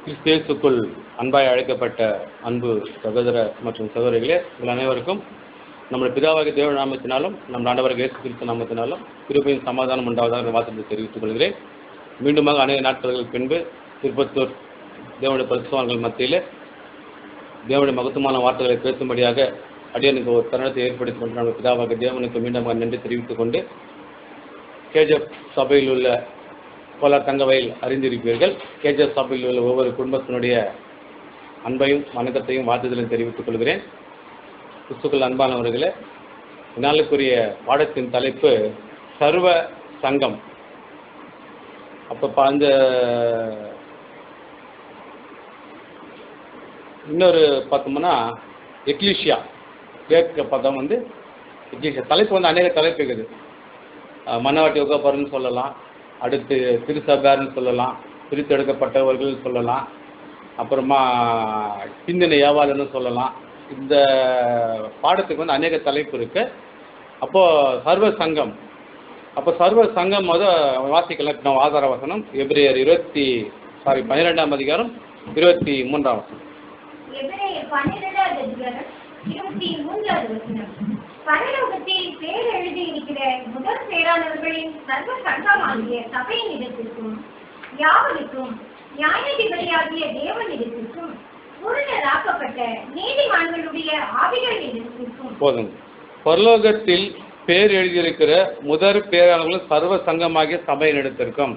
கிறிஸ்தேசுக்குள் அன்பாய் அழைக்கப்பட்ட அன்பு சகோதர மற்றும் சகோதரிகளே உங்கள் அனைவருக்கும் நம்முடைய பிதாவாகிய தேவ நாமத்தினாலும் நம் ஆண்டவராக இயேசு கிறிஸ்து நாமத்தினாலும் கிருபையும் சமாதானம் உண்டாவதாக வாசத்தை தெரிவித்துக் கொள்கிறேன் மீண்டுமாக அநேக நாட்களுக்கு பின்பு திருப்பத்தூர் தேவனுடைய பரிசுவான்கள் மத்தியில் தேவனுடைய மகத்துவமான வார்த்தைகளை பேசும்படியாக அடியனுக்கு ஒரு தருணத்தை ஏற்படுத்திக் கொண்டு நம்ம பிதாவாக தேவனுக்கு மீண்டும் நன்றி தெரிவித்துக் கொண்டு கேஜப் சபையில் உள்ள பல தங்கவையில் அறிந்திருப்பீர்கள் கேஜப் சபையில் உள்ள ஒவ்வொரு குடும்பத்தினுடைய அன்பையும் வணக்கத்தையும் வாழ்த்துதலையும் தெரிவித்துக் கொள்கிறேன் கிறிஸ்துக்கள் அன்பானவர்களே நாளுக்குரிய பாடத்தின் தலைப்பு சர்வ சங்கம் அப்போ அந்த இன்னொரு பார்த்தோம்னா எக்லீஷியா கேட்க பார்த்தோம் வந்து எக்லீஷியா தலைப்பு வந்து அநேக தலைப்பு இருக்குது அஹ் மனவாட்டி உகப்பருன்னு சொல்லலாம் அடுத்து திருசபையார்னு சொல்லலாம் பிரித்தெடுக்கப்பட்டவர்கள் சொல்லலாம் அப்புறமா சிந்தனை ஏவாதன்னு சொல்லலாம் இந்த பாடத்துக்கு வந்து அநேக தலைப்பு இருக்கு அப்போ சர்வ சங்கம் அப்போ சர்வ சங்கம் முத வாசிக்கலாம் நம்ம ஆதார வசனம் எபிரேயர் இருபத்தி சாரி பன்னிரெண்டாம் அதிகாரம் இருபத்தி மூன்றாம் வசனம் எபிரேயர் பன்னிரெண்டாவது அதிகாரம் இருபத்தி மூன்றாவது வசனம் பரலோகத்தில் பேர் எழுதி இருக்கிற முதல் பேரானவர்களின் சர்வ சங்கமாகிய சபையின் இடத்திற்கும் யாவருக்கும் நியாயாதிபதியாகிய தேவனிடத்திற்கும் பூரணராக்கப்பட்ட நீதிமான்களுடைய ஆவிகள் இடத்திற்கும் போதுங்க பரலோகத்தில் பேர் எழுதியிருக்கிற முதற் பேராளர்களும் சர்வ சங்கமாகிய சபையின் இடத்திற்கும்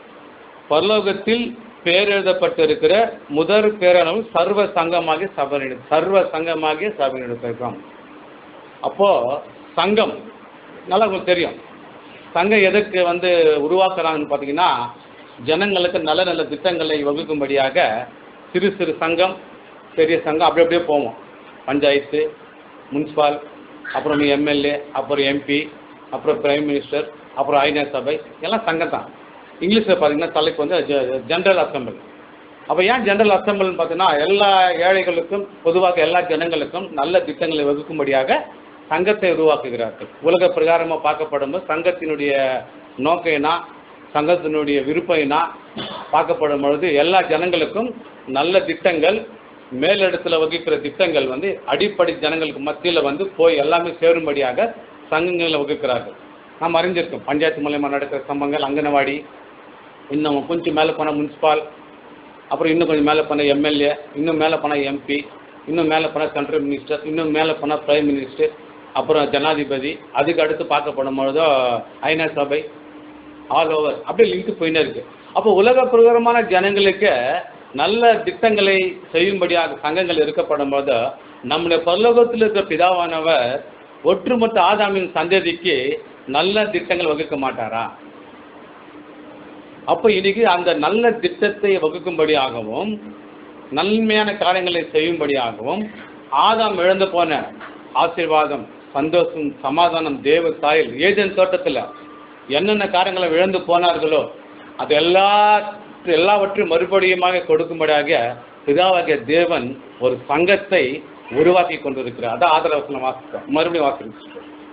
பரலோகத்தில் பேர் எழுதப்பட்டிருக்கிற முதற் பேராளர்கள் சர்வ சங்கமாகிய சபையின் சர்வ சங்கமாகிய சபையின் இடத்திற்கும் அப்போ சங்கம் நல்லா உங்களுக்கு தெரியும் சங்கம் எதுக்கு வந்து உருவாக்குறாங்கன்னு பார்த்தீங்கன்னா ஜனங்களுக்கு நல்ல நல்ல திட்டங்களை வகுக்கும்படியாக சிறு சிறு சங்கம் பெரிய சங்கம் அப்படி அப்படியே போவோம் பஞ்சாயத்து முனிசிபால் அப்புறம் எம்எல்ஏ அப்புறம் எம்பி அப்புறம் பிரைம் மினிஸ்டர் அப்புறம் ஐநா சபை எல்லாம் சங்கம் தான் இங்கிலீஷில் பார்த்தீங்கன்னா தலைப்பு வந்து ஜென்ரல் அசம்பிள் அப்போ ஏன் ஜென்ரல் அசம்பிள்னு பார்த்தீங்கன்னா எல்லா ஏழைகளுக்கும் பொதுவாக எல்லா ஜனங்களுக்கும் நல்ல திட்டங்களை வகுக்கும்படியாக சங்கத்தை உருவாக்குகிறார்கள் உலக பிரகாரமாக பார்க்கப்படும்போது சங்கத்தினுடைய நோக்கம் என்ன சங்கத்தினுடைய விருப்பம் என்ன பார்க்கப்படும் பொழுது எல்லா ஜனங்களுக்கும் நல்ல திட்டங்கள் மேலிடத்துல வகுக்கிற திட்டங்கள் வந்து அடிப்படை ஜனங்களுக்கு மத்தியில் வந்து போய் எல்லாமே சேரும்படியாக சங்கங்களை வகுக்கிறார்கள் நாம் அறிஞ்சிருக்கோம் பஞ்சாயத்து மூலயமா நடக்கிற சம்பவங்கள் அங்கனவாடி இன்னும் கொஞ்சம் மேலே போனால் முனிசிபால் அப்புறம் இன்னும் கொஞ்சம் மேலே போனால் எம்எல்ஏ இன்னும் மேலே போனால் எம்பி இன்னும் மேலே போனால் சென்ட்ரல் மினிஸ்டர் இன்னும் மேலே போனால் பிரைம் மினிஸ்டர் அப்புறம் ஜனாதிபதி அதுக்கு அடுத்து பார்க்கப்படும் பொழுதோ ஐநா சபை ஆல் ஓவர் அப்படியே லிங்க் போயினே இருக்கு அப்போ உலக பிரகாரமான ஜனங்களுக்கு நல்ல திட்டங்களை செய்யும்படியாக சங்கங்கள் இருக்கப்படும் போது நம்முடைய பரலோகத்தில் இருக்கிற பிதாவானவர் ஒற்றுமொத்த ஆதாமின் சந்ததிக்கு நல்ல திட்டங்கள் வகுக்க மாட்டாரா அப்போ இன்னைக்கு அந்த நல்ல திட்டத்தை வகுக்கும்படியாகவும் நன்மையான காரியங்களை செய்யும்படியாகவும் ஆதாம் இழந்து போன ஆசீர்வாதம் சந்தோஷம் சமாதானம் தேவ சாயல் ஏஜென்ட் தோட்டத்தில் என்னென்ன காரியங்களை இழந்து போனார்களோ அது எல்லா எல்லாவற்றையும் மறுபடியுமாக கொடுக்கும்படியாக பிதாவாகிய தேவன் ஒரு சங்கத்தை உருவாக்கி கொண்டிருக்கிறார் அதான் ஆதரவசனம் வாசிக்கிறோம் மறுபடியும் வாசிக்கிறோம்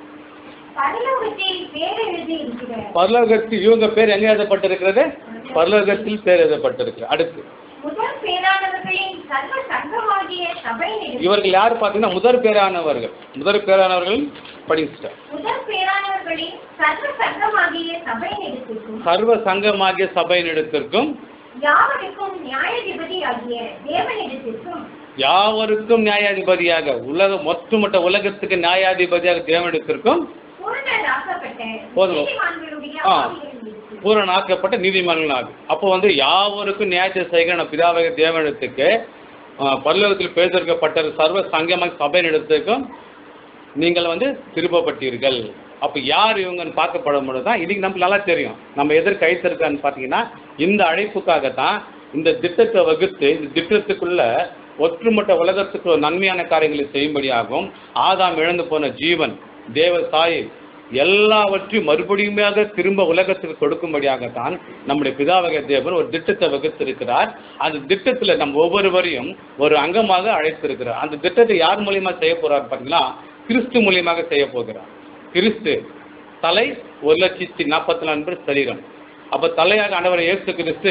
பரலோகத்தில் பேர் எழுதி இருக்கிற பரலோகத்தில் இவங்க பேர் எங்க எழுதப்பட்டிருக்கிறது பரலோகத்தில் பேர் எழுதப்பட்டிருக்கிறது அடுத்து முதல் பேரானவர்களின் சர்வ சங்கமாகிய சபையின் இவர்கள் யார் பார்த்தீங்கன்னா முதற் பேரானவர்கள் முதற் பேரானவர்கள் படிச்சுட்டார் முதல் பேரானவர்களின் சர்வ சங்கமாகிய சபையின் இடத்திற்கும் சர்வ சங்கமாகிய சபையினிடத்திற்கும் யாவருக்கும் நியாயாதிபதி ஆகிய தேவனிடத்திற்கும் யாவருக்கும் நியாயாதிபதியாக உலக ஒட்டுமொத்த உலகத்துக்கு நியாயாதிபதியாக தேவனிடத்திற்கும் பூரணராக்கப்பட்ட போதும். நீதிமான்களுடைய ஆ. ஆவிகளிடத்திற்கும் பூரணாக்கப்பட்ட நீதிமன்றங்களாகும் அப்போ வந்து யாவருக்கும் நியாயத்தை செய்கிற நம்ம பிதாவாக தேவனிடத்துக்கு ஆ, பரலோகத்தில் பேசிருக்கப்பட்ட சர்வ சங்கமாக சபையினிடத்துக்கும் நீங்கள் வந்து திருப்பப்பட்டீர்கள் அப்போ யார் இவங்கன்னு பார்க்கப்படும் பொழுது தான் இன்னைக்கு நமக்கு நல்லா தெரியும் நம்ம எதற்கு கைத்திருக்கான்னு பார்த்தீங்கன்னா இந்த அழைப்புக்காகத்தான் இந்த திட்டத்தை வகுத்து இந்த திட்டத்துக்குள்ள ஒற்றுமொத்த உலகத்துக்கு ஒரு நன்மையான காரியங்களை செய்யும்படியாகவும் ஆதாம் இழந்து போன ஜீவன் தேவ சாயை எல்லாவற்றையும் மறுபடியுமாக திரும்ப உலகத்துக்கு கொடுக்கும்படியாகத்தான் நம்முடைய பிதாவக தேவன் ஒரு திட்டத்தை வகுத்திருக்கிறார் அந்த திட்டத்தில் நம்ம ஒவ்வொருவரையும் ஒரு அங்கமாக அழைத்திருக்கிறார் அந்த திட்டத்தை யார் மூலியமா செய்ய போறார் பார்த்தீங்கன்னா கிறிஸ்து மூலியமாக செய்ய போகிறார் கிறிஸ்து தலை ஒரு லட்சத்தி நாற்பத்தி நாலு பேர் சரீரம் அப்போ தலையாக ஆண்டவர் இயேசு கிறிஸ்து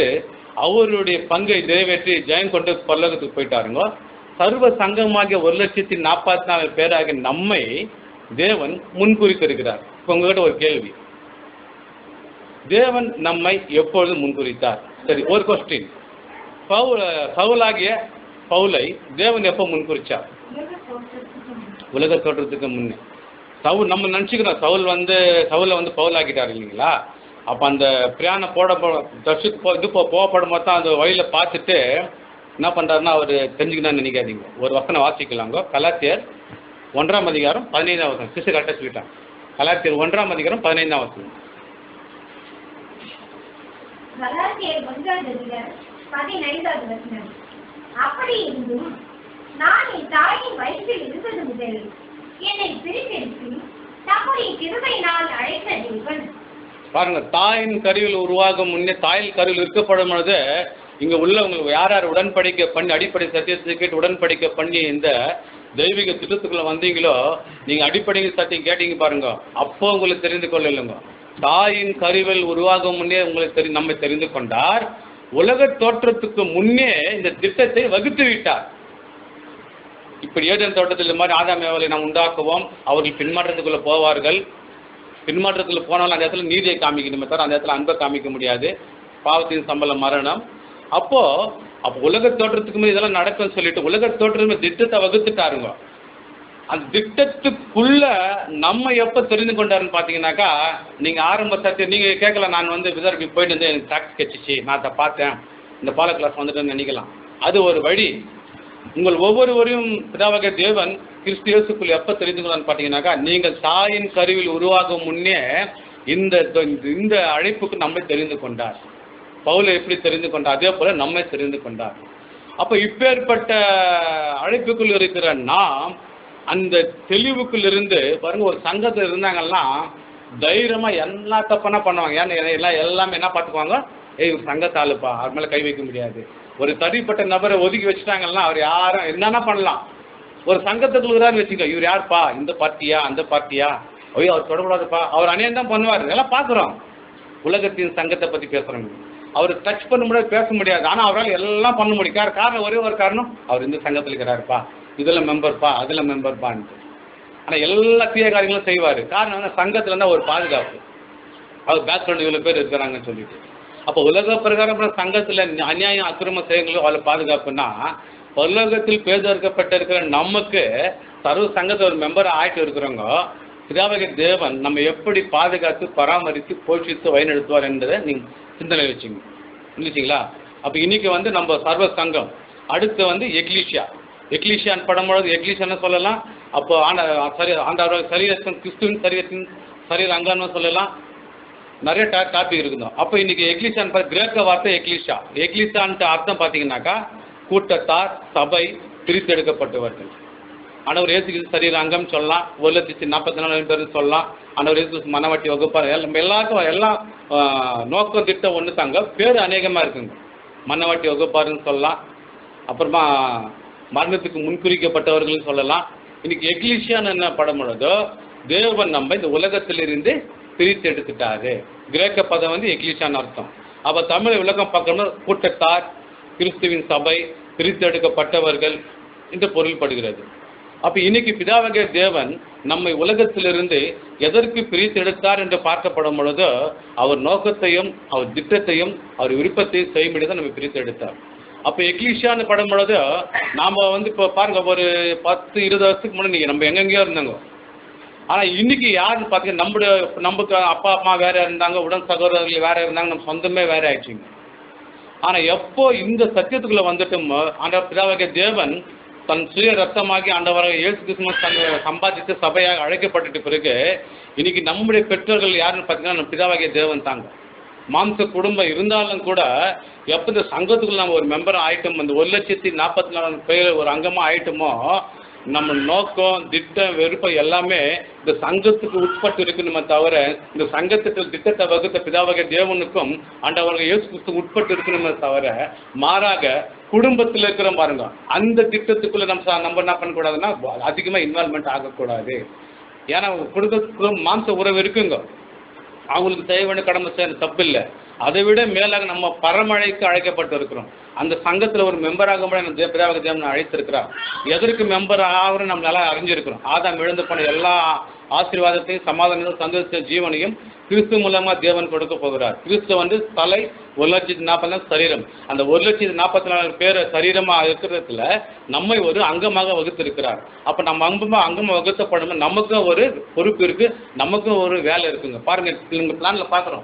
அவருடைய பங்கை நிறைவேற்றி ஜெயம் கொண்டு பரலோகத்துக்கு போயிட்டாருங்க சர்வ சங்கமாகிய ஒரு லட்சத்தி நாற்பத்தி நாலு பேராகிய நம்மை தேவன் முன்குறித்திருக்கிறார் இப்போ உங்ககிட்ட ஒரு கேள்வி தேவன் நம்மை எப்பொழுது முன்குறித்தார் சரி ஒரு கொஸ்டின் பவுல சவுலாகிய பவுலை தேவன் எப்போ முன்குறிச்சார் உலக தோற்றத்துக்கு முன்னே சவுல் நம்ம நினச்சிக்கிறோம் சவுல் வந்து சவுலை வந்து பவுல் ஆக்கிட்டார் இல்லைங்களா அப்போ அந்த பிரியாணம் போட தர்ஷுக்கு போ இது போ போகப்படும் போது தான் அந்த வழியில் பார்த்துட்டு என்ன பண்ணுறாருன்னா அவர் தெரிஞ்சுக்கணும்னு நினைக்காதீங்க ஒரு வசனம் வாசிக்கலாங்க கலாத்தியர் ஒன்றாம் அதிகாரம் பதினைந்தாம் வசனம் சிசு கரெக்டாக சொல்லிட்டான் கலாத்தியர் ஒன்றாம் அதிகாரம் பதினைந்தாம் வசனம் கலாத்தியர் ஒன்றாவது அதிகாரம் பதினைந்தாவது வசனம் அப்படி இருந்தும் நான் என் தாயின் வயிற்றில் இருந்தது முதல் என்னை பிரித்தெடுத்து தம்முடைய கிருபையினால் அழைத்த தேவன் பாருங்க தாயின் கருவில் உருவாகும் முன்னே தாயின் கருவில் இருக்கப்படும் பொழுது இங்க உள்ளவங்க யார் யார் உடன்படிக்கை பண்ணி அடிப்படை சத்தியத்தை கேட்டு உடன்படிக்கை பண்ணி இந்த தெய்வீக திட்டத்துக்குள்ள வந்தீங்களோ நீங்க அடிப்படை சத்தியம் கேட்டீங்க பாருங்க அப்போ உங்களுக்கு தெரிந்து கொள்ளலைங்க தாயின் கருவில் உருவாகும் முன்னே உங்களுக்கு தெரி நம்மை தெரிந்து கொண்டார் உலக தோற்றத்துக்கு முன்னே இந்த திட்டத்தை வகுத்து விட்டார் இப்படி ஏதேன் தோட்டத்தில் இந்த மாதிரி ஆதாம் ஏவலை நாம் உண்டாக்குவோம் அவர்கள் பின்மாற்றத்துக்குள்ள போவார்கள் பின்மாற்றத்தில் போனாலும் அந்த இடத்துல நீதியை காமிக்கணுமே தவிர அந்த இடத்துல அன்பை காமிக்க முடியாது பாவத்தின் சம்பளம் மரணம் அப்போ அப்போ உலக தோற்றத்துக்கு முன்னாடி இதெல்லாம் நடக்கும்னு சொல்லிட்டு உலக தோற்றத்துக்கு திட்டத்தை வகுத்துட்டாருங்க அந்த திட்டத்துக்குள்ள நம்ம எப்போ தெரிந்து கொண்டாருன்னு பார்த்தீங்கன்னாக்கா நீங்கள் ஆரம்ப சத்தியம் நீங்கள் கேட்கல நான் வந்து விதர்பி போயிட்டு வந்து எனக்கு டாக்ஸ் கட்சிச்சு நான் அதை பார்த்தேன் இந்த பால கிளாஸ் வந்துட்டேன்னு நினைக்கலாம் அது ஒரு வழி உங்கள் ஒவ்வொருவரையும் பிதாவாக தேவன் கிறிஸ்து இயேசுக்குள் எப்போ தெரிந்து கொண்டான்னு பார்த்தீங்கன்னாக்கா நீங்கள் தாயின் கருவில் உருவாகும் முன்னே இந்த இந்த அழைப்புக்கு நம்மை தெரிந்து கொண்டார் பவுலை எப்படி தெரிந்து கொண்டார் அதே போல நம்மை தெரிந்து கொண்டார் அப்போ இப்பேற்பட்ட அழைப்புக்குள் இருக்கிற நாம் அந்த தெளிவுக்குள் இருந்து பாருங்க ஒரு சங்கத்தில் இருந்தாங்கன்னா தைரியமா எல்லா தப்பனா பண்ணுவாங்க ஏன்னா எல்லாம் எல்லாமே என்ன பார்த்துக்குவாங்க ஏய் இவர் சங்கத்தாளுப்பா அவர் மேலே கை வைக்க முடியாது ஒரு தனிப்பட்ட நபரை ஒதுக்கி வச்சுட்டாங்கன்னா அவர் யாரும் என்னென்ன பண்ணலாம் ஒரு சங்கத்துக்குள்ளான்னு வச்சுக்கோ இவர் யார்ப்பா இந்த பார்ட்டியா அந்த பார்ட்டியா ஐயோ அவர் தொடக்கூடாதுப்பா அவர் அநியாயம் தான் பண்ணுவார் எல்லாம் பார்க்குறோம் உலகத்தின் சங்கத்தை பற்றி பேசுகிறோங்க அவர் டச் பண்ண முடியாது பேச முடியாது ஆனால் அவரால் எல்லாம் பண்ண முடியும் கார- காரணம் ஒரே ஒரு காரணம் அவர் இந்த சங்கத்தில் இருக்கிறாருப்பா இதில் மெம்பர்ப்பா அதில் மெம்பர்ப்பான்ட்டு ஆனால் எல்லா தீய காரியங்களும் செய்வார் காரணம் வந்து சங்கத்தில் இருந்தால் ஒரு பாதுகாப்பு அவர் பேக்ரவுண்ட் இவ்வளோ பேர் இருக்கிறாங்கன்னு சொல்லிட்டு அப்போ உலக பிரகாரம் சங்கத்தில் அநியாயம் அக்கிரம செயல்களும் அவ்வளோ பாதுகாப்புன்னா உலகத்தில் பேதற்கப்பட்டிருக்கிற நமக்கு சர்வ சங்கத்தில் ஒரு மெம்பர் ஆயிட்டு இருக்கிறவங்க பிதாவக தேவன் நம்ம எப்படி பாதுகாத்து பராமரித்து போஷித்து வழிநடத்துவார் என்பதை நீங்கள் சிந்தனை வச்சுங்க இல்லைங்களா அப்போ இன்னைக்கு வந்து நம்ம சர்வ சங்கம் அடுத்து வந்து எக்லீஷியா எக்லீஷியான் படும்பொழுது எக்லீஷியான்னு சொல்லலாம் அப்போ ஆண்ட சரி ஆண்டவர் சரீரத்தின் கிறிஸ்துவின் சரீரத்தின் சரீர அங்கம்னு சொல்லலாம் நிறைய டா டாபிக் இருக்குதோ அப்போ இன்னைக்கு எக்லிஷான் கிரேக்க வார்த்தை எக்லிஷா எக்லிஷான்ட்டு அர்த்தம் பார்த்தீங்கன்னாக்கா கூட்டத்தார் சபை பிரித்தெடுக்கப்பட்டவர்கள் ஆனவர் இயேசுக்கு சரீர அங்கம் சொல்லலாம் ஒரு லட்சத்தி நாற்பத்தி நாலு பேர் சொல்லலாம் ஆனவர் இயேசு மனவாட்டி வகுப்பார் எல்லாம் எல்லாருக்கும் எல்லாம் ஆஹ், நோக்கம் திட்டம் ஒன்று தாங்க பேர் அநேகமாக இருக்குங்க மன்னவாட்டி வகுப்பாருன்னு சொல்லலாம் அப்புறமா மரணத்துக்கு முன்குறிக்கப்பட்டவர்கள்னு சொல்லலாம் இன்னைக்கு எக்லிஷியான்னு என்ன படம் பொழுதோ தேவன் நம்ம இந்த உலகத்திலிருந்து பிரித்து எடுத்துட்டாரு கிரேக்க பதம் வந்து எக்லிஷான்னு அர்த்தம் அப்போ தமிழ் உலகம் பார்க்கணும் கூட்டத்தார் கிறிஸ்துவின் சபை பிரித்தெடுக்கப்பட்டவர்கள் என்று பொருள்படுகிறது அப்போ இன்னைக்கு பிதாவக தேவன் நம்மை உலகத்திலிருந்து எதற்கு பிரித்தெடுத்தார் என்று பார்க்கப்படும் பொழுது அவர் நோக்கத்தையும் அவர் திட்டத்தையும் அவர் விருப்பத்தையும் செய்யும்படி தான் நம்ம பிரித்தெடுத்தார் அப்போ எக்லிஷியான்னு படும் பொழுது நாம் வந்து இப்போ பாருங்க ஒரு பத்து இருபது வருஷத்துக்கு முன்னாடி நம்ம எங்கெங்கேயோ இருந்தாங்க ஆனால் இன்னைக்கு யாருன்னு பார்த்தீங்கன்னா நம்முடைய நமக்கு அப்பா அம்மா வேற இருந்தாங்க உடன் சகோதரர்கள் வேற இருந்தாங்க நம்ம சொந்தமே வேற ஆயிடுச்சுங்க ஆனால் எப்போ இந்த சத்தியத்துக்குள்ள வந்துட்டோமோ அந்த பிதாவாகிய தேவன் தன் சுய ரத்தமாகி ஆண்டவராக இயேசு கிறிஸ்துமஸ் தன் சம்பாதித்து சபையாக அழைக்கப்பட்டுட்ட பிறகு இன்னைக்கு நம்முடைய பெற்றோர்கள் யாருன்னு பார்த்தீங்கன்னா நம்ம பிதாவாகிய தேவன் தாங்க மாம்ச குடும்பம் இருந்தாலும் கூட எப்போ இந்த சங்கத்துக்குள்ள நம்ம ஒரு மெம்பர் ஆயிட்டோம் இந்த ஒரு லட்சத்தி நாற்பத்தி நாலு பேர் ஒரு அங்கமாக ஆயிட்டோமோ நம்ம நோக்கம் திட்டம் விருப்பம் எல்லாமே இந்த சங்கத்துக்கு உட்பட்டு இருக்கணுமே தவிர இந்த சங்கத்துக்கு திட்டத்தை வகுத்த பிதாவக தேவனுக்கும் ஆண்டவர்கள் இயேசு கிறிஸ்து உட்பட்டு இருக்கணுமே தவிர மாறாக குடும்பத்தில் இருக்கிற பாருங்க அந்த திட்டத்துக்குள்ள நம்ம ச- நம்ம என்ன பண்ணக்கூடாதுன்னா அதிகமாக இன்வால்மெண்ட் ஆகக்கூடாது ஏன்னா குடும்பத்துக்குள்ள மாம்ச உறவு இருக்குங்க அவங்களுக்கு செய்ய வேண்டிய கடமை செய்ய தப்பு இல்லை அதை விட மேலாக நம்ம பரமழைக்கு அழைக்கப்பட்டு இருக்கிறோம் அந்த சங்கத்தில் ஒரு மெம்பராக கூட நம்ம தே- பிதாவாக தேவன் அழைத்திருக்கிறார் எதற்கு மெம்பர் ஆகிறோம் நம்ம நல்லா அறிஞ்சிருக்கிறோம் ஆதாம் எழுந்து போன எல்லா ஆசீர்வாதத்தையும் சமாதானத்தையும் சந்தோஷ ஜீவனையும் கிறிஸ்து மூலமா தேவன் கொடுக்க போகிறார் கிறிஸ்து வந்து தலை ஒரு லட்சத்தி நாற்பது நாள் சரீரம் அந்த ஒரு லட்சத்தி நாற்பத்தி நாலு பேர் சரீரமா இருக்கிறதுல நம்மை ஒரு அங்கமாக வகுத்திருக்கிறார் அப்ப நம்ம அங்கமா அங்கமா வகுத்தப்படும் நமக்கும் ஒரு பொறுப்பு இருக்கு நமக்கும் ஒரு வேலை இருக்குங்க பாருங்க இந்த பிளான்ல பாக்குறோம்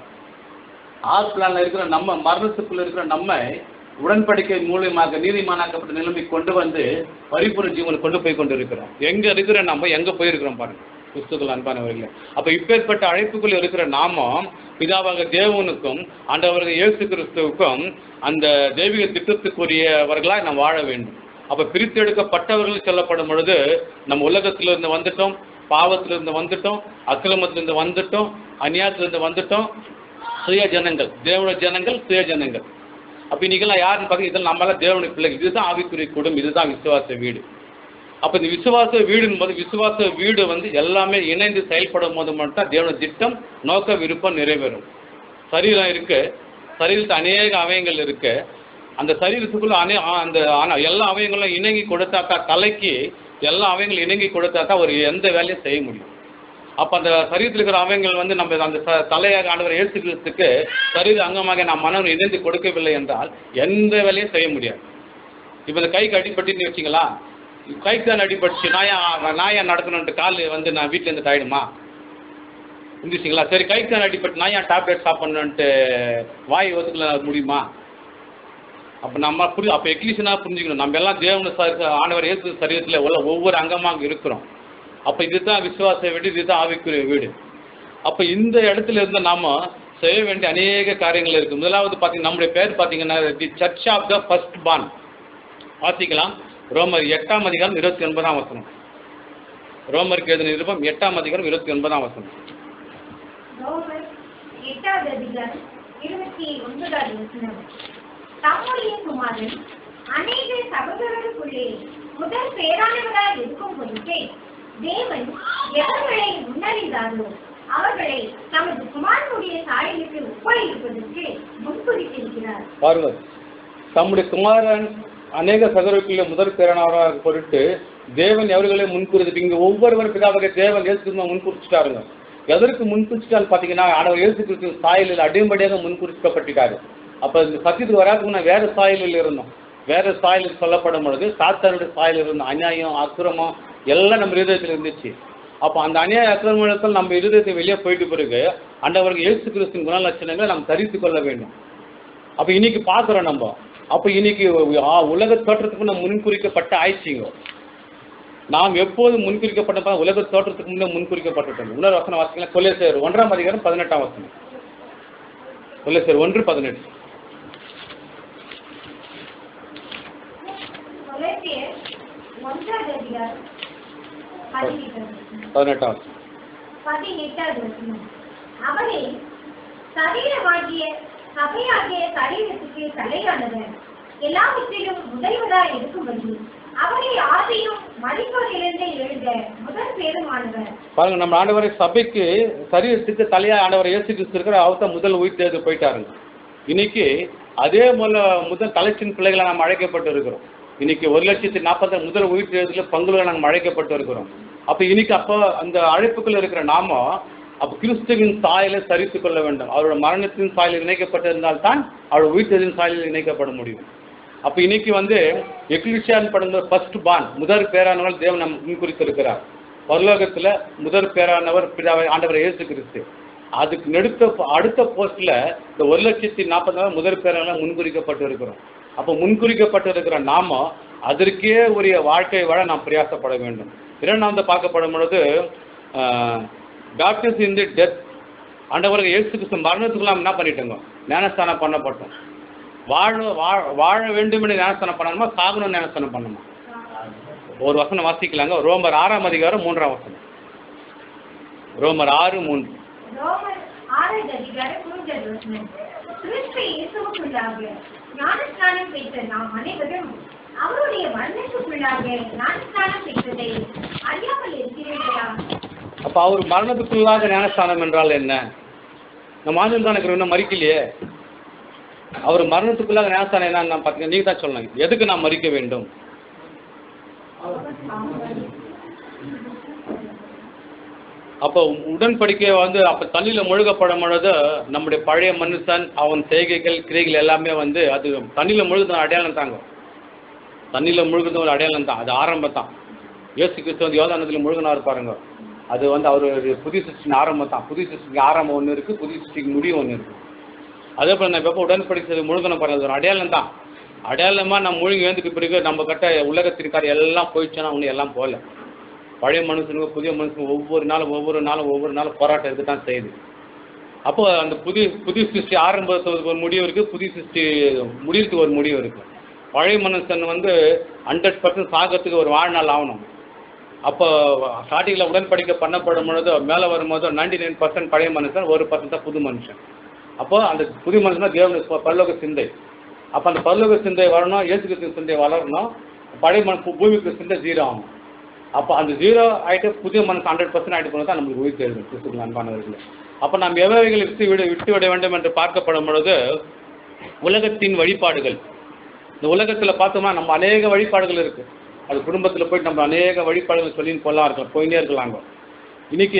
ஆர் பிளான்ல இருக்கிற நம்ம மரணத்துக்குள்ள இருக்கிற நம்ம உடன்படிக்கை மூலியமாக நீதிமானாக்கப்பட்ட நிலைமை கொண்டு வந்து பரிபூர்ண ஜீவனை கொண்டு போய் கொண்டு இருக்கிறோம் எங்க இருக்கிற நம்ம எங்க போயிருக்கிறோம் பாருங்க கிறிஸ்துக்கள் அன்பானவர்களே அப்ப இப்பேற்பட்ட அழைப்புக்குள் இருக்கிற நாமம் பிதாவாக தேவனுக்கும் ஆண்டவர்கள் இயேசு கிறிஸ்துவுக்கும் அந்த தெய்வீக திட்டத்துக்குரியவர்களாய் நாம் வாழ வேண்டும் அப்ப பிரித்தெடுக்கப்பட்டவர்கள் சொல்லப்படும் பொழுது நம்ம உலகத்திலிருந்து வந்துட்டோம் பாவத்திலிருந்து வந்துட்டோம் அக்கிரமத்திலிருந்து வந்துட்டோம் அநியாயத்திலிருந்து வந்துட்டோம் சுய ஜனங்கள் தேவனுடைய ஜனங்கள் சுய ஜனங்கள் அப்ப இன்னைக்கெல்லாம் யாருன்னு பார்க்க இதெல்லாம் நம்மளாம் தேவனுடைய பிள்ளைகள் இதுதான் ஆவிக்குரிய குடும்பம் இதுதான் விசுவாச வீடு அப்ப இந்த விசுவாச வீடுன்னு போது விசுவாச வீடு வந்து எல்லாமே இணைந்து செயல்படும் போது மட்டும் தான் தேவனுடைய திட்டம் நோக்க விருப்பம் நிறைவேறும் சரீரம் இருக்கு சரீரத்தில் அநேக அவயங்கள் இருக்கு அந்த சரீரத்துக்குள்ள அநே ஆ- அந்த ஆனா எல்லா அவயங்களும் இணங்கி கொடுத்தாக்கா தலைக்கு எல்லா அவயங்களும் இணங்கி கொடுத்தாக்கா ஒரு எந்த வேலையும் செய்ய முடியும் அப்ப அந்த சரீரத்தில் இருக்கிற அவயங்கள் வந்து நம்ம அந்த ச- தலையாக ஆண்டவர் இயேசு கிறிஸ்துக்கு சரீர அங்கமாக நாம் மனம் இணைந்து கொடுக்கவில்லை என்றால் எந்த வேலையும் செய்ய முடியாது இப்போ இந்த கைக்கு அடிபட்டுன்னு வச்சிங்களா கைக்கு தான் அடிபட்டுச்சு நான் ஏன் நான் ஏன் நடக்கணுன்ட்டு கால் வந்து நான் வீட்டில் இருந்து ஆயிடுமா இருந்துச்சுங்களா சரி கைக்கு தான் அடிபட்டு நான் ஏன் டேப்லெட் சாப்பிடணுன்ட்டு வாய் ஒதுக்கல முடியுமா அப்போ நம்ம புரி அப்போ எக்லிஷனாக புரிஞ்சுக்கணும் நம்ம எல்லாம் தேவன சரி ஆண்டவர் இயேசு சரீரத்தில் உள்ள ஒவ்வொரு அங்கமாக இருக்கிறோம் அப்போ இதுதான் விசுவாச வீடு இதுதான் ஆவிக்குரிய வீடு அப்போ இந்த இடத்துல இருந்து நாம செய்ய வேண்டிய அநேக காரியங்கள் இருக்கு முதலாவது பார்த்தீங்கன்னா நம்முடைய பேர் பார்த்தீங்கன்னா the church of the first born வாசிக்கலாம் ரோமர் எட்டாம் அதிகாரம் இருபத்தி ஒன்பதாம் வசனம் ரோமருக்கு எழுதின நிருபம் எட்டாம் அதிகாரம் இருபத்தி ஒன்பதாம் வசனம் ரோமர் எட்டாவது அதிகாரம் இருபத்தி ஒன்பதாவது வசனம் தம்முடைய குமாரன் அநேக சகோதரருக்குள்ளே முதல் பேரானவராய் இருக்கும் பொழுதே தேவன் எவர்களை முன்னறிந்தாரோ அவர்களை தமது குமாரனுடைய சாயலுக்கு ஒப்பாயிருப்பதற்கு முன்குறித்திருக்கிறார் பாருங்க தம்முடைய குமாரன் அநேக சகோதரர்களுள்ள முதல் பேரனாராக பொருட்டு தேவன் எவர்களை முன்குறித்து இங்க ஒவ்வொருவரும் பிதாவாக தேவன் இயேசு கிறிஸ்துவை முன்குறிச்சிட்டாருங்க எதற்கு முன்குறிச்சிட்டான்னு பார்த்தீங்கன்னா ஆண்டவர் இயேசு கிறிஸ்து சாயலில் அடிம்படியாக முன்குறிக்கப்பட்டிருக்காரு அப்ப இந்த சத்தியத்துக்கு வராதுக்கு முன்ன வேற சாயலில் இருந்தோம் வேற சாயலில் சொல்லப்படும் பொழுது சாத்தானுடைய சாயல் இருந்தோம் அநியாயம் அக்கிரமம் எல்லாம் நம்ம இருதயத்தில் இருந்துச்சு அப்போ அந்த அநியாய அக்கிரமத்தில் நம்ம இருதயத்தை வெளியே போயிட்டு பிறகு ஆண்டவருக்கு இயேசு கிறிஸ்துவின் குணலட்சணங்களை நாம் தரித்து கொள்ள வேண்டும் அப்ப இன்னைக்கு பார்க்குறோம் நம்ம அப்ப இன்னைக்கு ஆ, உலக தோற்றத்துக்கு நம்ம முன்குறிக்கப்பட்ட ஆயிடுச்சிங்க நாம் எப்போது முன்குறிக்கப்பட்ட உலக தோற்றத்துக்கு முன்னே முன்குறிக்கப்பட்டுட்டோம் இன்னொரு வசனம் வாசிக்கலாம் கொலேசர் ஒன்றாம் அதிகாரம் பதினெட்டாம் வசனம் கொலேசர் ஒன்று பதினெட்டு கொலோசியர் ஒன்றாவது அதிகாரம் பதினெட்டாவது வசனம். பதினெட்டாம் வசனம் பதினெட்டாவது வசனம் அவரே சரீரமாகிய சபையாகிய சரீரத்துக்கு தலையானவர் எல்லாவற்றிலும் முதல்வராய் இருக்கும்படி அவரே ஆசையும் மதிப்போரிலிருந்து எழுந்த முதல் பேருமானவர் பாருங்க நம்ம ஆண்டவரை சபைக்கு சரீரத்துக்கு தலையா ஆண்டவர் இயேசு கிறிஸ்து இருக்கிற அவர்த்த முதல் உயிர் தேர்ந்து போயிட்டாருங்க இன்னைக்கு அதே போல முதல் தலைச்சின் பிள்ளைகளை நாம் அழைக்கப்பட்டு இருக்கிறோம் இன்னைக்கு ஒரு லட்சத்தி நாற்பத்தி முதல் உயிர் தேர்தலில் பங்குல நாம் அழைக்கப்பட்டு இருக்கிறோம் அப்ப இன்னைக்கு அப்போ அந்த அழைப்புக்குள்ள இருக்கிற நாம அப்ப கிறிஸ்துவின் சாயலை சரித்து கொள்ள வேண்டும் அவரோட மரணத்தின் சாயலில் இணைக்கப்பட்டிருந்தால் தான் அவரோட உயிர் தேர்தலின் சாயலில் இணைக்கப்பட முடியும் அப்ப இன்னைக்கு வந்து எக்லிஷியான் படம் ஃபர்ஸ்ட் பான் முதல் பேரானவர் தேவன் நம் முன்குறித்திருக்கிறார் பரலோகத்துல முதல் பேரானவர் பிதாவை ஆண்டவர் இயேசு கிறிஸ்து அதுக்கு நெடுத்த அடுத்த போஸ்ட்ல இந்த ஒரு லட்சத்தி நாற்பதாயிரம் முதல் பேரான முன்குறிக்கப்பட்டு இருக்கிறோம் அப்போ முன்குறிக்கப்பட்டு இருக்கிற நாம அதற்கே உரிய வாழ்க்கை வாழ நாம் பிரயாசப்பட வேண்டும் இரண்டாவது பார்க்கப்படும் பொழுது டாக்டர்ஸ் இன் தி டெத் ஆண்டவருக்கு இயேசு கிறிஸ்து மரணத்துக்கு நாம் என்ன பண்ணிட்டோங்க ஞானஸ்தானம் பண்ணப்பட்டோம் வாழ வாழ வாழ வேண்டும் என்று ஞானஸ்தானம் பண்ணணுமா சாகணும்னு ஞானஸ்தானம் பண்ணணுமா ஒரு வசனம் வாசிக்கலாங்க ரோமர் ஆறாம் அதிகாரம் மூன்றாம் வசனம் ரோமர் ஆறு மூன்று ரோமர் ஆறாவது அதிகாரம் மூன்றாவது வசனம் கிறிஸ்து இயேசுவுக்குள்ளாக ஞானஸ்நானம் பெற்ற நாம் அனைவரும் அவருடைய மரணத்துக்குள்ளாக ஞானஸ்நானம் பெற்றதை அறியாமல் இருக்கிறீர்களா அப்ப அவர் மரணத்துக்குள்ளாக ஞானஸ்தானம் என்றால் என்ன நம்ம ஆண்டு தான் எனக்கு இன்னும் மறிக்கலையே அவர் மரணத்துக்குள்ளாக ஞானஸ்தானம் என்னன்னு பார்த்தீங்கன்னா நீங்கள் தான் சொல்லணும் எதுக்கு நான் மறிக்க வேண்டும் அப்போ உடன்படிக்கை வந்து அப்போ தண்ணியில் முழுகப்படும் பொழுது நம்முடைய பழைய மனுஷன் அவன் செய்கைகள் கிரைகள் எல்லாமே வந்து அது தண்ணியில் முழுகுது அடையாளம் தாங்க தண்ணியில் முழுகுறது ஒரு அடையாளம் தான் அது ஆரம்பம் தான் இயேசு கிறிஸ்து வந்து யோதானத்தில் முழுகினார் பாருங்க அது வந்து அவர் புதிய சிருஷ்டின் ஆரம்பம் தான் புதிய சிருஷ்டிக்கு ஆரம்பம் ஒன்று இருக்குது புதிய சிருஷ்டிக்கு முடிவு ஒன்று இருக்குது அதே போல் நான் எப்போ உடன்படிக்கை முழுகணும் பாருங்க அது ஒரு அடையாளம் தான் அடையாளமாக நம்ம முழுங்கி எழுந்துக்கு பிறகு நம்ம கட்ட உலகத்திற்கார எல்லாம் போயிடுச்சுன்னா ஒன்று எல்லாம் போகல பழைய மனுஷனுங்க புதிய மனுஷனுங்க ஒவ்வொரு நாளும் ஒவ்வொரு நாளும் ஒவ்வொரு நாளும் போராட்டம் இருக்க தான் செய்யுது அப்போ அந்த புதிய புதிய சிருஷ்டி ஆரம்பத்துக்கு ஒரு முடிவு இருக்குது புதிய சிருஷ்டி முடிவுக்கு ஒரு முடிவு இருக்குது பழைய மனுஷன் வந்து ஹண்ட்ரட் பர்சன்ட் சாகிறதுக்கு ஒரு வாழ்நாள் ஆகணும் அப்போ ஸ்டார்டிங்கில் உடன்படிக்கை பண்ணப்படும் பொழுது மேலே வரும்போது நைன்டி நைன் பர்சன்ட் பழைய மனுஷன் ஒரு பர்சன்ட் தான் புது மனுஷன் அப்போ அந்த புது மனுஷன் தான் தேவனுக்கு பரலோக சிந்தை அப்போ அந்த பரலோக சிந்தை வரணும் இயேசுக்கு சிந்தை வளரணும் பழைய மனுஷன் பூமிக்கு சிந்தை ஜீரோ ஆகணும் அப்போ அந்த ஜீரோ ஆகிட்டு புதிய மனசு ஹண்ட்ரட் பர்சன்ட் ஆகிட்டு போனால் தான் நம்மளுக்கு உயிர் தேர்வு கிறிஸ்துக்கு அன்பானவர்களே அப்போ நாம் எவைகளை விட்டு விட விட்டு விட வேண்டும் என்று பார்க்கப்படும் பொழுது உலகத்தின் வழிபாடுகள் இந்த உலகத்தில் பார்த்தோம்னா நம்ம அநேக வழிபாடுகள் இருக்குது அது குடும்பத்தில் போயிட்டு நம்ம அநேக வழிபாடுகள் சொல்லின்னு போலாம் இருக்கலாம் போயினே இருக்கலாங்க இன்னைக்கு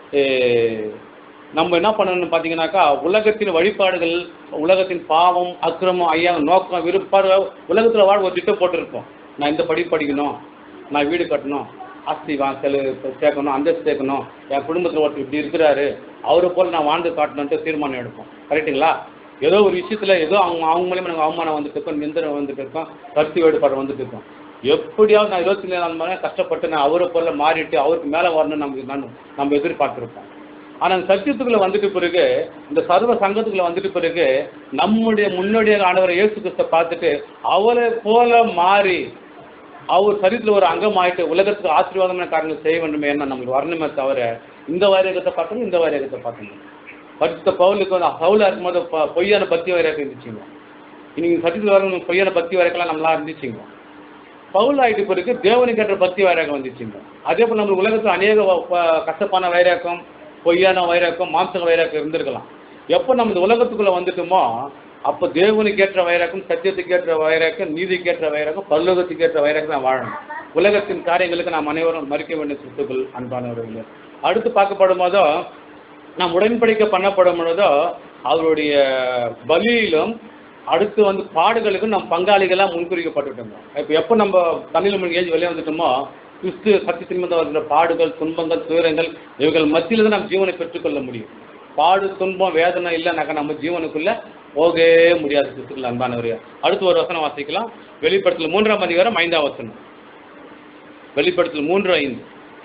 அஹ், நம்ம என்ன பண்ணணும்னு பார்த்தீங்கன்னாக்கா உலகத்தின் வழிபாடுகள் உலகத்தின் பாவம் அக்கிரமம் ஐயா நோக்கம் விருப்பாடு உலகத்தில் வாழ் ஒரு திட்டம் போட்டிருப்போம் நான் இந்த படி படிக்கணும் நான் வீடு கட்டணும் ஆஸ்தி வா செலு சேர்க்கணும் அந்தஸ்து சேர்க்கணும் என் குடும்பத்தில் ஒருத்தர் இப்படி இருக்கிறாரு அவரை போல் நான் வாழ்ந்து காட்டணுன்ட்டு தீர்மானம் எடுப்போம் கரெக்டுங்களா ஏதோ ஒரு விஷயத்தில் ஏதோ அவங்க அவங்க மூலியமாக எனக்கு அவமானம் வந்துட்டு இருக்கோம் நிந்தனம் வந்துட்டு இருக்கோம் கருத்து வேறுபாடு வந்துட்டு இருக்கோம் எப்படியாவது நான் இருபத்தி நாலு மணி நேரம் கஷ்டப்பட்டு நான் அவரை போல மாறிட்டு அவருக்கு மேலே வரணும்னு நமக்கு நான் நம்ம எதிர்பார்த்துருப்போம் ஆனால் அந்த சத்தியத்துக்குள்ள வந்துட்டு பிறகு இந்த சர்வ சங்கத்துக்குள்ள வந்துட்டு பிறகு நம்முடைய முன்னோடிய ஆண்டவரை இயேசு கிறிஸ்தை பார்த்துட்டு அவரை போல மாறி அவர் சரீரத்தில் ஒரு அங்கமாயிட்டு உலகத்துக்கு ஆசீர்வாதமான காரியங்கள் செய்ய வேண்டுமே என்ன நம்மளுக்கு வரணுமே தவிர இந்த வைரகத்தை பார்த்தோம் இந்த வைரகத்தை பார்த்தோம் பரிசுத்த பவுலுக்கு வந்து பவுலாக இருக்கும்போது பொ- பொய்யான பக்தி வைரகம் இருந்துச்சுங்க இன்னைக்கு சத்தியத்தில் வர பொய்யான பக்தி வைரக்கெல்லாம் நம்மளா இருந்துச்சுங்க பவுல் ஆயிட்டு பிறகு தேவனுக்கு ஏற்ற பக்தி வைராகம் வந்துச்சுங்க அதே போல் நம்ம உலகத்தில் அநேக வ- ப- கசப்பான வைராக்கம் பொய்யான வைராக்கம் மாம்ச வைராக்கம் இருந்திருக்கலாம் எப்போ நம்ம இந்த உலகத்துக்குள்ள வந்துட்டோமோ அப்போ தேவனுக்கு ஏற்ற வைராக்கம் சத்தியத்துக்கு ஏற்ற வைராக்கம் நீதிக்கு ஏற்ற வைராக்கம் பல்லோகத்துக்கு ஏற்ற வைராக்கம் தான் வாழணும் உலகத்தின் காரியங்களுக்கு நாம் அனைவரும் மறிக்க வேண்டிய சொத்துக்கள் அன்பானவர்கள் அடுத்து பார்க்கப்படும் போதோ நாம் உடன்படிக்கை பண்ணப்படும் பொழுதோ அவருடைய பலியிலும் அடுத்து வந்து பாடுகளுக்கும் நம்ம பங்காளிகளாக முன்குறிக்கப்பட்டுட்டோம் இப்போ எப்போ நம்ம தமிழ் மொழி ஏஜ் வெளியே வந்துட்டோமோ கிறிஸ்து சத்தியத்தின் மீது வருகிற பாடுகள் துன்பங்கள் துயரங்கள் இவைகள் மத்தியில் தான் நம்ம ஜீவனை பெற்றுக்கொள்ள முடியும் பாடு துன்பம் வேதனை இல்லைனாக்கா நம்ம ஜீவனுக்குள்ள போகவே முடியாது கிறிஸ்துக்கள் அன்பானவரே அடுத்து ஒரு வசனம் வாசிக்கலாம் வெளிப்படத்தில் மூன்றாம் அதிகாரம் ஐந்தாம் வசனம் வெளிப்படத்தில் மூன்று ஐந்து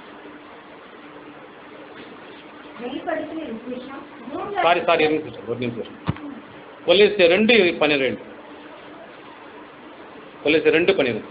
வெளிப்படுத்தின விசேஷம் மூன்று சாரி சாரி இருங்க சிஸ்டர் ஒரு நிமிஷம் கொலேசிய ரெண்டு பன்னிரெண்டு கொலேசிய ரெண்டு பன்னிரெண்டு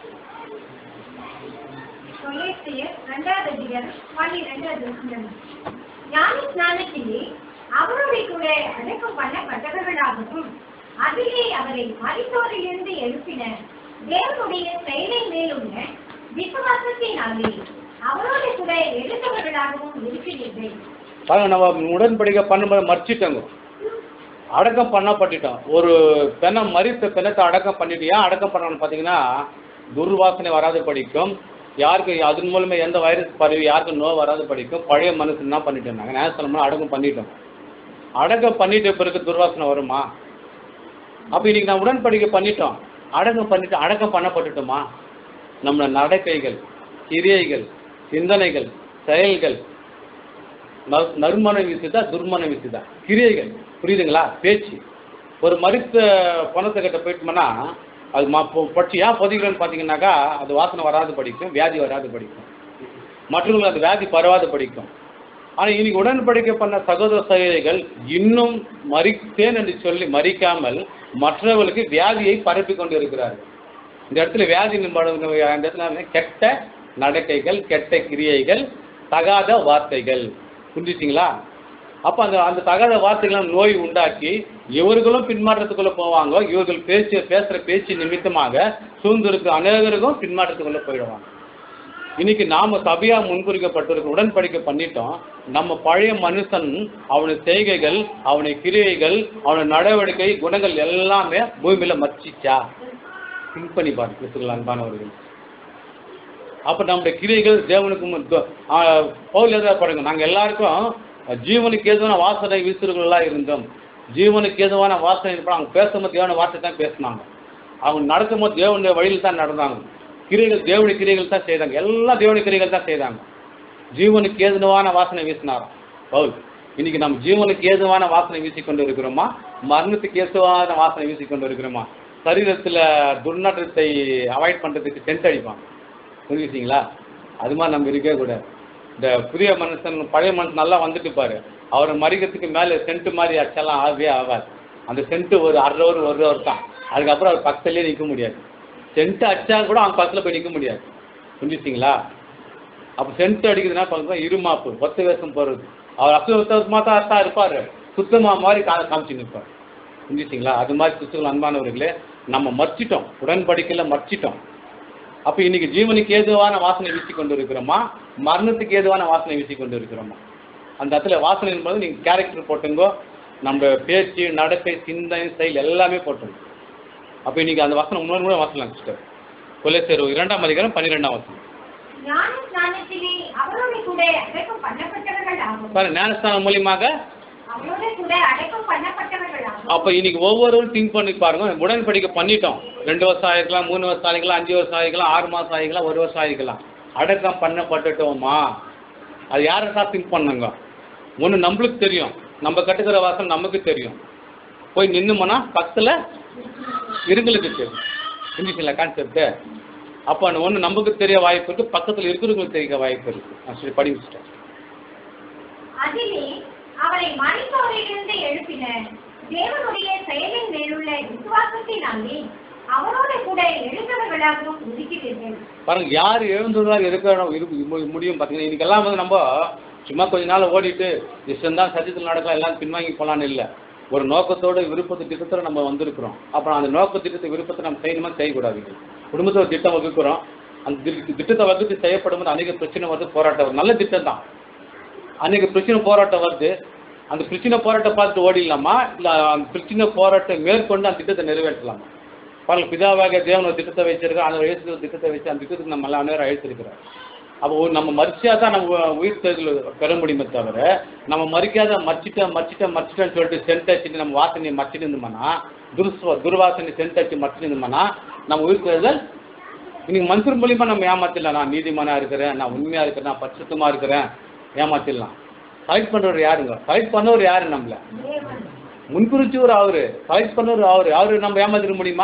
கொலேசியர் இரண்டாவது அதிகாரம் பன்னிரெண்டாவது வசனம். ஞான ஸ்நானத்திலே அவருடைய கூட அடக்கம் பண்ணப்பட்டவர்களாகவும் அதிலே அவரை மரித்தோரிலிருந்து எழுப்பின தேவனுடைய செயலை மேலுள்ள விசுவாசத்தினாலே அவரோடு கூட எழுந்தவர்களாகவும் இருக்கிறீர்கள் பாருங்க நம்ம உடன்படிக்கை பண்ணும்போது மறிச்சிட்டோங்க அடக்கம் பண்ணப்பட்டுட்டோம் ஒரு பெண்ணை மறித்த பெண்ணத்தை அடக்கம் பண்ணிட்டு ஏன் அடக்கம் பண்ணணும்னு பார்த்தீங்கன்னா துர்வாசனை வராது படிக்கும் யாருக்கு அதன் மூலமே எந்த வைரஸ் பரவி யாருக்கும் நோய் வராது படிக்கும் பழைய மனுஷன் என்ன பண்ணிட்டு இருந்தாங்க நேசனமாக அடக்கம் பண்ணிட்டோம் அடக்கம் பண்ணிட்ட பிறகு துர்வாசனை வருமா அப்போ இன்னைக்கு நான் உடன்படிக்கை பண்ணிட்டோம் அடக்கம் பண்ணிட்டு அடக்கம் பண்ணப்பட்டுட்டோமா நம்மளோட நடக்கைகள் கிரியைகள் சிந்தனைகள் செயல்கள் நற்- நறுமணம் வீசுதா துர்மணம் வீசுதா கிரியைகள் புரியுதுங்களா பேச்சு ஒரு மறித்த பணத்தை கிட்ட போயிட்டோம்னா அது ம பொ- பட்சி ஏன் பொதிக்கிறோன்னு பார்த்தீங்கன்னாக்கா அது வாசனை வராது படிக்கும் வியாதி வராது படிக்கும் மற்றவங்களுக்கு அது வியாதி பரவாது படிக்கும் ஆனால் இன்னைக்கு உடன்படிக்கை பண்ண சகோதர சகோதரிகள் இன்னும் மறித்தேன் என்று சொல்லி மறிக்காமல் மற்றவர்களுக்கு வியாதியை பரப்பி கொண்டு இருக்கிறார்கள் இந்த இடத்துல வியாதி நின்பாடு இந்த இடத்துல வந்து கெட்ட நடக்கைகள் கெட்ட கிரியைகள் தகாத வார்த்தைகள் புரிஞ்சுச்சிங்களா அப்போ அந்த அந்த தகாத வார்த்தைகள் நோய் உண்டாக்கி இவர்களும் பின்மாற்றத்துக்குள்ள போவாங்க இவர்கள் பேச்சு பேசுகிற பேச்சு நிமித்தமாக சூழ்ந்திருக்கு அநேகருக்கும் பின்மாற்றத்துக்குள்ள போயிடுவாங்க இன்னைக்கு நாம சபையா முன்குறிக்கப்பட்டிருக்க உடன்படிக்கை பண்ணிட்டோம் நம்ம பழைய மனுஷன் அவனுடைய செய்கைகள் அவனுடைய கிரியைகள் அவனுடைய நடவடிக்கை குணங்கள் எல்லாமே பூமியில மச்சிச்சா திங்க் பண்ணி பாருங்க கிறிஸ்துகள் அன்பானவர்கள் அப்ப நம்முடைய கிரியைகள் தேவனுக்கு முன் தொ- ஆ, பவுல் எதிராக பாருங்க நாங்க எல்லாருக்கும் ஜீவனுக்கு ஏதுவான வாசனை வீசுறவர்களா இருந்தோம் ஜீவனுக்கு ஏதுவான வாசனை இருப்போம் அவங்க பேசும்போது தேவன வார்த்தை தான் பேசினாங்க அவங்க நடக்கும்போது தேவனுடைய வழியில் தான் நடந்தாங்க கிரியைகள் தேவனுடைய கிரியைகள் தான் செய்தாங்க எல்லா தேவனுடைய கிரியைகள் தான் செய்தாங்க ஜீவனுக்கு ஏதுவான வாசனை வீசினாராம் பவுல் இன்னைக்கு நம்ம ஜீவனுக்கு ஏதுவான வாசனை வீசிக்கொண்டு இருக்கிறோமா மரணத்துக்கு ஏதுவான வாசனை வீசிக்கொண்டு இருக்கிறோமா சரீரத்துல துர்நாற்றத்தை அவாய்ட் பண்றதுக்கு சென்ட் அடிப்பாங்க புரிஞ்சுச்சிங்களா அது மாதிரி நம்ம இருக்கவே கூடாது இந்த புதிய மனுஷன் பழைய மனுஷன் நல்லா வந்துட்டு பாரு அவரை மறிக்கிறதுக்கு மேலே சென்ட் மாதிரி அடிச்சாலாம் ஆகவே ஆகாது அந்த சென்ட் ஒரு அரை ஒரு ஒரு ஹவர் தான் அதுக்கப்புறம் அவர் பக்கத்துலேயே நிற்க முடியாது சென்ட் அடிச்சா கூட அவங்க பக்கத்தில் போய் நிற்க முடியாது புரிஞ்சுச்சிங்களா அப்போ சென்ட் அடிக்குதுன்னா பார்த்தா இருமாப்பு ஒத்த வேஷம் போகிறது அவர் அசுத்தமாக தான் தான் இருப்பார் சுத்தமாக மாதிரி கா காமிச்சு நிற்பார் புரிஞ்சுச்சிங்களா அது மாதிரி கிறிஸ்துவ அன்பானவர்களே நம்ம மறைச்சிட்டோம் உடன்படிக்கையில் மறைச்சிட்டோம் அப்போ இன்னைக்கு ஜீவனுக்கு ஏதுவான வாசனை வீசி கொண்டு இருக்கிறோமா மரணத்துக்கு ஏதுவான வாசனை வீசி கொண்டு இருக்கிறோமா அந்த இடத்துல வாசனை என்பது நீங்கள் கேரக்டர் போட்டுங்கோ நம்ம பேச்சு நடக்கை சிந்தனை செயல் எல்லாமே போட்டுங்க அப்போ இன்னைக்கு அந்த வசனம் இன்னொரு கூட வாசலாம் சிஸ்டர் கொலைசேரு இரண்டாம் அதிகாரம் பன்னிரெண்டாம் வசனம் ஞான ஸ்நானத்திலே அவரோடு கூட அடக்கம் பண்ணப்பட்டவர்கள் ஆகும் பாருங்க ஞானஸ்தானம் மூலியமாக அவரோடு கூட அடக்கம் பண்ணப்பட்டவர்கள் ஆகும் அப்போ இன்னைக்கு ஒவ்வொருவரும் திங்க் பண்ணி பாருங்க உடன்படிக்கை பண்ணிட்டோம் ரெண்டு வருஷம் ஆகிருக்கலாம் மூணு வருஷம் ஆகிக்கலாம் அஞ்சு வருஷம் ஆகிக்கலாம் ஆறு மாதம் ஆகிக்கலாம் ஒரு வருஷம் ஆகிக்கலாம் அடக்கம் பண்ணப்பட்டுட்டோமா அது யாரை தான் திங்க் பண்ணுங்க ஒன்று நம்மளுக்கு தெரியும் நம்ம கட்டுக்கிற வாசல் நமக்கு தெரியும் போய் நின்னுமோனா பக்கத்தில் இருங்களுக்கு தெரியும் புரிஞ்சுச்சுங்களா கான்செப்ட் அப்போ அந்த ஒன்று நமக்கு தெரிய வாய்ப்பு இருக்குது பக்கத்தில் இருக்கிறவங்களுக்கு தெரிய வாய்ப்பு இருக்குது நான் சரி படிச்சுட்டேன் அதிலே அவரை மறைப்பவரிலிருந்து எழுப்பின தேவனுடைய செயலின் மேலுள்ள விசுவாசத்தினாலே அவரோடு கூட எழுந்தவர்களாகவும் இருக்கிறீர்கள் பாருங்க யார் எழுந்துதான் இருக்கணும் இரு மு- முடியும் பார்த்தீங்கன்னா இன்னைக்கெல்லாம் வந்து நம்ம சும்மா கொஞ்ச நாள் ஓடிட்டு இஷ்டம் தான் சத்தியத்தில் நடக்கலாம் எல்லாம் பின்வாங்கி போகலான்னு இல்லை ஒரு நோக்கத்தோட விருப்பத்து திட்டத்தோட நம்ம வந்திருக்கிறோம் அப்புறம் அந்த நோக்க திட்டத்தை விருப்பத்தை நம்ம செய்யணுமா செய்யக்கூடாது குடும்பத்தை ஒரு திட்டம் வகுக்கிறோம் அந்த திட்ட- திட்டத்தை வகுத்து செய்யப்படும் போது அநேக பிரச்சனை வருது போராட்டம் வருது நல்ல திட்டம் தான் அன்னைக்கு பிரச்சனை போராட்டம் வருது அந்த பிரச்சனை போராட்டம் பார்த்து ஓடிடலாமா இல்லை அந்த பிரச்சனை போராட்டம் மேற்கொண்டு அந்த திட்டத்தை நிறைவேற்றலாமா பாருங்க பிதாவாக தேவன் ஒரு திட்டத்தை வச்சிருக்கோம் அந்த வயசுக்கு ஒரு திட்டத்தை வச்சு அந்த திட்டத்துக்கு நம்ம எல்லா நேரம் அழைச்சிருக்கிறோம் அப்போ ஒரு நம்ம மறிச்சா தான் நம்ம உயிர் தேர்தல் பெற முடியுமே தவிர நம்ம மறிக்காத மறிச்சிட்டேன் மறிச்சிட்டேன் மறிச்சிட்டேன்னு சொல்லிட்டு சென்ட் அடிச்சுட்டு நம்ம வாசனையை மறைச்சிட்டு இருந்தோம்னா துர்ஸ்வ துர்வாசனை சென்ட் அடிச்சு மறைச்சிட்டு இருந்தோம்னா நம்ம உயிர் தேர்தல் இன்னைக்கு மனுஷர் மூலியமா நம்ம ஏமாத்திடலாம் நான் நீதிமானா இருக்கிறேன் நான் உண்மையா இருக்கிறேன் நான் பரிசுத்தமா இருக்கிறேன் ஏமாத்திடலாம் செலக்ட் பண்றவர் யாருங்க செலக்ட் பண்ணவர் யாரு நம்மள தேவன் முன்குறிச்சவர் அவரு செலக்ட் பண்ணவர் அவரு அவரு நம்ம ஏமாத்திட முடியுமா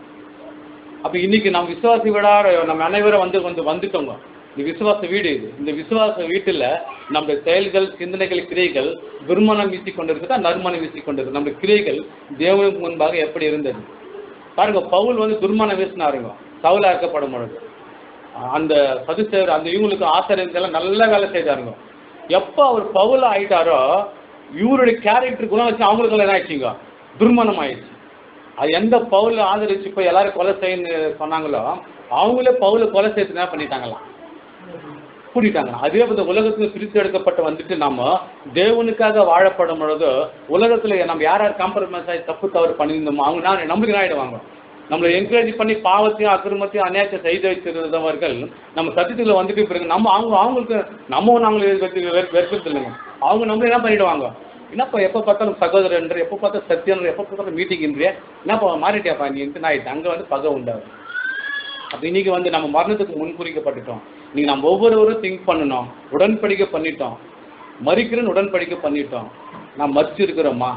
அப்ப இன்னைக்கு நம்ம விசுவாசி விடாத நம்ம அனைவரும் வந்து வந்து வந்துட்டோங்க இந்த விசுவாச வீடு இது இந்த விசுவாச வீட்டுல நம்ம செயல்கள் சிந்தனைகள் கிரியைகள் துர்மணம் வீசி கொண்டிருக்குதா நறுமணம் வீசி கொண்டிருக்கு நம்ம கிரியைகள் தேவனுக்கு முன்பாக எப்படி இருந்தது பாருங்க பவுல் வந்து துர்மணம் வீசினாருங்க சவுலா இருக்கப்படும் பொழுது அந்த சதுசேர் அந்த இவங்களுக்கு ஆசிரியர்கள் நல்ல வேலை செய்தாருங்க எப்போ அவர் பவுல ஆயிட்டாரோ இவருடைய கேரக்டர் குணம் வச்சு அவங்களுக்கு என்ன ஆயிடுச்சுங்க துர்மணம் ஆயிடுச்சு அது எந்த பவுல ஆதரிச்சு போய் எல்லாரும் கொலை செய்யணும்னு சொன்னாங்களோ அவங்களே பவுல கொலை செய்யறது என்ன பண்ணிட்டாங்களாம் கூட்டிட்டாங்க அதே போல உலகத்துல பிரித்து எடுக்கப்பட்டு வந்துட்டு நாம தேவனுக்காக வாழப்படும் பொழுது உலகத்துல நம்ம யார் யார் காம்ப்ரமைஸ் ஆகி தப்பு தவறு பண்ணியிருந்தோமோ அவங்க நான் நம்பிக்கை ஆயிடுவாங்க நம்மளை என்கரேஜ் பண்ணி பாவத்தையும் அக்கிரமத்தையும் அநியாயத்தை செய்து வைத்திருந்தவர்கள் நம்ம சத்தியத்தில் வந்துட்டு பிறகு நம்ம அவங்க அவங்களுக்கு நம்ம நாங்களை வெறுத்து வெறுக்கிறது இல்லைங்க அவங்க நம்மள என்ன பண்ணிடுவாங்க என்னப்பா எப்போ பார்த்தாலும் சகோதரன்ற எப்போ பார்த்தா சத்தியன்ற எப்போ பார்த்தாலும் மீட்டிங்ன்றிய என்னப்பா மாறிட்டியாப்பா நீ நான் ஆயிட்டு அங்கே வந்து பகை உண்டாகும் அப்போ இன்னைக்கு வந்து நம்ம மரணத்துக்கு முன்குறிக்கப்பட்டுட்டோம் இன்னைக்கு நம்ம ஒவ்வொருவரும் திங்க் பண்ணணும் உடன்படிக்கை பண்ணிட்டோம் மறிக்கிறேன்னு உடன்படிக்கை பண்ணிட்டோம் நான் மறிச்சு இருக்கிறோமா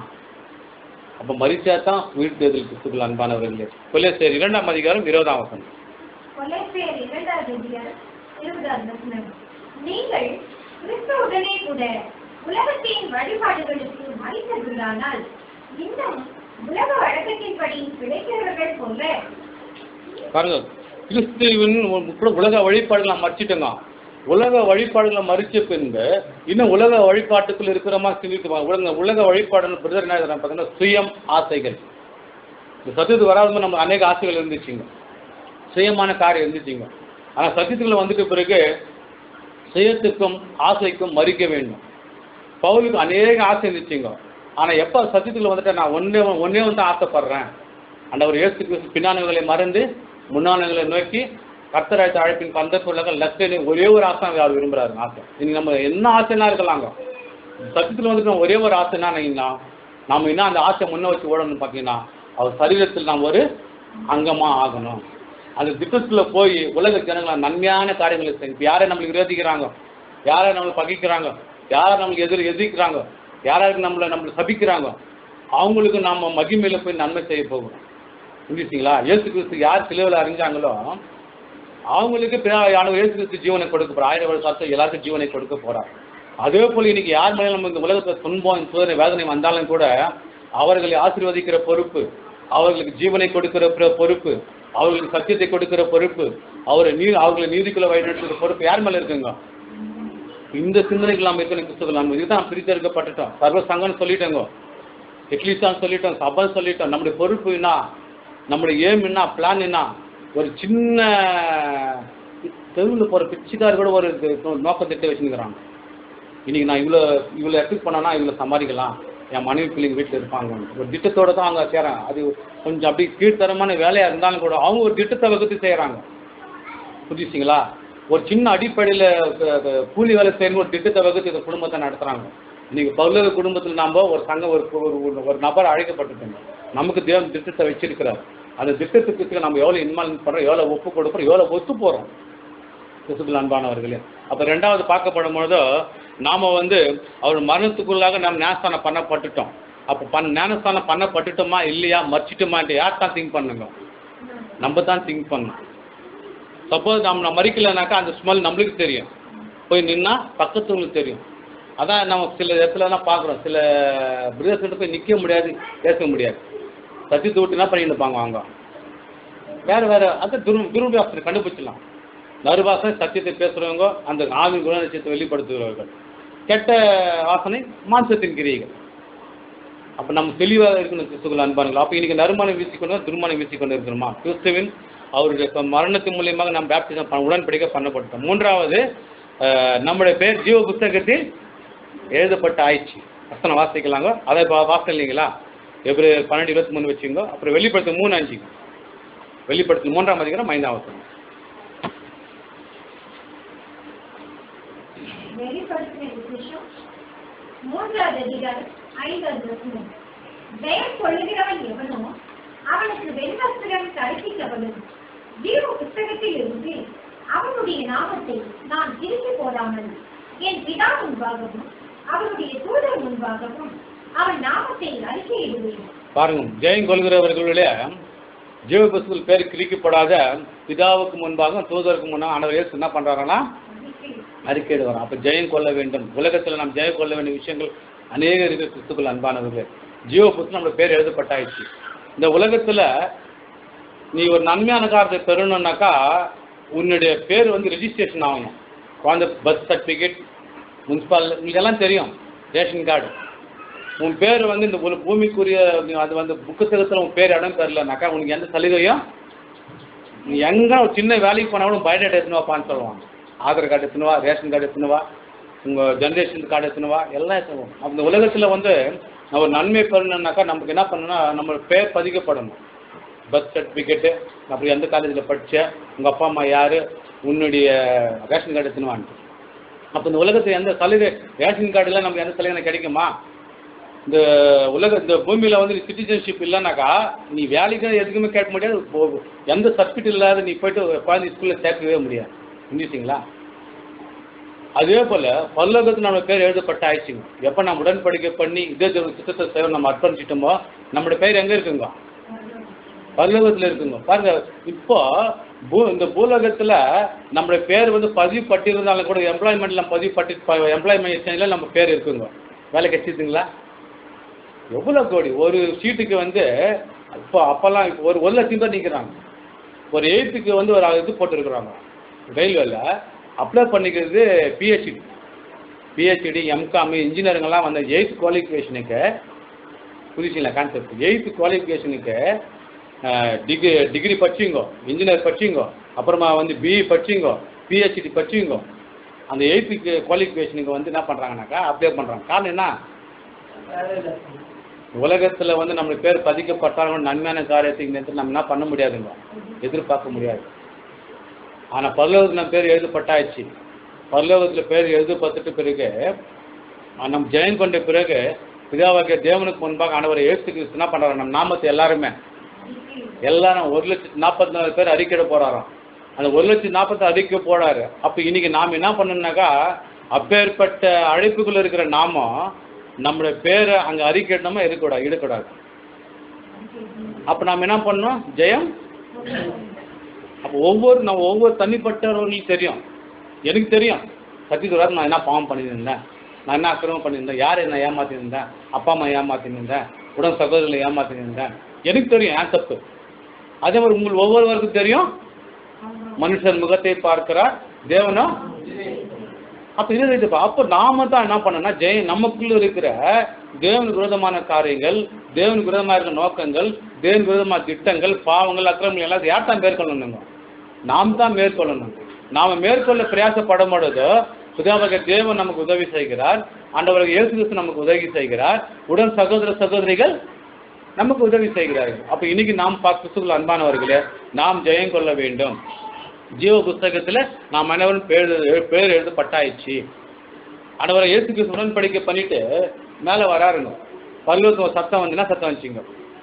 அப்போ மறிச்சா தான் உயிர் தேர்தல் கிறிஸ்துக்கள் அன்பானவர்களே கொல்லே சரி இரண்டாம் அதிகாரம் இருபதாம் வசனம் கொலைப்பேர் இரண்டாவது அதிகாரம் இருபதாவது வசனம் நீங்கள் கிறிஸ்துவுடனே கூட உலகத்தின் வழிபாடுகளுக்கு மறித்ததுள்ளானால் இன்னும் உலக வழக்கத்தின்படி கிடைக்கிறவர்கள் போல பாருங்க கிறிஸ்துவின் கூட உலக வழிபாடுகளை மறிச்சிட்டோங்க உலக வழிபாடுகளை மறிச்ச பின்பு இன்னும் உலக வழிபாட்டுக்குள்ள இருக்கிற மாதிரி சிந்தித்து பாருங்க. உலக உலக வழிபாடுன்னு பிரதர் என்ன எழுதுறாங்க பார்த்தீங்கன்னா சுயம் ஆசைகள் இந்த சத்துக்கு வராத நம்ம அநேக ஆசைகள் இருந்துச்சுங்க சுயமான காரியம் இருந்துச்சுங்க ஆனால் சத்தியத்துக்குள்ள வந்துட்ட பிறகு சுயத்துக்கும் ஆசைக்கும் மறிக்க வேண்டும் பவுலுக்கு அநேக ஆசை இருந்துச்சுங்க ஆனால் எப்போ சத்தியத்துக்குள்ள வந்துட்டு நான் ஒன்றே ஒன்றே வந்து ஆசைப்படுறேன் அந்த ஒரு இயேசு கிறிஸ்து பின்னானவர்களை மறந்து முன்னானவர்களை நோக்கி கர்த்தராய்த்த அழைப்பின் பந்தப்புள்ளக லட்சணி ஒரே ஒரு ஆசை அவர் விரும்புறாரு ஆசை இன்னைக்கு நம்ம என்ன ஆசைனா இருக்கலாங்க சத்தியத்தில் வந்துட்டு நம்ம ஒரே ஒரு ஆசைனா நான் நம்ம இன்னும் அந்த ஆசை முன்ன வச்சு ஓடணும்னு பார்த்தீங்கன்னா அவர் சரீரத்தில் நாம் ஒரு அங்கமா ஆகணும் அந்த திட்டத்துல போய் உலக ஜனங்களை நன்மையான காரியங்களை செய்யும் இப்ப யாரை நம்மளுக்கு விரோதிக்கிறாங்க யாரை நம்மளை பகைக்கிறாங்க யாரை நம்மளுக்கு எதிர் எதிர்க்கிறாங்க யாராருக்கு நம்மளை நம்மளை சபிக்கிறாங்க அவங்களுக்கு நாம மகிமையில போய் நன்மை செய்ய போகிறோம் புரிஞ்சுச்சிங்களா இயேசு கிறிஸ்து யார் சிலுவையில் அறிஞ்சாங்களோ அவங்களுக்கு பின்னாடி இயேசு கிறிஸ்து ஜீவனை கொடுக்க போறார் ஆயிரம் வருஷம் எல்லாருக்கும் ஜீவனை கொடுக்க போறார் அதே போல இன்னைக்கு யார் மேலே நம்ம இந்த உலகத்தில் துன்பம் சோதனை வேதனை வந்தாலும் கூட அவர்களை ஆசீர்வதிக்கிற பொறுப்பு அவர்களுக்கு ஜீவனை கொடுக்கிற பிற- பொறுப்பு அவர்களுக்கு சத்தியத்தை கொடுக்கிற பொறுப்பு அவரை நீ அவர்களை நீதிக்குள்ள வழிநடத்துகிற பொறுப்பு யார் மேல இருக்குங்க இந்த சிந்தனைகள் நாம் இருக்கணும் கிறிஸ்துவ நம்ம இதுதான் பிரித்தெடுக்கப்பட்டுட்டோம் சர்வ சங்கம்னு சொல்லிட்டோங்க எக்லிஸ்டான் சொல்லிட்டோம் சபை சொல்லிட்டோம் நம்முடைய பொறுப்பு என்ன நம்முடைய ஏம் என்ன பிளான் என்ன ஒரு சின்ன தெருவில் போகிற பிச்சைக்கார் கூட ஒரு இது- நோக்கத்திட்ட வச்சுருக்கிறாங்க இன்னைக்கு நான் இவ்வளோ இவ்வளோ எஃபெக்ட் பண்ணனா இவ்வளோ சம்பாதிக்கலாம் என் மனைவி பிள்ளைங்க வீட்டில் இருப்பாங்க ஒரு திட்டத்தோட தான் அவங்க செய்கிறாங்க அது கொஞ்சம் அப்படி கீழ்த்தரமான வேலையாக இருந்தாலும் கூட அவங்க ஒரு திட்டத்தை வகுத்து செய்கிறாங்க புரிஞ்சுச்சிங்களா ஒரு சின்ன அடிப்படையில் கூலி வேலை செய்யணும் ஒரு திட்டத்தை வகுத்து இந்த குடும்பத்தை நடத்துகிறாங்க இன்னைக்கு பல்லவ குடும்பத்தில் நாம் ஒரு சங்கம் ஒரு ஒரு- ஒரு நபர் அழைக்கப்பட்டுட்டோம் நமக்கு தேவன் திட்டத்தை வச்சிருக்கிறார் அந்த திட்டத்துக்கு நம்ம எவ்வளோ இன்வால்வ் பண்ணுறோம் எவ்வளோ ஒப்பு கொடுக்குறோம் எவ்வளோ ஒத்து போகிறோம் கிறிஸ்துவில் அன்பானவர்களே அப்போ ரெண்டாவது பார்க்கப்படும் பொழுதோ நாம் வந்து அவர் மரணத்துக்குள்ளாக நாம் ஞானஸ்தானம் பண்ணப்பட்டுட்டோம் அப்போ பண் ஞானஸ்தானம் பண்ணப்பட்டுட்டோமா இல்லையா மறிச்சிட்டோமான்ட்டு யார் தான் திங்க் பண்ணுங்க நம்ம தான் திங்க் பண்ணணும் சப்போஸ் நம்ம மறிக்கலைனாக்கா அந்த ஸ்மெல் நம்மளுக்கு தெரியும் போய் நின்னா பக்கத்துவங்களுக்கு தெரியும் அதான் நம்ம சில இடத்துலலாம் பார்க்குறோம் சில பிரதர்ஸ் கிட்ட போய் நிற்க முடியாது பேச முடியாது சத்தியத்தை விட்டு என்ன பண்ணிட்டு இருப்பாங்க அவங்க வேற வேற அது துரு துருபாசனை கண்டுபிடிச்சிடலாம் நறுபாசனை சத்தியத்தை பேசுறவங்க அந்த ஆவி குணநட்சத்தை வெளிப்படுத்துகிறவர்கள் கெட்ட வாசனை மாம்சத்தின் கிரியைகள் அப்போ நம்ம தெளிவாக இருக்கணும் கிறிஸ்துகள் அன்பானுங்கள் அப்போ இன்னைக்கு நறுமணம் வீசிக்கொண்டு துருமணம் வீசிக்கொண்டு இருக்கணுமா கிறிஸ்துவின் அவருடைய இப்ப மரணத்தின் மூலியமாக நாம் பேப்டிசம் பண்ண உடன்படிக்கை பண்ணப்பட்டோம் மூன்றாவது அஹ், நம்முடைய பேர் ஜீவ புஸ்தகத்தில் எழுதப்பட்ட ஆயிடுச்சு வசனம் வாசிக்கலாங்க அதை பா- வாசம் இல்லைங்களா எப்ரி பன்னெண்டு இருபத்தி மூணு வச்சுங்க அப்புறம் வெளிப்படுத்த மூணு அஞ்சுங்க வெளிப்படுத்த மூன்றாம் அதிகாரம் ஐந்தாம் வசனம் வெளிப்படுத்தின விசேஷம் மூன்றாவது அதிகாரம் ஐந்தாவது வசனம் பெயர் கொள்ளுகிறவன் எவனோ அவனுக்கு வெண்வஸ்திரம் தரிப்பிக்கப்படும் ஜீவ புஸ்தகத்தில் இருந்து அவனுடைய நாமத்தை நான் திருப்பி போடாமல் என் பிதா முன்பாகவும் அவனுடைய தூதர் முன்பாகவும் அவன் நாமத்தை அறிக்கையிடுவேன் பாருங்க ஜெயம் கொள்கிறவர்களுடைய ஜீவ புஸ்தகத்தில் பேர் கிழிக்கப்படாத பிதாவுக்கு முன்பாக தூதருக்கு முன்னாக ஆண்டவர் இயேசு என்ன பண்றாருன்னா அறிக்கையிடு வரோம் அப்போ ஜெயம் கொள்ள வேண்டும் உலகத்தில் நாம் ஜெயம் கொள்ள வேண்டிய விஷயங்கள் அநேக இருக்கு கிறிஸ்துக்கள் அன்பானவர்களே ஜீவ புஸ்தகம் நம்மளோட பேர் எழுதப்பட்டாயிடுச்சு இந்த உலகத்தில் நீ ஒரு நன்மையான காரத்தை பெறணும்னாக்கா உன்னுடைய பேர் வந்து ரெஜிஸ்ட்ரேஷன் ஆகணும் குழந்தை பர்த் சர்டிஃபிகேட் முனிசிபால் இதெல்லாம் தெரியும் ரேஷன் கார்டு உன் பேர் வந்து இந்த ஒரு பூமிக்குரிய நீ அது வந்து புக்கத்தகத்தில் உன் பேர் இடம் பெறலனாக்கா உனக்கு எந்த சலுகையும் நீ எங்கே ஒரு சின்ன வேலைக்கு போனாலும் பயோடேட்டா எடுத்துன்னு வாப்பான்னு சொல்லுவாங்க ஆதார் கார்டு எடுத்துன்னு வா ரேஷன் கார்டு எடுத்துன்னு வா உங்கள் ஜென்ரேஷன் கார்டு எடுத்துன்னு வா எல்லாம் எடுத்துன்னு வா. அந்த உலகத்தில் வந்து நம்ம ஒரு நன்மை பெறணுன்னாக்கா நமக்கு என்ன பண்ணணும்னா நம்ம பேர் பதிக்கப்படணும் பர்த் சர்டிஃபிகேட்டு அப்படி எந்த காலேஜில் படிச்ச உங்கள் அப்பா அம்மா யார் உன்னுடைய ரேஷன் கார்டு எடுத்துன்னு வான்ட்டு அப்போ இந்த உலகத்தில் எந்த சலுகை ரேஷன் கார்டுல நமக்கு எந்த சலுகை கிடைக்குமா இந்த உலக இந்த பூமியில் வந்து சிட்டிசன்ஷிப் இல்லைனாக்கா நீ வேலைக்கு எதுக்குமே கேட்க முடியாது போ- எந்த சர்டிஃபிகேட் இல்லாத நீ போயிட்டு குழந்தை ஸ்கூலில் சேர்க்கவே முடியாது புரிஞ்சுச்சிங்களா அதே போல் பல்லோகத்தில் நம்ம பேர் எழுதப்பட்ட ஆயிடுச்சுங்க எப்போ நம்ம உடன்படிக்கை பண்ணி இதே தேவ சித்தத்தை சேவை நம்ம அர்ப்பணிச்சிட்டோமோ நம்மளோட பேர் எங்கே இருக்குங்க பரலோகத்தில் இருக்குங்க பாருங்க இப்போ பூ இந்த பூலோகத்தில் நம்மளுடைய பேர் வந்து பதிவு பட்டிருந்தாலும் கூட எம்ப்ளாய்மெண்ட்ல பதிவு பட்டி எம்ப்ளாய்மெண்ட் எக்ஸ்சேஞ்சில் நம்ம பேர் இருக்குங்க வேலை கிடைச்சிதுங்களா எவ்வளோ கோடி ஒரு சீட்டுக்கு வந்து இப்போ அப்போல்லாம் இப்போ ஒரு ஒரு லட்சம் பேர் நிற்கிறாங்க ஒரு எயித்துக்கு வந்து ஒரு இது போட்டிருக்கிறாங்க ரயில்வேல அப்ளை பண்ணிக்கிறது பிஹெச்டி பிஹெச்டி எம்காம் இன்ஜினியரிங்கெல்லாம் வந்த எயித் குவாலிஃபிகேஷனுக்கு புரிச்சுங்களா கான்செப்ட் எயித்து குவாலிஃபிகேஷனுக்கு டிகிரி டிகிரி படிச்சிங்கோ இன்ஜினியர் படிச்சிங்கோ அப்புறமா வந்து பிஇ படிச்சிங்கோ பிஹெச்டி படிச்சிங்கோ அந்த எயித்து குவாலிஃபிகேஷனுக்கு வந்து என்ன பண்ணுறாங்கனாக்கா அப்ளை பண்ணுறாங்க காரணம் என்ன உலகத்தில் வந்து நம்மளுக்கு பேர் பதிக்கப்பட்டாலும் நன்மையான காரியத்துக்கு நேரத்தில் நம்ம என்ன பண்ண முடியாதுங்க எதிர்பார்க்க முடியாது ஆனால் பரலோகத்தில் நம்ம பேர் எழுதப்பட்டாச்சு பரலோகத்தில் பேர் எழுதப்பட்டுட்டு பிறகு அஹ் நம்ம ஜெயம் கொண்ட பிறகு பிதாவாகிய தேவனுக்கு முன்பாக ஆண்டவர் இயேசு கிறிஸ்து என்ன பண்ணுறாரு நம்ம நாமத்தை எல்லாருமே எல்லாரும் ஒரு லட்சத்து நாற்பத்தி நாலு பேர் அறிக்கையிட போறாராம் அந்த ஒரு லட்சத்து நாற்பத்தி அறிக்கை போடாரு அப்போ இன்னைக்கு நாம் என்ன பண்ணணும்னாக்கா அப்பேற்பட்ட அழைப்புக்குள்ள இருக்கிற நாமம் நம்மளுடைய பேரை அங்கே அறிக்கையிடணுமா இருக்கக்கூடாது இடக்கூடாது அப்போ நாம் என்ன பண்ணணும் ஜெயம் அப்போ ஒவ்வொரு நம்ம ஒவ்வொரு தனிப்பட்டவர்களுக்கும் தெரியும் எனக்கு தெரியும் சத்தியத்துறாரு நான் என்ன பாவம் பண்ணியிருந்தேன் நான் என்ன அக்கிரமம் பண்ணியிருந்தேன் யார் என்ன ஏமாத்திருந்தேன் அப்பா அம்மா ஏமாத்திருந்தேன் உடன் சகோதரர்களை ஏமாத்திருந்தேன் எனக்கு தெரியும் ஏன் தப்பு அதே மாதிரி உங்கள் ஒவ்வொருவருக்கும் தெரியும் மனுஷன் முகத்தை பார்க்கிறார் தேவனோ அப்போ இது இது அப்போ நாம தான் என்ன பண்ணோம்னா ஜெய நமக்குள்ள இருக்கிற தேவனுக்கு விரோதமான காரியங்கள் தேவனுக்கு விரோதமாக இருக்கிற நோக்கங்கள் தேவனுக்கு விரோதமான திட்டங்கள் பாவங்கள் அக்கிரமங்கள் எல்லாம் யார் தான் மேற்கொள்ளணுங்க நாம் தான் மேற்கொள்ளணும் நாம் மேற்கொள்ள பிரயாசப்படும் பொழுது புதாவக தேவன் நமக்கு உதவி செய்கிறார் ஆண்டவர்கள் இயேசு கிறிஸ்து நமக்கு உதவி செய்கிறார் உடன் சகோதர சகோதரிகள் நமக்கு உதவி செய்கிறார்கள் அப்போ இன்னைக்கு நாம் கிறிஸ்துக்குள் அன்பானவர்களே நாம் ஜெயம் கொள்ள வேண்டும் ஜீவ புஸ்தகத்தில் நாம் அனைவரும் பேர் எழு- பேர் எழுதப்பட்டாயிடுச்சு ஆண்டவரை இயேசு கிறிஸ்து உடன்படிக்கை பண்ணிட்டு மேலே வராருங்க பல்லூர் சத்தம் வந்துன்னா சத்தம் வந்துச்சுங்க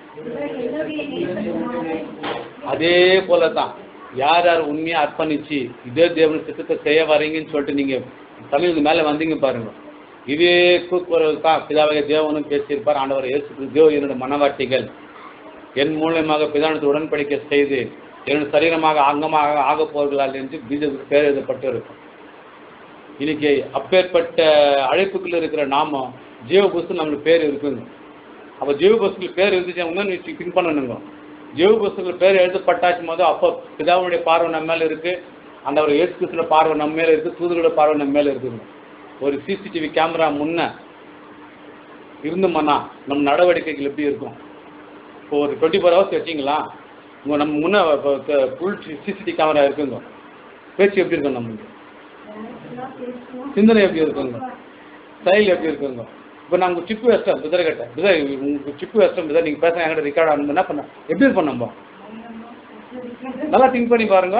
அதே போல தான் யார் யார் உண்மையாக அர்ப்பணிச்சு இதே தேவன் சித்தத்தை செய்ய வரீங்கன்னு சொல்லிட்டு நீங்கள் தமிழுக்கு மேலே வந்தீங்க பாருங்க இதே கூக்குரல் தான் பிதாவாக தேவனும் பேசியிருப்பார் ஆண்டவர் இயேசு கிறிஸ்து, தேவ என்னோட மனவாட்டிகள் என் மூலியமாக பிதானத்தை உடன்படிக்கை செய்து என்னோட சரீரமாக அங்கமாக ஆகப் போகிறார்கள் என்று பீஜத்துக்கு பேர் எழுதப்பட்டு இருக்கும் இன்னைக்கு அப்பேற்பட்ட அழைப்புக்குள்ள இருக்கிற நாமம் ஜீவ புஸ்து நம்மளுக்கு பேர் இருக்குங்க அப்போ ஜீவ புஸ்துக்கு பேர் இருந்துச்சு இன்னும் திங்க் பண்ணணுங்க ஜீவ புஸ்துக்கு பேர் எழுதப்பட்டாச்சும் போது அப்போ பிதாவுடைய பார்வை நம்ம மேல இருக்கு அந்த ஒரு இயேசு கிறிஸ்துவோட பார்வை நம்ம மேல இருக்கு தூதரோட பார்வை நம்ம மேல இருக்குங்க ஒரு சிசிடிவி கேமரா முன்ன இருந்தோம்னா நம்ம நடவடிக்கைகள் எப்படி இருக்கும் இப்போ ஒரு டுவெண்ட்டி ஃபோர் ஹவர்ஸ் வச்சிங்களா உங்கள் நம்ம முன்ன ஃபுல் சிசிடிவி கேமரா இருக்குங்க பேச்சு எப்படி இருக்கும் நம்மளுக்கு சிந்தனை எப்படி இருக்குங்க ஸ்டைல் எப்படி இருக்குங்க இப்போ நாங்கள் சிப்பு வெஸ்டம் குதிரைக்கட்டை குதிரை உங்களுக்கு சிப்பு வெஸ்டம் குதிரை நீங்கள் பேசுகிற என்கிட்ட ரெக்கார்ட் ஆனது என்ன பண்ண எப்படி இருப்போம் நம்ம நல்லா திங்க் பண்ணி பாருங்க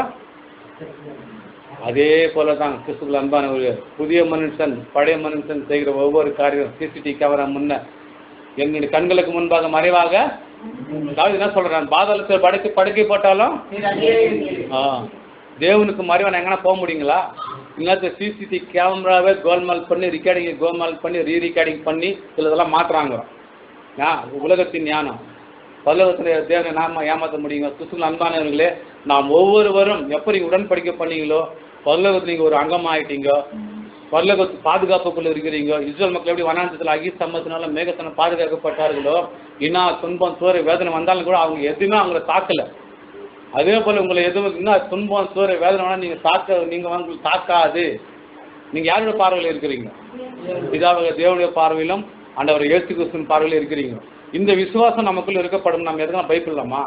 அதே போல தான் கிறிஸ்துக்குள் அன்பானவர்கள் புதிய மனுஷன் பழைய மனுஷன் செய்கிற ஒவ்வொரு காரியம் சிசிடிவி கேமரா முன்ன எங்களுடைய கண்களுக்கு முன்பாக மறைவாக அதாவது என்ன சொல்றேன் பாதாளத்தில் படுக்கை படுக்கை போட்டாலும் ஆ தேவனுக்கு மறைவான எங்கன்னா போக முடியுங்களா இல்லாத சிசிடிவி கேமராவே கோல்மால் பண்ணி ரெக்கார்டிங் கோல்மால் பண்ணி ரீ ரெக்கார்டிங் பண்ணி சிலதெல்லாம் மாற்றுறாங்க ஞா உலகத்தின் ஞானம் பல்லவத்தில் தேவனை நாம ஏமாற்ற முடியுங்க கிறிஸ்துவ அன்பானவர்களே நாம் ஒவ்வொருவரும் எப்போ நீங்கள் உடன்படிக்கை பண்ணீங்களோ பல்லவத்தில் நீங்கள் ஒரு அங்கமாயிட்டீங்க பல்லவத்து பாதுகாப்புக்குள்ள இருக்கிறீங்க இஸ்ரேல் மக்கள் எப்படி வனாந்தத்தில் அகி சம்பத்தினால மேகத்தனை பாதுகாக்கப்பட்டார்களோ இன்னா துன்பம் சோறு வேதனை வந்தாலும் கூட அவங்க எதுவுமே அவங்கள தாக்கலை அதே போல் உங்களை எதுவும் இன்னும் துன்பம் சோறு வேதனை வேணா நீங்கள் தாக்க நீங்கள் உங்களுக்கு தாக்காது நீங்கள் யாரோட பார்வையில் இருக்கிறீங்க பிதாவக தேவனுடைய பார்வையிலும் ஆண்டவர் இயேசு கிறிஸ்துவின் பார்வையில் இருக்கிறீங்க இந்த விசுவாசம் நமக்குள்ள இருக்கப்படும் நம்ம எதுனா பயப்படலாமா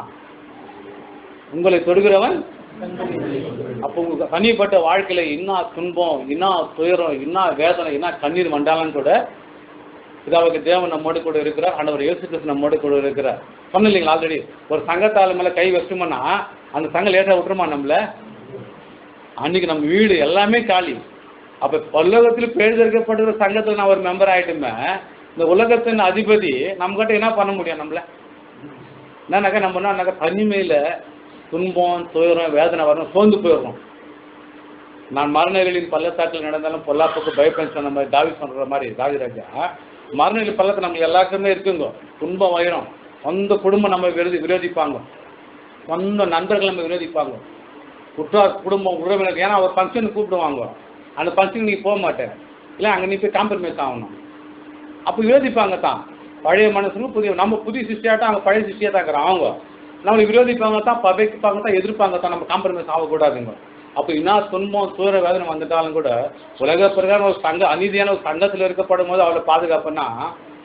உங்களை தொடுகிறவன் அப்போ உங்க தனிப்பட்ட வாழ்க்கையில என்ன துன்பம் என்ன துயரம் என்ன வேதனை என்ன கண்ணீர் வந்தாலும் கூட பிதாவுக்கு தேவன் நம்மோடு கூட இருக்கிறார் ஆண்டவர் இயேசு கிறிஸ்து நம்மோடு கூட இருக்கிறார் சொன்ன இல்லைங்களா ஆல்ரெடி ஒரு சங்கத்தாள் மேல கை வச்சோம்னா அந்த சங்கம் லேட்டாக விட்டுருமா நம்மள அன்னைக்கு நம்ம வீடு எல்லாமே காலி அப்ப பல்லோகத்தில் பேர்தெடுக்கப்படுற சங்கத்தில் நான் ஒரு மெம்பர் ஆயிட்டுமே இந்த உலகத்தின் அதிபதி நம்மகிட்ட என்ன பண்ண முடியும் நம்மள என்னன்னாக்கா நம்ம என்னன்னாக்கா தனிமையில துன்பம் துயரம் வேதனை வரணும் சோர்ந்து போயிடுறோம் நான் மரணங்களின் பள்ளத்தாக்கில் நடந்தாலும் பொல்லாப்புக்கு பயப்பேன் சொன்ன மாதிரி தாவி சொல்ற மாதிரி தாவிராஜா மரணங்களின் பள்ளத்தை நம்ம எல்லாருக்குமே இருக்குங்க துன்பம் வயிறும் சொந்த குடும்பம் நம்ம விரோதி விரோதிப்பாங்க சொந்த நண்பர்கள் நம்ம விரோதிப்பாங்க குற்றார் குடும்பம் உறவினர் ஏன்னா ஒரு ஃபங்க்ஷனுக்கு கூப்பிடுவாங்க அந்த ஃபங்க்ஷனுக்கு நீ போக மாட்டேன் இல்லை அங்கே நீ போய் காம்ப்ரமைஸ் ஆகணும் அப்போ விரோதிப்பாங்க தான் பழைய மனுஷனும் புதிய நம்ம புதிய சிஷ்டியாட்டம் அவங்க பழைய சிஷ்டியாக தான் இருக்கிறோம் அவங்க நம்மளை விரோதிப்பாங்க தான் பகைப்பாங்க தான் எதிர்ப்பாங்க தான் நம்ம காம்ப்ரமைஸ் ஆகக்கூடாதுங்க அப்போ என்ன துன்பம் சூர வேதனை வந்துட்டாலும் கூட உலக பிரகாரம் ஒரு சங்க அநீதியான ஒரு சங்கத்தில் இருக்கப்படும் போது அவளை பாதுகாப்புன்னா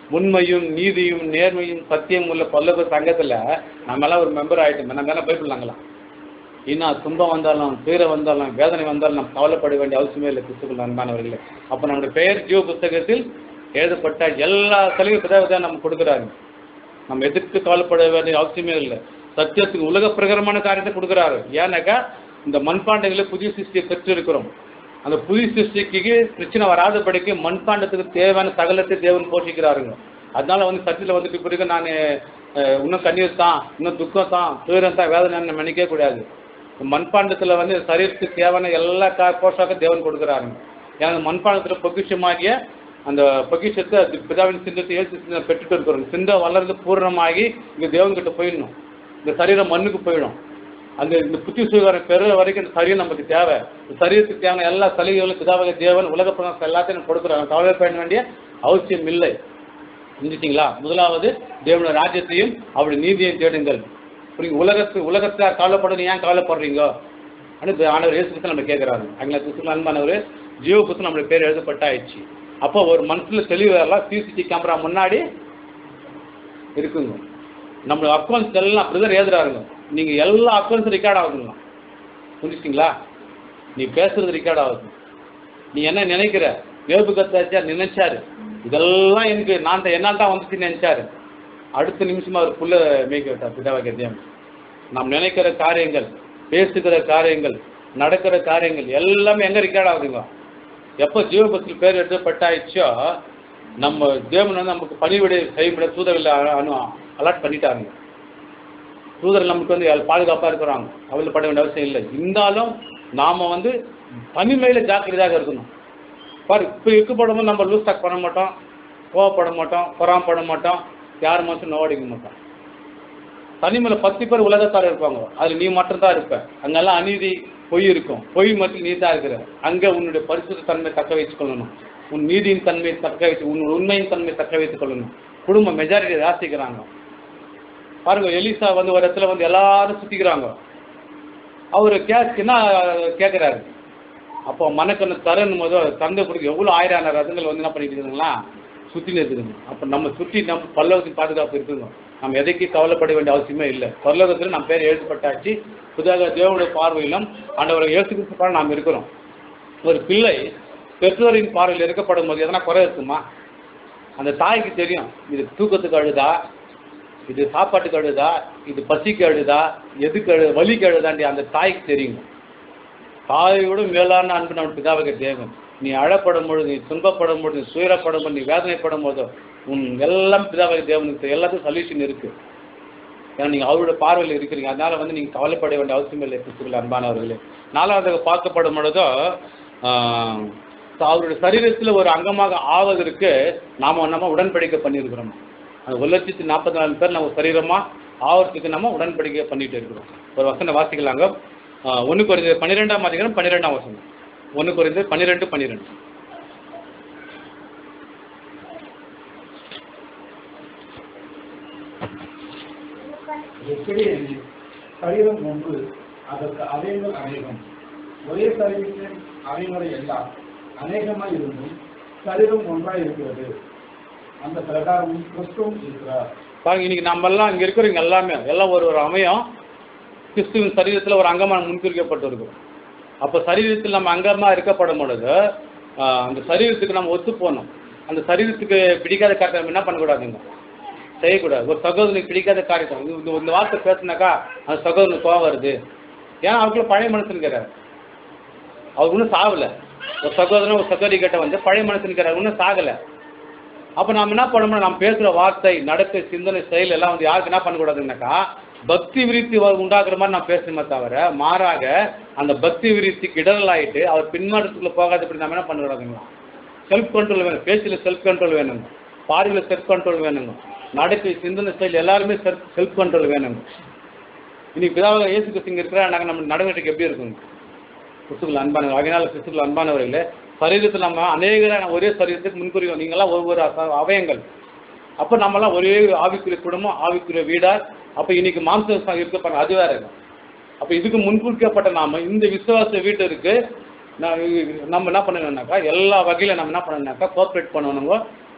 உண்மையும் நீதியும் நேர்மையும் சத்தியம் உள்ள பல்லவ சங்கத்துல நம்ம எல்லாம் ஒரு மெம்பர் ஆயிட்டோம் நம்ம எல்லாம் போய்விடலாங்களா இன்னும் துன்பம் வந்தாலும் துயரம் வந்தாலும் வேதனை வந்தாலும் நம்ம கவலைப்பட வேண்டிய அவசியமே இல்லை கிறிஸ்துக்கள் அன்பானவர்களே அப்போ நம்முடைய பெயர் ஜீவ புத்தகத்தில் எழுதப்பட்ட எல்லா சலுகை பிதாவை நம்ம கொடுக்குறாரு நம்ம எதுக்கு கவலைப்பட வேண்டிய அவசியமே இல்லை சத்தியத்துக்கு உலக பிரகாரமான காரியத்தை கொடுக்குறாரு ஏன்னாக்கா இந்த மண்பாண்டங்களை புதிய சிருஷ்டியை பெற்று இருக்கிறோம் அந்த புதிய சிருஷ்டிக்கு பிரச்சனை வராதபடிக்கு மண்பாண்டத்துக்கு தேவையான சகலத்தை தேவன் போஷிக்கிறாருங்க அதனால வந்து சத்தியில் வந்துட்டு பிறகு நான் இன்னும் கண்ணீர் தான் இன்னும் துக்கம் தான் துயரம் தான் வேதனை நம்ம நினைக்கவே கூடாது மண்பாண்டத்தில் வந்து சரீரத்துக்கு தேவையான எல்லா கா போஷாக்கும் தேவன் கொடுக்குறாருங்க ஏன்னா அந்த மண்பாண்டத்தில் பொக்கிஷமாகிய அந்த பொக்கிஷத்தை அது பிதாவின் சிந்தத்தை ஏசு சிந்தத்தை பெற்றுட்டு இருக்கிறோம் சிந்தம் வளர்ந்து பூர்ணமாகி இங்கே தேவன்கிட்ட போயிடணும் இந்த சரீரம் மண்ணுக்கு போயிடும் அந்த இந்த புத்தி சுகாரம் பெறுற வரைக்கும் இந்த சரீரம் நமக்கு தேவை இந்த சரீரத்துக்கு தேவையான எல்லா சலுகைகளும் பிதாவக தேவன் உலக பிரகாசம் எல்லாத்தையும் நம்ம கொடுக்குறாங்க கவலைப்பட வேண்டிய அவசியம் இல்லை புரிஞ்சுட்டீங்களா முதலாவது தேவனுடைய ராஜ்யத்தையும் அவருடைய நீதியையும் தேடுங்கள் புரியுங்க உலகத்து உலகத்தார் கவலைப்பட ஏன் கவலைப்படுறீங்க அப்படின்னு ஆண்டவர் இயேசு கிறிஸ்து நம்ம கேட்குறாரு அங்கே கிறிஸ்து அன்பானவர் ஜீவ புஸ்தகம் நம்மளுடைய பேர் எழுதப்பட்டாயிடுச்சு அப்போ ஒரு மனசுல தெளிவு எல்லாம் சிசிடி கேமரா முன்னாடி இருக்குங்க நம்ம அக்கௌண்ட்ஸ் எல்லாம் பிரதர் எழுதுறாருங்க நீங்க எல்லா அக்கௌண்ட்ஸும் ரெக்கார்ட் ஆகுதுங்களா புரிஞ்சுச்சிங்களா நீ பேசுறது ரெக்கார்ட் ஆகுது நீ என்ன நினைக்கிற வேபு கத்தாச்சா நினைச்சாரு இதெல்லாம் எனக்கு நான் தான் என்னால் தான் வந்துச்சுன்னு நினைச்சாரு அடுத்த நிமிஷமா அவர் புள்ள மேய்க்க விட்டார் பிதாவாகிய தேவன் நாம் நினைக்கிற காரியங்கள் பேசுகிற காரியங்கள் நடக்கிற காரியங்கள் எல்லாமே எங்க ரெக்கார்ட் ஆகுதுங்க எப்போ ஜீவபத்தில் பேர் எழுதப்பட்டாயிடுச்சோ நம்ம தேவன் வந்து நமக்கு பணிவிடை செய்யப்பட தூதர்கள் அனு அலாட் பண்ணிட்டாருங்க தூதர்கள் நமக்கு வந்து பாதுகாப்பாக இருக்கிறாங்க அவள் பட வேண்டிய அவசியம் இல்லை இருந்தாலும் நாம் வந்து தனிமையில ஜாக்கிரதையாக இருக்கணும் பாரு இப்போ இருக்கப்படும் நம்ம லூஸ் டாக் பண்ண மாட்டோம் கோவப்பட மாட்டோம் பொறாமப்பட மாட்டோம் யார் மனசும் நோடிக்க மாட்டோம் தனிமையில பத்து பேர் உலகத்தார் இருப்பாங்க அதுல நீ மட்டும் தான் இருப்ப அங்கெல்லாம் அநீதி பொய் இருக்கும் பொய் மட்டும் நீ தான் இருக்கிற அங்க உன்னுடைய பரிசுத்த தன்மை தக்க வைத்துக் கொள்ளணும் உன் நீதியின் தன்மையை தக்க வைத்து உன் உண்மையின் தன்மையை தக்க வைத்துக் கொள்ளணும் குடும்பம் மெஜாரிட்டி ராசிக்கிறாங்க பாருங்க எலிசா வந்து ஒரு இடத்துல வந்து எல்லாரும் சுத்திக்கிறாங்க அவரு கேஸ் என்ன கேட்குறாரு அப்போ மனக்கண்ணு தரணும் போது தந்தை கொடுக்க எவ்வளோ ஆயிரம் ரதங்கள் வந்து என்ன பண்ணிட்டு இருக்குதுங்களா சுற்றின்னு இருக்குதுங்க அப்போ நம்ம சுற்றி நம்ம பல்லவத்தின் பாதுகாப்பு இருக்குங்க நம்ம எதைக்கு கவலைப்பட வேண்டிய அவசியமே இல்லை பல்லவத்தில் நம்ம பேர் எழுதப்பட்டாச்சு புதாக தேவனுடைய பார்வையிலும் ஆண்டவரை இயேசு கிறிஸ்து நாம் இருக்கிறோம் ஒரு பிள்ளை பெற்றோரின் பார்வையில் இருக்கப்படும் போது எதனா குறை இருக்குமா அந்த தாய்க்கு தெரியும் இது தூக்கத்துக்கு அழுதா இது சாப்பாட்டுக்கு அழுதா இது பசிக்கு அழுதா எதுக்கு அழு வலிக்கு அழுதாண்டி அந்த தாய்க்கு தெரியுங்க தாயோட மேலான அன்பு நம்ம பிதாவக தேவன் நீ அழப்படும் பொழுது நீ துன்பப்படும் பொழுது நீ சுயரப்படும் பொழுது நீ வேதனைப்படும் போதோ உன் எல்லாம் பிதாவக தேவனுக்கு தெரியும். எல்லாத்துக்கும் சொல்யூஷன் இருக்கு ஏன்னா நீங்கள் அவரோட பார்வையில் இருக்கிறீங்க அதனால வந்து நீங்கள் கவலைப்பட வேண்டிய அவசியம் இல்லை கிறிஸ்துவில் அன்பானவர்களே நாலாவது பார்க்கப்படும் பொழுதோ ஆஹ், அவருடைய சரீரத்தில் ஒரு அங்கமாக ஆவதற்கு நாம் நம்ம உடன்படிக்கை பண்ணியிருக்கிறோம் அந்த ஒரு லட்சத்தி நாற்பத்தி நாலு பேர் நம்ம சரீரமாக ஆவறதுக்கு நம்ம உடன்படிக்கை பண்ணிட்டு இருக்கிறோம் ஒரு வசனம் வாசிக்கலாங்க ஒன்று குறைந்த பன்னிரெண்டாம் அதிகாரம் பன்னிரெண்டாம் வசனம் ஒன்று குறைந்த பன்னிரெண்டு பன்னிரெண்டு எப்படி எனில், சரீரம் ஒன்று அதற்கு அவயங்கள் அநேகம் ஒரே சரீரத்தின் அவயங்களை எல்லாம் அநேகமாய் இருந்தும் சரீரம் ஒன்றாய் இருக்கிறது அந்த பிரகாரம் கிறிஸ்துவும் இருக்கிறார் பாருங்க இன்னைக்கு நம்மெல்லாம் இங்கே இருக்கிறவங்க எல்லாமே எல்லாம் ஒரு ஒரு அமையம் கிறிஸ்துவின் சரீரத்தில் ஒரு அங்கமாக முன்குறிக்கப்பட்டு இருக்கும் அப்போ சரீரத்தில் நம்ம அங்கமாக இருக்கப்படும் பொழுது ஆஹ், அந்த சரீரத்துக்கு நம்ம ஒத்து போகணும் அந்த சரீரத்துக்கு பிடிக்காத காரியத்தை நம்ம என்ன பண்ணக்கூடாதுங்க செய்யக்கூடாது ஒரு சகோதரனுக்கு பிடிக்காத காரியத்தை இந்த- இந்த இந்த வார்த்தை பேசுனாக்கா அந்த சகோதரனுக்கு கோவம் வருது ஏன்னா அவருக்குள்ள பழைய மனுஷனுக்கிறார் அவர் இன்னும் சாகலை ஒரு சகோதரன் ஒரு சகோதரி கிட்ட வந்து பழைய மனுஷனுக்கிறார் இன்னும் சாகலை அப்போ நம்ம என்ன பண்ணணும் நம்ம பேசுகிற வார்த்தை நடக்க சிந்தனை செயல் எல்லாம் வந்து யாருக்கு என்ன பண்ணக்கூடாதுன்னாக்கா பக்தி விருத்தி வ- உண்டாக்குற மாதிரி நான் பேசணுமே தவிர மாறாக அந்த பக்தி விருத்திக்கு இடரல் ஆயிட்டு அவர் பின்மாற்றத்துக்குள்ள போகாதபடி நம்ம என்ன பண்ணக்கூடாதுங்களா செல்ஃப் கண்ட்ரோல் வேணும் பேச்சில் செல்ஃப் கண்ட்ரோல் வேணுங்க பார்வையில் செல்ஃப் கண்ட்ரோல் வேணுங்க நடக்கை சிந்தனை செயல் எல்லாருமே செல்ஃப் செல்ஃப் கண்ட்ரோல் வேணுங்க இன்னைக்கு பிதாவாக இயேசு கிறிஸ்துங்க இருக்கிறா நாங்கள் நம்ம நடவடிக்கை எப்படி இருக்குங்க கிறிஸ்துக்குள் அன்பானவர் ஆகையினால கிறிஸ்துக்குள் அன்பானவர்களே சரீரத்தில் நம்ம அநேகரான ஒரே சரீரத்துக்கு முன்குறிவோம் நீங்களாம் ஒவ்வொரு அச- அவயங்கள் அப்போ நம்மலாம் ஒரே ஆவிக்குரிய குடும்பம் ஆவிக்குரிய வீடார் அப்போ இன்னைக்கு மாம்சம் இருக்க பாருங்க அது வேற அப்போ இதுக்கு முன்குறிக்கப்பட்ட நாம இந்த விசுவாச வீட்டிற்கு நான் நம்ம என்ன பண்ணணும்னாக்கா எல்லா வகையில நம்ம என்ன பண்ணணும்னாக்கா கோஆப்ரேட் பண்ணணுங்க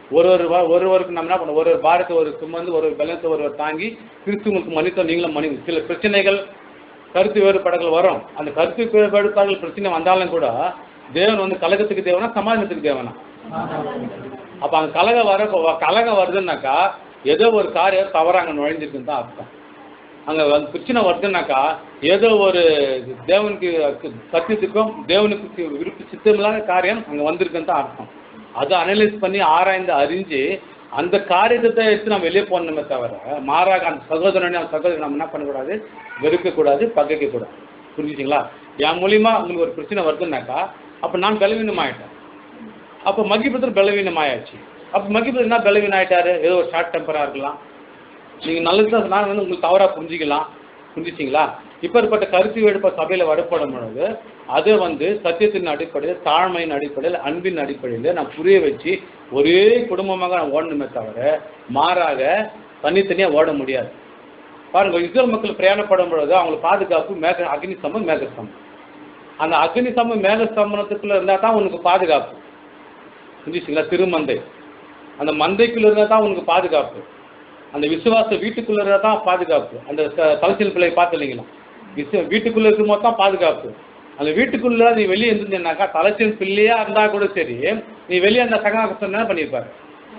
ஒரு ஒரு வா- ஒருவருக்கு நம்ம என்ன பண்ணணும் ஒரு ஒரு பாரத்தை ஒரு சுமந்து ஒரு ஒரு பலத்தை ஒருவர் தாங்கி கிறிஸ்துவுக்கு மன்னித்தோம் நீங்களும் மன்னி சில பிரச்சனைகள் கருத்து வேறுபாடுகள் வரும் அந்த கருத்து வேறுபாடுகள் பிரச்சனை வந்தாலும் கூட தேவன் வந்து கலகத்துக்கு தேவனா சமாதானத்துக்கு தேவனா அப்ப அங்க கலகம் வர கலகம் வருதுன்னாக்கா ஏதோ ஒரு காரியம் தவறா அங்க நுழைஞ்சிருக்குன்னு தான் அர்த்தம் அங்க வந்து பிரச்சனை வருதுன்னாக்கா ஏதோ ஒரு தேவனுக்கு சத்தியத்துக்கும் தேவனுக்கு விருப்ப சித்தமில்லாத காரியம் அங்க வந்திருக்குன்னு தான் அர்த்தம் அதை அனலைஸ் பண்ணி ஆராய்ந்து அறிஞ்சு அந்த காரியத்தை எடுத்து நம்ம வெளியே போடணுமே தவிர மாறாக அந்த சகோதரனை அந்த சகோதரனை நம்ம என்ன பண்ணக்கூடாது வெறுக்கக்கூடாது பகைக்கக்கூடாது புரிஞ்சுச்சிங்களா என் மூலியமா உங்களுக்கு ஒரு பிரச்சனை வருதுன்னாக்கா அப்போ நான் பலவீனம் ஆயிட்டேன் அப்போ மகிபுத்தர் பலவீனம் ஆயாச்சு அப்போ மகிபுத்தர் என்ன பலவீனம் ஆயிட்டாரு ஏதோ ஒரு ஷார்ட் டெம்பராக இருக்கலாம் நீங்கள் நல்லது தான் நான் வந்து உங்களுக்கு தவறாக புரிஞ்சிக்கலாம் புரிஞ்சிச்சிங்களா இப்பேற்பட்ட கருத்து வேடுப்ப சபையில் வரப்படும் பொழுது அதை வந்து சத்தியத்தின் அடிப்படையில் தாழ்மையின் அடிப்படையில் அன்பின் அடிப்படையில் நான் புரிய வச்சு ஒரே குடும்பமாக நான் ஓடணுமே தவிர மாறாக தனித்தனியாக ஓட முடியாது பாருங்க இஸ்ரேல் மக்கள் பிரயாணப்படும் பொழுது அவங்களை பாதுகாப்பு மேக அக்னி சம்பம் மேக ஸ்தம்பம் அந்த அக்னி சம்பம் மேக ஸ்தம்பனத்துக்குள்ள இருந்தால் தான் உனக்கு பாதுகாப்பு புரிஞ்சுச்சிங்களா திருமந்தை அந்த மந்தைக்குள்ள இருந்தால் தான் உனக்கு பாதுகாப்பு அந்த விசுவாச வீட்டுக்குள்ள இருந்தால் தான் பாதுகாப்பு அந்த த- தலைச்சல் பிள்ளை பார்த்து இல்லைங்களா விசு வீட்டுக்குள்ள இருக்கும்போது தான் பாதுகாப்பு அந்த வீட்டுக்குள்ள நீ வெளியே இருந்தீங்கன்னாக்கா தலைச்சல் பிள்ளையா இருந்தா கூட சரி நீ வெளியே அந்த சகனாக என்ன பண்ணியிருப்பாரு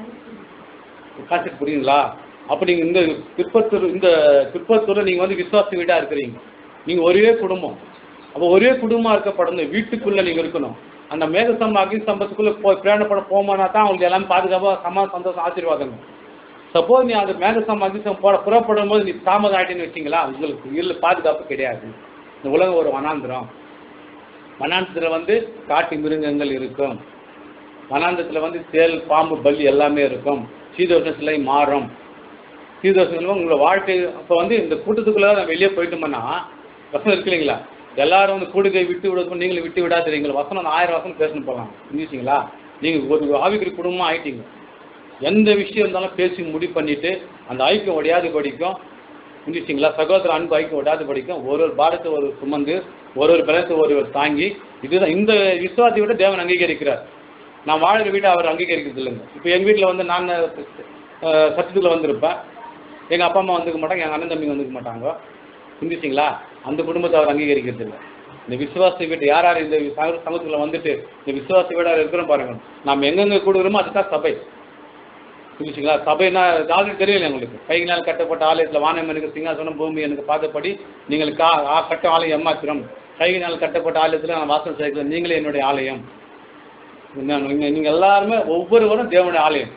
கான்செப்ட் புரியுங்களா அப்போ நீங்கள் இந்த திருப்பத்தூர் இந்த திருப்பத்தூரில் நீங்கள் வந்து விசுவாச வீடாக இருக்கிறீங்க நீங்கள் ஒரே குடும்பம் அப்போ ஒரே குடும்பமாக இருக்கப்படணும் வீட்டுக்குள்ளே நீங்கள் இருக்கணும் அந்த மேகசம் அக்னி சம்பத்துக்குள்ளே போ பிரயாணப்பட போமானா தான் அவங்களுக்கு எல்லாமே பாதுகாப்பாக சமா சந்தோஷம் ஆசீர்வாதங்க சப்போஸ் நீ அந்த மேகசம் அக்னிசம் போட புறப்படும் போது நீ தாமதம் ஆகிட்டேன்னு வச்சிங்களா உங்களுக்கு இதில் பாதுகாப்பு கிடையாது இந்த உலகம் ஒரு வனாந்திரம் வனாந்திரத்தில் வந்து காட்டு மிருகங்கள் இருக்கும் வனாந்தத்தில் வந்து தேல் பாம்பு பல்லி எல்லாமே இருக்கும் சீதோஷ சிலை மாறும் சீதோஷ சிலை உங்களோட வாழ்க்கை அப்போ வந்து இந்த கூட்டத்துக்குள்ளே நான் வெளியே போயிட்டோம்னா வசனம் இருக்கு இல்லைங்களா எல்லாரும் வந்து கூடுகை விட்டு விடுறது நீங்களும் விட்டு விடாதீங்க வசனம் அந்த ஆயிரம் வசனம் பேசணும் போகலாம் புரிஞ்சுச்சிங்களா நீங்கள் ஒரு ஆவிக்கிற குடும்பமாக ஆயிட்டீங்க எந்த விஷயம் இருந்தாலும் பேசி முடிவு பண்ணிட்டு அந்த ஐக்கியம் உடையாது படிக்கும் புரிஞ்சுச்சிங்களா சகோதர அன்பு ஐக்கியம் உடையாது படிக்கும் ஒரு ஒரு பாரத்தை ஒரு சுமந்து ஒரு ஒரு பலத்தை ஒருவர் தாங்கி இதுதான் இந்த விசுவாசத்தை விட தேவன் அங்கீகரிக்கிறார் நான் வாழ்கிற வீட்டை அவர் அங்கீகரிக்கிறது இல்லைங்க இப்போ எங்கள் வீட்டில் வந்து நான் அஹ், சத்தியத்துக்குள்ள வந்திருப்பேன் எங்கள் அப்பா அம்மா வந்துக்க மாட்டாங்க எங்கள் அண்ணன் தம்பி வந்துக்க மாட்டாங்க புரிஞ்சுச்சிங்களா அந்த குடும்பத்தை அவர் அங்கீகரிக்கிறது இல்லை இந்த விசுவாச வீட்டு யார் யார் இந்த சம- சமூகத்துல வந்துட்டு இந்த விசுவாச வீடாக இருக்கிறோம் பாருங்க நாம் எங்கெங்க கூடுகிறோமோ அதுதான் சபை புரிஞ்சுங்களா சபைனா ஆல்ரெடி தெரியல உங்களுக்கு கைகளால் கட்டப்பட்ட ஆலயத்தில் வானம் எனக்கு சிங்காசனம் பூமி எனக்கு பார்த்தபடி நீங்கள் கா ஆ கட்ட ஆலயம் எம்மாத்திரம் கைகளினால் கட்டப்பட்ட ஆலயத்தில் நான் வாசல் செய்கிறேன் நீங்களே என்னுடைய ஆலயம் நீங்கள் நீங்கள் எல்லாருமே ஒவ்வொருவரும் தேவனுடைய ஆலயம்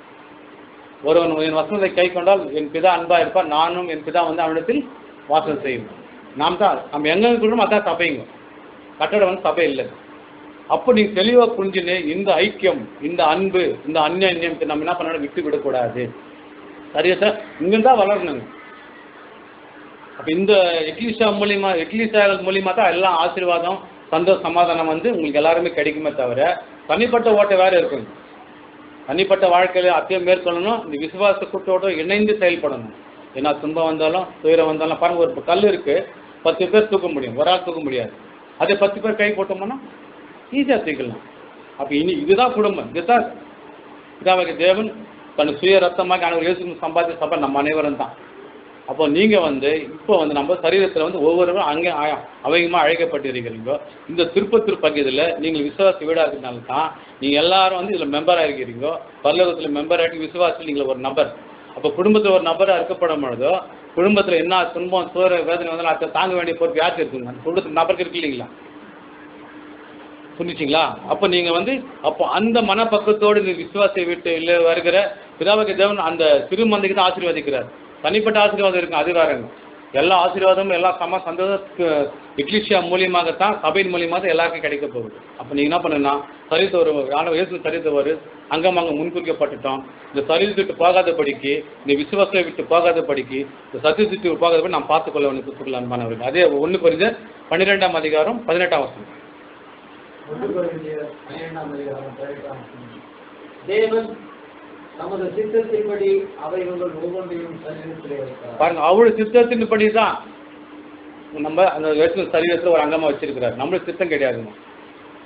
ஒருவன் என் வசனத்தை கை கொண்டால் என் பிதா அன்பா இருப்பார் நானும் என் பிதா வந்து அவனிடத்தில் வாசல் செய்யும் நாம் தான் நம்ம எங்க இருக்கிறோமோ அதான் சபைங்க கட்டடம் வந்து சபை இல்லை அப்போ நீங்க தெளிவா புரிஞ்சுன்னு இந்த ஐக்கியம் இந்த அன்பு இந்த அந்நியம் நம்ம என்ன பண்ணணும் விட்டு விடக்கூடாது சரியா சார் இங்க தான் வளரணுங்க அப்ப இந்த எக்லிஷா மூலியமா எக்லிஷாக்கள் மூலியமா தான் எல்லாம் ஆசீர்வாதம் சந்தோஷ சமாதானம் வந்து உங்களுக்கு எல்லாருமே கிடைக்குமே தவிர தனிப்பட்ட ஓட்டை வேற இருக்குங்க தனிப்பட்ட வாழ்க்கையில அத்தையும் மேற்கொள்ளணும் இந்த விசுவாச கூட்டோட இணைந்து செயல்படணும் ஏன்னா துன்பம் வந்தாலும் துயரம் வந்தாலும் பாருங்க ஒரு கல் இருக்கு பத்து பேர் தூக்க முடியும் ஒரு ஆள் தூக்க முடியாது அதே பத்து பேர் கை போட்டோம்னா ஈஸியாக தூக்கலாம் அப்போ இனி இதுதான் குடும்பம் இதுதான் பிதாவாகிய தேவன் தன் சுய ரத்தமாக அனைவர் இயேசு சம்பாதித்த சபை நம்ம அனைவரும் தான் அப்போ நீங்கள் வந்து இப்போ வந்து நம்ம சரீரத்தில் வந்து ஒவ்வொருவரும் அங்கே அவங்கமாக அழைக்கப்பட்டிருக்கிறீங்க இந்த திருப்பத்தூர் பகுதியில் நீங்கள் விசுவாசி வீடாக இருக்கிறதுனால தான் நீங்கள் எல்லாரும் வந்து இதில் மெம்பராக இருக்கிறீங்க பரலோகத்தில் மெம்பர் ஆகி விசுவாசத்தில் நீங்கள் ஒரு நபர் அப்போ குடும்பத்தில் ஒரு நபராக இருக்கப்படும் பொழுதோ குடும்பத்தில் என்ன துன்பம் சோறு வேதனை வந்தாலும் அதை தாங்க வேண்டிய பொறுப்பு யாருக்கு இருக்குங்க அந்த குடும்பத்தில் நபருக்கு இருக்கு இல்லைங்களா புரிஞ்சுச்சிங்களா அப்போ நீங்கள் வந்து அப்போ அந்த மனப்பக்கத்தோடு இந்த விசுவாசை விட்டு இல்லை வருகிற பிதாவக தேவன் அந்த திருமந்தைக்கு தான் ஆசீர்வதிக்கிறார் தனிப்பட்ட ஆசீர்வாதம் இருக்கும் அது வேறங்க எல்லா ஆசீர்வாதமும் எல்லா சம சந்தோஷ எக்லிஷியா மூலியமாகத்தான் சபையின் மூலியமாக தான் எல்லாருக்கும் கிடைக்க போகுது அப்போ நீங்கள் என்ன பண்ணுன்னா சரித்தவர் ஆனால் இயேசு சரித்தவர் அங்கம் அங்கே முன்குறிக்கப்பட்டுட்டோம் இந்த சரீரத்தை விட்டு போகாத படிக்கு இந்த விசுவாசத்தை விட்டு போகாத படிக்கு இந்த சத்தியத்தை விட்டு போகாத படி நாம் பார்த்துக்கொள்ள வேண்டிய புத்தகம் அன்பானவர்கள் அதே ஒன்று புரிஞ்ச பன்னிரெண்டாம் அதிகாரம் பதினெட்டாம் வசனம் ஒன்று கொரிந்தியர் பன்னிரெண்டாம் அதிகாரம் பதினெட்டாம் வசனம். தேவன் நமது சித்தத்தின்படி அவைகள் ஒவ்வொன்றையும் சரீரத்திலே வைத்தார் பாருங்க அவரு சித்தத்தின் படி தான் நம்ம அந்த வச்சு சரீரத்தில் ஒரு அங்கமாக வச்சிருக்கிறார் நம்மளுக்கு சித்தம் கிடையாதுங்க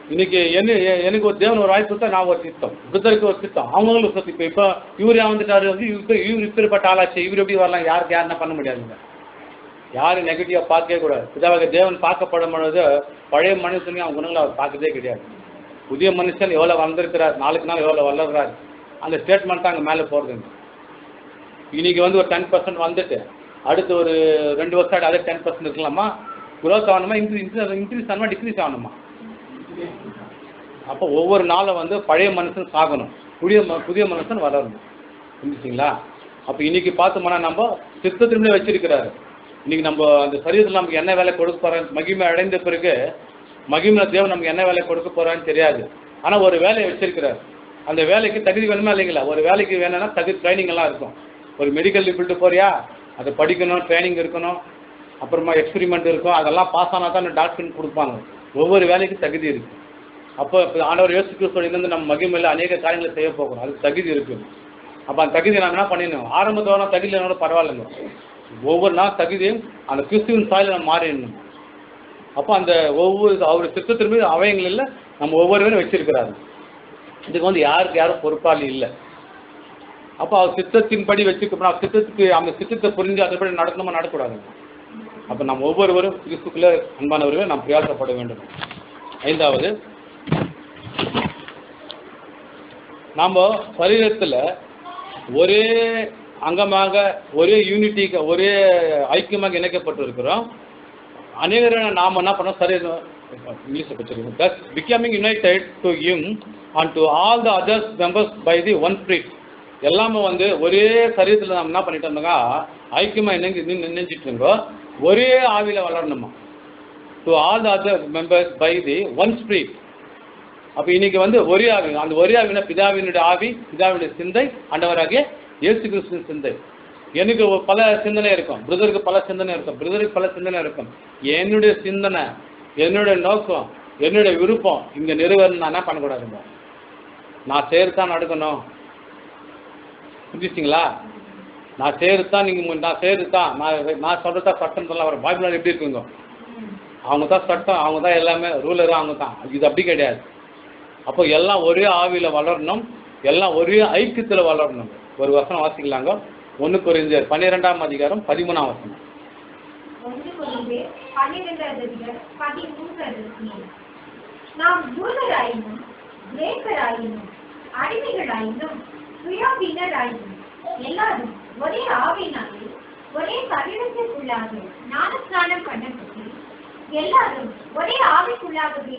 இன்னைக்கு என்ன எ- எனக்கு ஒரு தேவன் ஒரு வாய்ப்பு கொடுத்தா நான் ஒரு சித்தம் புத்தருக்கு ஒரு சித்தம் அவங்களும் ஒரு சித்தம் இப்போ இப்போ இவர் ஏன் வந்துட்டாரு வந்து இவர் இவர் இப்பேற்பட்ட ஆளாச்சு இவர் எப்படி வரலாம் யாருக்கு யாருன்னா பண்ண முடியாதுங்க யாரும் நெகட்டிவாக பார்க்கவே கூடாது பிதாவாக தேவன் பார்க்கப்படும் பொழுது பழைய மனுஷனையும் அவங்க குணங்களை அவர் பார்க்கறதே கிடையாது புதிய மனுஷன் எவ்வளோ வளர்ந்துருக்கிறார் நாளுக்கு நாள் எவ்வளோ வளர்றாரு அந்த ஸ்டேட்மெண்ட் தான் அங்கே மேலே போகிறதுங்க இன்னைக்கு வந்து ஒரு டென் பர்சன்ட் வந்துட்டு அடுத்து ஒரு ரெண்டு வருஷம் ஆடி அதே டென் பர்சன்ட் இருக்கலாமா குரோத் ஆகணுமா இன்க்ரீஸ் இன்க்ரீஸ் ஆகணுமா டிக்ரீஸ் ஆகணுமா அப்போ ஒவ்வொரு நாளும் வந்து பழைய மனுஷன் சாகணும் புதிய ம- புதிய மனுஷன் வளரணும் புரிஞ்சுச்சிங்களா அப்போ இன்னைக்கு பார்த்தோம்னா நம்ம சித்தத்திலே வச்சிருக்கிறாரு இன்னைக்கு நம்ம அந்த சரீரத்தில் நமக்கு என்ன வேலை கொடுக்க போறோம் மகிமை அடைந்த பிறகு மகிமை தேவன் நமக்கு என்ன வேலை கொடுக்க போறான்னு தெரியாது ஆனால் ஒரு வேலையை வச்சிருக்கிறார் அந்த வேலைக்கு தகுதி வேணுமா இல்லைங்களா ஒரு வேலைக்கு வேணும்னா தகுதி ட்ரைனிங் எல்லாம் இருக்கும் ஒரு மெடிக்கல் ஃபீல்டு போறியா அதை படிக்கணும் ட்ரைனிங் இருக்கணும் அப்புறமா எக்ஸ்பெரிமெண்ட் இருக்கும் அதெல்லாம் பாஸ் ஆனால் தான் டாக்டர் கொடுப்பாங்க ஒவ்வொரு வேலைக்கும் தகுதி இருக்கு அப்போ இப்போ ஆண்டவர் இயேசு கிறிஸ்துவிலிருந்து நம்ம மகிமையில் அநேக காரியங்களை செய்ய போகிறோம் அது தகுதி இருக்கு அப்போ அந்த தகுதி நாம் என்ன பண்ணிடணும் ஆரம்பத்தோட தகுதி இல்லைனாலும் பரவாயில்லைங்க ஒவ்வொரு நாள் தகுதியும் அந்த கிறிஸ்துவின் சாயலில் நம்ம மாறிடணும் அப்போ அந்த ஒவ்வொரு அவர் சித்தத்தின் மீது அவயங்களில் நம்ம ஒவ்வொருவரும் வச்சிருக்கிறாரு இதுக்கு வந்து யாருக்கு யாரும் பொறுப்பாளி இல்லை அப்போ அவர் சித்தத்தின்படி வச்சுக்கணும் அவர் சித்தத்துக்கு அந்த சித்தத்தை புரிஞ்சு அதன்படி நடக்கணுமா நடக்கூடாது அப்போ நம்ம ஒவ்வொருவரும் கிறிஸ்துக்குள்ள அன்பானவர்களே நாம் பிரயாசப்பட வேண்டும் ஐந்தாவது நாம் சரீரத்தில் ஒரே அங்கமாக ஒரே யூனிட்டிக்கு ஒரே ஐக்கியமாக இணைக்கப்பட்டு இருக்கிறோம் அநேகர் நாம் என்ன பண்ணோம் சரி இங்கிலீஷில் வச்சிருக்கோம் thus becoming united to him and to all the others members by the one spirit எல்லாமே வந்து ஒரே சரீரத்தில் நம்ம என்ன பண்ணிட்டு இருந்தோங்க ஐக்கியமாக இணைஞ்சு நினைஞ்சிட்டு இருந்தோம் ஒரே ஆவியில் வளரணுமா to all the other members by the one spirit அப்போ இன்னைக்கு வந்து ஒரே ஆவி அந்த ஒரே ஆவினா பிதாவினுடைய ஆவி பிதாவினுடைய சிந்தை ஆண்டவராகிய இயேசு கிறிஸ்துவின் சிந்தை எனக்கு ஒரு பல சிந்தனை இருக்கும் பிரதருக்கு பல சிந்தனை இருக்கும் பிரதருக்கு பல சிந்தனை இருக்கும் என்னுடைய சிந்தனை என்னுடைய நோக்கம் என்னுடைய விருப்பம் இங்க நிறைவேறணும் நான் என்ன பண்ணக்கூடாதுங்க நான் சேர்த்தான் நடக்கணும் புரிஞ்சிச்சிங்களா நான் சேர்த்தான் நீங்க மு- நான் சேர்த்தான் நான் நான் சொல்றதா சட்டம் சொல்ல வர பைபிள் எப்படி இருக்குங்க அவங்க தான் சட்டம் அவங்க தான் எல்லாமே ரூலரும் அவங்க தான் இது அப்படி கிடையாது அப்போ எல்லாம் ஒரே ஆவியில் வளரணும் எல்லாம் ஒரே ஐக்கியத்தில் வளரணும் ஒரு வசனம் வாசிக்கலாங்க ஒன்று குறிஞ்சர் பன்னிரெண்டாம் அதிகாரம் பதிமூணாம் வசனம் ஒன்று கொண்டு பன்னிரெண்டாவது பதிமூன்றாவது வசனம். நாம் யூதராயினும் கிரேக்கராயினும் அடிமைகளாயினும் சுயாதீனராயினும் எல்லாரும் ஒரே ஆவினாலே ஒரே சரீரத்திற்குள்ளாக ஞானஸ்நானம் பண்ணப்பட்டு எல்லாரும் ஒரே ஆவிக்குள்ளாகவே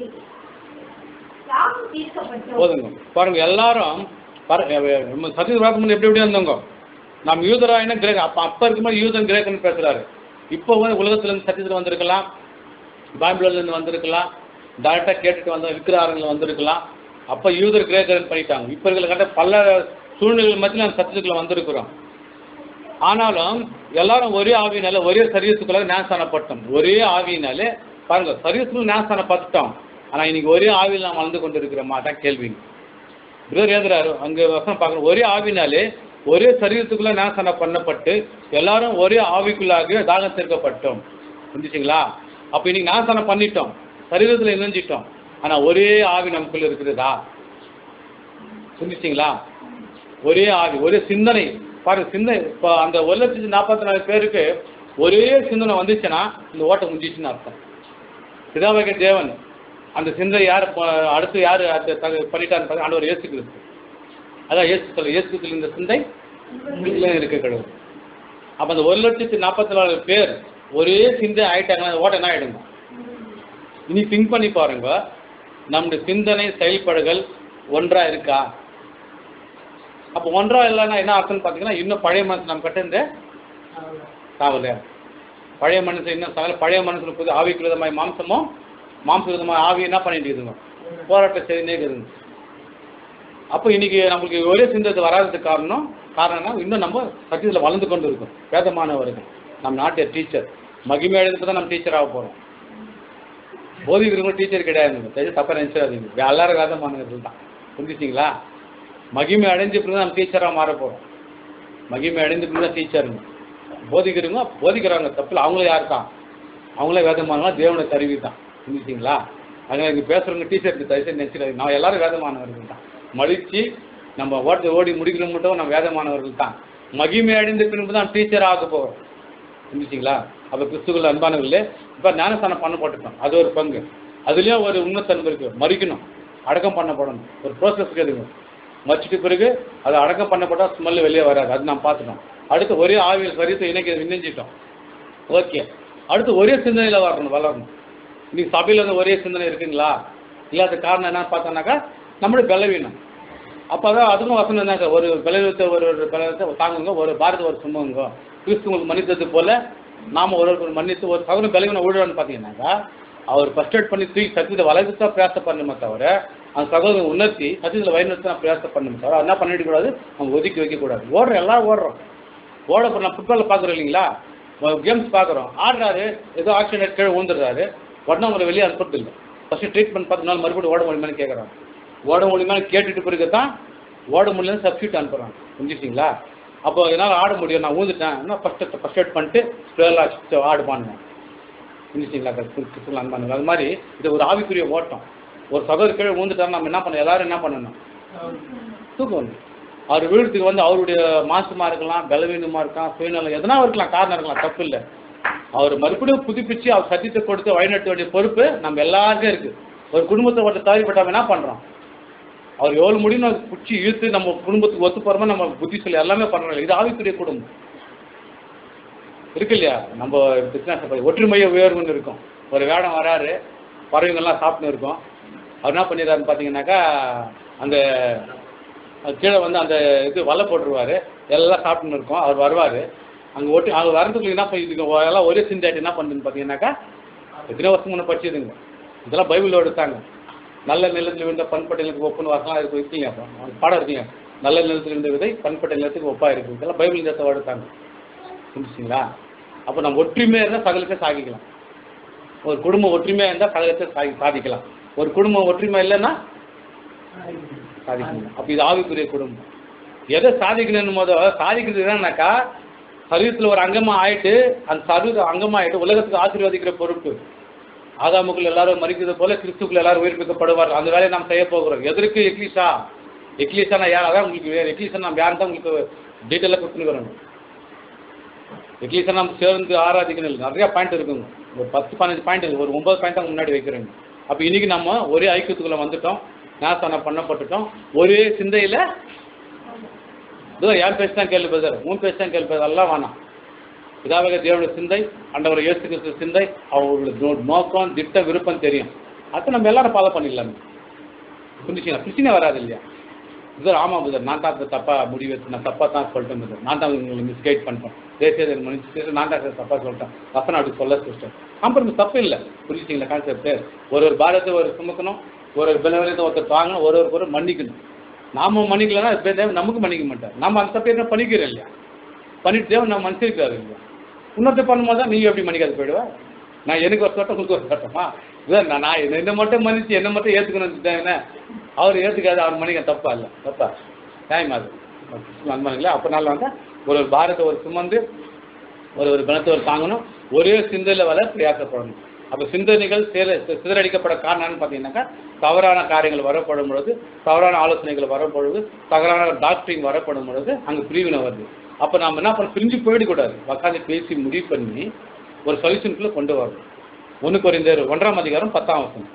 யாவும் தீர்க்கப்பட்டோம் போதுங்க பாருங்க எல்லாரும் பாரு- அஹ் நம்ம சத்திய பார்க்கும்போது எப்படி எப்படி இருந்தவங்க நம்ம யூதராயினா கிரேக் அப்போ அப்போ இருக்கும்போது யூதன் கிரேக்கன் பேசுறாரு இப்போ வந்து உலகத்துலேருந்து சத்தியத்தில் வந்திருக்கலாம் பைபிள்லேருந்து வந்திருக்கலாம் டேரெக்டாக கேட்டுட்டு வந்த விற்கிறாரங்கள் வந்திருக்கலாம் அப்போ யூதர் கிரேக்கன் பண்ணிட்டாங்க இப்போ இருக்கிற கட்ட பல சூழ்நிலைகள் மத்தியில் நம்ம சத்தியத்துக்குள்ள வந்திருக்கிறோம் ஆனாலும் எல்லாரும் ஒரே ஆவியினால ஒரே சரீரத்துக்குள்ள ஞானஸ்தானப்பட்டோம் ஒரே ஆவியினாலே பாருங்க சரீரத்துக்குள்ள ஞானஸ்தானப்பட்டுட்டோம் ஆனா இன்னைக்கு ஒரே ஆவியில் நாம் வளர்ந்து கொண்டு இருக்கிறோமா தான் கேள்வி பிரதர் எழுதுறாரு அங்க வசனம் பார்க்கணும் ஒரே ஆவினாலே ஒரே சரீரத்துக்குள்ள ஞானஸ்தானம் பண்ணப்பட்டு எல்லாரும் ஒரே ஆவிக்குள்ளாக தாகம் தீர்க்கப்பட்டோம் புரிஞ்சுச்சிங்களா அப்ப இன்னைக்கு ஞானஸ்தானம் பண்ணிட்டோம் சரீரத்துல இணைஞ்சிட்டோம் ஆனா ஒரே ஆவி நமக்குள்ள இருக்கிறதா புரிஞ்சுச்சிங்களா ஒரே ஆவி ஒரே சிந்தனை பாருங்க சிந்தனை இப்போ அந்த ஒரு லட்சத்தி நாற்பத்தி நாலு பேருக்கு ஒரே சிந்தனை வந்துச்சுன்னா இந்த ஓட்டம் முடிஞ்சிச்சுன்னு அர்த்தம் பிதாவக தேவன் அந்த சிந்தை யார் ப- அடுத்து யார் அந்த த- பண்ணிட்டாருன்னு பார்த்தா ஆண்டவர் இயேசு கிறிஸ்து அதான் இயேசு சொல்ல இயேசு கிறிஸ்துவில் இந்த சிந்தை உங்களுக்குள்ளே இருக்க கடவுள் அப்போ அந்த ஒரு லட்சத்தி நாற்பத்தி நாலு பேர் ஒரே சிந்தை ஆயிட்டாங்கன்னா அந்த ஓட்டம் என்ன ஆயிடுங்க இனி திங்க் பண்ணி பாருங்க நம்முடைய சிந்தனை செயல்பாடுகள் ஒன்றா இருக்கா அப்போ ஒன்றா இல்லைன்னா என்ன அர்த்தம்னு பார்த்தீங்கன்னா இன்னும் பழைய மனுஷன் நம்ம கிட்ட இருந்து சாவல பழைய மனுஷன் இன்னும் சாகல பழைய மனுஷனுக்கு புது ஆவிக்கு விதமாய் மாம்சமும் மாம்ச விதமாய் ஆவி என்ன பண்ணிட்டு இருக்குதுங்க போராட்டம் செய்துனே இருக்குதுங்க அப்போ இன்னைக்கு நமக்கு ஒரே சிந்தத்தை வராததுக்கு காரணம் காரணம்னா இன்னும் நம்ம சத்தியத்தில் வளர்ந்து கொண்டு இருக்கோம் வேதமானவர்கள் நம்ம நாட்டிய டீச்சர் மகிமை எழுதுக்கு தான் நம்ம டீச்சர் ஆக போகிறோம் போதிக்கிறவங்க டீச்சர் கிடையாதுங்க தெரிஞ்சு தப்பாக நினச்சிடாதீங்க எல்லாரும் வேதமானவர்கள் தான் புரிஞ்சுச்சிங்களா மகிமை அடைஞ்ச பிறகு நம்ம டீச்சராக மாற போகிறோம் மகிமை அடைஞ்ச பிறகு தான் டீச்சருங்க போதிக்கிறவங்க போதிக்கிறாங்க தப்பில் அவங்களும் யார் தான் அவங்களே வேதமானவங்களா தேவனை கருவி தான் புரிஞ்சுச்சிங்களா அதனால் இங்கே பேசுகிறவங்க டீச்சருக்கு தயவுசெய்து நினச்சிடாது நான் எல்லாரும் வேதமானவர்கள் தான் மடித்து நம்ம ஓடி ஓடி முடிக்கிற மட்டும் நம்ம வேதமானவர்கள் தான் மகிமை அடைந்த பின்பு தான் டீச்சர் ஆக போகிறோம் புரிஞ்சுச்சிங்களா அப்போ கிறிஸ்துக்கள் அன்பானவர்களே இப்போ ஞானஸ்தானம் பண்ண போட்டுட்டோம் அது ஒரு பங்கு அதுலேயும் ஒரு உண்மைத்தன்மை இருக்குது மறிக்கணும் அடக்கம் பண்ணப்படணும் ஒரு ப்ரோசஸ் இருக்குதுங்க மறிச்சிட்டு பிறகு அது அடக்கம் பண்ணப்பட்டால் ஸ்மெல் வெளியே வராது அது நாம் பார்த்துட்டோம் அடுத்து ஒரே ஆவியல் சரீரத்தை இணைக்க இணைஞ்சிட்டோம் ஓகே அடுத்து ஒரே சிந்தனையில் வரணும் வளரணும் இன்னைக்கு சபையில் வந்து ஒரே சிந்தனை இருக்குங்களா இல்லாத காரணம் என்னன்னு பார்த்தோன்னாக்கா நம்மளுடைய பலவீனம் அப்போ தான் அதுவும் வசனம் என்னங்க ஒரு பலவீனத்தை ஒரு ஒரு பலவீனத்தை தாங்குங்க ஒரு பாரத ஒரு சுமங்க கிறிஸ்து உங்களுக்கு மன்னித்தது போல நாம ஒரு ஒரு மன்னித்து ஒரு சகோதரன் பலவீனம் ஊழல்னு பார்த்தீங்கன்னாக்கா அவர் ஃபர்ஸ்ட் எய்ட் பண்ணி தூக்கி சத்தியத்தை வளர்த்து தான் பிரயாசம் பண்ணணுமே தவிர அந்த சகோதரன் உணர்த்தி சத்தியத்தில் வயநடத்தி தான் பிரயாசம் பண்ணணுமே தவிர என்ன பண்ணிட கூடாது அவங்க ஒதுக்கி வைக்கக்கூடாது ஓடுறோம் எல்லாரும் ஓடுறோம் ஓட இப்போ நான் ஃபுட்பாலில் பார்க்குறோம் இல்லைங்களா கேம்ஸ் பார்க்குறோம் ஆடுறாரு ஏதோ ஆக்சிடென்ட் கீழே விழுந்துடுறாரு உடனே அவங்களை வெளியே அனுப்புறது இல்லை ஃபஸ்ட்டு ட்ரீட்மெண்ட் பார்த்து நாள் மறுபடியும் ஓட முடியுமான்னு கேட்குறாங்க ஓட முடியுமான்னு கேட்டுட்டு பிறகு தான் ஓட முடியலன்னு சப்ஸ்டியூட் அனுப்புகிறாங்க புரிஞ்சுச்சிங்களா அப்போ என்னால் ஆட முடியும் நான் ஊந்துட்டேன் என்ன ஃபஸ்ட்டு ஃபஸ்ட் எய்ட் பண்ணிட்டு ஸ்ப்ரேலாம் ஆடு பண்ணுவேன் புரிஞ்சுச்சிங்களா கிறிஸ்துவ அன்பானுங்க அது மாதிரி இது ஒரு ஆவிக்குரிய ஓட்டம் ஒரு சகோதரி கீழே ஊந்துட்டா நம்ம என்ன பண்ணணும் எல்லாரும் என்ன பண்ணணும் தூக்கம் வந்து அவர் வீழ்த்துக்கு வந்து அவருடைய மாசுமா இருக்கலாம் பலவீனமா இருக்கலாம் சுயநலம் எதனா இருக்கலாம் காரணம் இருக்கலாம் தப்பு இல்லை அவர் மறுபடியும் புதுப்பிச்சு அவர் சத்தியத்தை கொடுத்து வழிநடத்த வேண்டிய பொறுப்பு நம்ம எல்லாருக்கும் இருக்கு ஒரு குடும்பத்தை ஒருத்தர் தவறிப்பட்டாம என்ன பண்றோம் அவர் எவ்வளவு முடியும் நம்ம பிடிச்சி இழுத்து நம்ம குடும்பத்துக்கு ஒத்து போறோமோ நம்ம புத்தி சொல்லி எல்லாமே பண்றோம் இது ஆவிக்குரிய குடும்பம் இருக்கு இல்லையா நம்ம பிசினஸ் ஒற்றுமையை உயர்வுன்னு இருக்கும் ஒரு வேடம் வராரு பறவைங்கள்லாம் சாப்பிட்டுன்னு இருக்கும் அவர் என்ன பண்ணிடுறாருன்னு பார்த்தீங்கன்னாக்கா அந்த அது கீழே வந்து அந்த இது வலை போட்டுருவாரு எல்லாம் சாப்பிட்டுன்னு இருக்கும் அவர் வருவார் அங்கே ஒட்டி அவர் வரதுக்குள்ள என்ன பண்ணி இதுக்கு எல்லாம் ஒரே சிந்தாட்டி என்ன பண்ணுதுன்னு பார்த்தீங்கன்னாக்கா எத்தனை வருஷம் முன்னே படிச்சதுங்க இதெல்லாம் பைபிளோட எடுத்தாங்க நல்ல நிலத்தில் விழுந்த பண்பட்டலுக்கு ஒப்புன்னு வரலாம் இருக்கு இருக்கீங்க அப்போ அந்த பாடம் இருக்கீங்க நல்ல நிலத்தில் விழுந்த விதை பண்பட்ட நிலத்துக்கு ஒப்பா இருக்கு இதெல்லாம் பைபிள் இந்த எடுத்தாங்க புரிஞ்சுங்களா அப்போ நம்ம ஒற்றுமையாக இருந்தால் சகலத்தை சாதிக்கலாம் ஒரு குடும்பம் ஒற்றுமையாக இருந்தால் சகலத்தை சாதி சாதிக்கலாம் ஒரு குடும்பம் ஒற்றுமை இல்லைன்னா சாதிக்கணும் அப்போ இது ஆவிக்குரிய குடும்பம் எதை சாதிக்கணும் போதோ சாதிக்கிறது என்னன்னாக்கா சரீரத்தில் ஒரு அங்கமாக ஆயிட்டு அந்த சரீர அங்கமாக ஆயிட்டு உலகத்துக்கு ஆசீர்வதிக்கிற பொறுப்பு ஆதாமுக்குள் எல்லாரும் மறிக்கிறது போல கிறிஸ்துக்குள் எல்லாரும் உயிர்ப்பிக்கப்படுவார் அந்த வேலையை நாம் செய்ய போகிறோம் எதற்கு எக்லீஷா எக்லீஷானா யார் அதான் உங்களுக்கு வேறு எக்லீஷா நம்ம யாரும் தான் உங்களுக்கு டீட்டெயிலாக கொடுத்துன்னு வரணும் எக்லீஷா நம்ம சேர்ந்து ஆராதிக்கணும் இல்லை நிறைய பாயிண்ட் இருக்குங்க ஒரு பத்து பதினஞ்சு பாயிண்ட் இருக்கு ஒரு ஒன்பது பாயிண்ட் முன்னாடி வைக்கிறேங்க அப்போ இன்னைக்கு நம்ம ஒரே ஐக்கியத்துக்குள்ள வந்துட்டோம் ஞாசனம் பண்ணப்பட்டுட்டோம் ஒரே சிந்தையில் இதோ என் பேச்சு தான் கேள்வி பேசுறாரு உன் பேச்சு தான் கேள்வி பேசுற எல்லாம் வேணாம் இதாவக தேவனுடைய சிந்தை ஆண்டவர் இயேசு கிறிஸ்து சிந்தை அவருடைய நோ- நோக்கம் திட்ட விருப்பம் தெரியும் அதை நம்ம எல்லாரும் ஃபாலோ பண்ணிடலாமே புரிஞ்சுங்களா பிரச்சனை வராது இல்லையா புதர் ஆமாம் புதர் நான் தான் தப்பாக முடிவு எடுத்து நான் தப்பாக தான் சொல்லிட்டேன் புதர் நான் தான் உங்களை மிஸ்கைட் பண்ணிட்டேன் தேசிய மனுஷன் நான் தான் தப்பாக சொல்லிட்டேன் வசனம் அப்படி சொல்ல சிஸ்டர் காம்ப்ரமைஸ் தப்பு இல்லை புரிஞ்சுங்களா கான்செப்ட் ஒரு ஒரு பாரத்தை ஒரு சுமக்கணும் ஒரு ஒரு பலவீனத்தை ஒருத்தர் தாங்கணும் ஒரு ஒரு பொருள் மன்னிக்கணும் நாம மன்னிக்கலன்னா அது தேவன் நமக்கு மன்னிக்க மாட்டார் நம்ம அந்த தப்பை என்ன பண்ணிக்கிறோம் இல்லையா பண்ணிட்டு தேவன் நம்ம மன்னிச்சிருக்காரு இல்லையா இன்னொருத்தர் பண்ணும்போது தான் நீங்க எப்படி மன்னிக்காது போயிடுவா நான் எனக்கு ஒரு சட்டம் உங்களுக்கு ஒரு சட்டமா இதான் நான் நான் என்னை மட்டும் மன்னிச்சு என்னை மட்டும் ஏற்றுக்கணும் தேவனே அவர் ஏற்றுக்காது அவர் மன்னிக்க தப்பா இல்லை தப்பா நியாயமா அது அன்பானுங்களே அப்போ நாள் வந்து ஒரு ஒரு பாரத்தை ஒரு சுமந்து ஒரு ஒரு பலத்தை ஒரு தாங்கணும் ஒரே சிந்தையில் வர பிரயாசப்படணும் அப்போ சிந்தனைகள் சேர சிதறடிக்கப்பட காரணம்னு பார்த்தீங்கன்னாக்கா தவறான காரியங்கள் வரப்படும் பொழுது தவறான ஆலோசனைகள் வரப்பொழுது தவறான டாக்டரிங் வரப்படும் பொழுது அங்கே பிரிவினை வருது அப்போ நம்ம என்ன பண்ண பிரிஞ்சு போயிடக்கூடாது உட்காந்து பேசி முடிவு பண்ணி ஒரு சொல்யூஷனுக்குள்ளே கொண்டு வரணும் ஒன்றுக்கு ஒரு இந்த ஒன்றாம் அதிகாரம் பத்தாம் வசனம்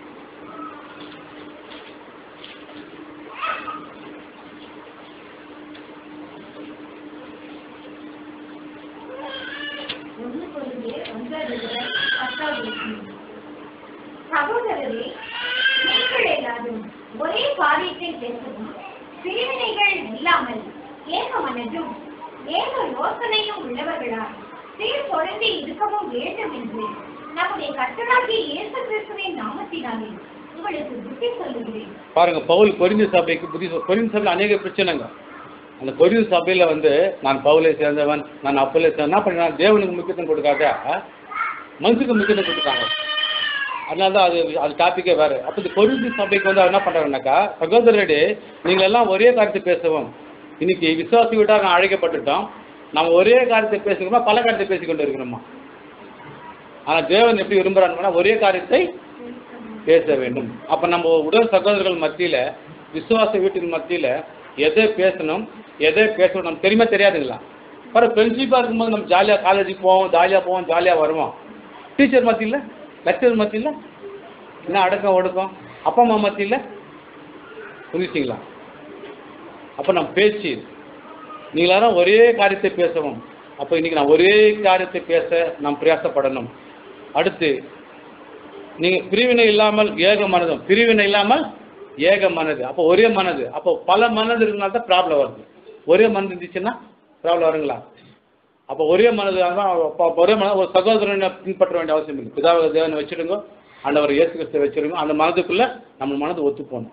ஒன்று கொரிந்திய ஒன்றாவது அதிகாரம் பத்தாவது வசனம். சகோதரரே நீங்கள் எல்லாரும் ஒரே காரியத்தை பேசவும் பிரிவினைகள் இல்லாமல் ஏக மனதும் ஏக யோசனையும் உள்ளவர்களாய் சீர் தொடர்ந்து இருக்கவும் வேண்டும் என்று நம்முடைய கர்த்தராகிய இயேசு கிறிஸ்துவின் நாமத்தினாலே உங்களுக்கு புத்தி சொல்லுகிறேன் பாருங்க பவுல் கொரிந்து சபைக்கு புத்தி சொல் கொரிந்து சபையில் அநேக பிரச்சனைங்க அந்த கொரிந்து சபையில் வந்து நான் பவுலை சேர்ந்தவன் நான் அப்பலை சேர்ந்த என்ன பண்ணேன் தேவனுக்கு முக்கியத்துவம் கொடுக்காத மனுஷுக்கு முக்கியத்துவம் கொடுத்தாங்க அதனால தான் அது அது டாப்பிக்கே வேறு அப்போ இந்த கொரிந்து சபைக்கு வந்து அவர் என்ன பண்ணுறாருனாக்கா சகோதரரே நீங்கள் எல்லாம் ஒரே காரியத்தை பேசவும் இன்னைக்கு விசுவாசி விட்டால் நான் அழைக்கப்பட்டுட்டோம் நம்ம ஒரே காரியத்தை பேசுகிறோமா பல காரியத்தை பேசிக்கொண்டு இருக்கிறோமா ஆனால் தேவன் எப்படி விரும்புகிறாங்கன்னா ஒரே காரியத்தை பேச வேண்டும் அப்ப நம்ம உடல் சகோதரர்கள் மத்தியில விசுவாச வீட்டின் மத்தியில எதை பேசணும் எதை பேசணும் நமக்கு தெரியுமா தெரியாதுங்களா பாரு ஃப்ரெண்ட்ஷிப்பாக இருக்கும்போது நம்ம ஜாலியாக காலேஜுக்கு போவோம் ஜாலியாக போவோம் ஜாலியாக வருவோம் டீச்சர் மத்தியில் லெக்சர் மத்தியில் என்ன அடக்கம் ஒடுக்கம் அப்பா அம்மா மத்தியில் புரிஞ்சுச்சிங்களா அப்போ நம்ம பேச்சு நீங்கள் எல்லாரும் ஒரே காரியத்தை பேசவும் அப்போ இன்னைக்கு நான் ஒரே காரியத்தை பேச நாம் பிரயாசப்படணும் அடுத்து நீங்கள் பிரிவினை இல்லாமல் ஏக மனதும் பிரிவினை இல்லாமல் ஏக மனது அப்போ ஒரே மனது அப்போ பல மனது இருக்கனால தான் ப்ராப்ளம் வருது ஒரே மனது இருந்துச்சுன்னா ப்ராப்ளம் வருங்களா அப்போ ஒரே மனது தான் அப்போ ஒரே மனது ஒரு சகோதரனை பின்பற்ற வேண்டிய அவசியம் இல்லை பிதாவை தேவனை வச்சிடுங்க ஆண்டவர் இயேசு கிறிஸ்துவை வச்சிருங்க அந்த மனதுக்குள்ள நம்ம மனது ஒத்து போகணும்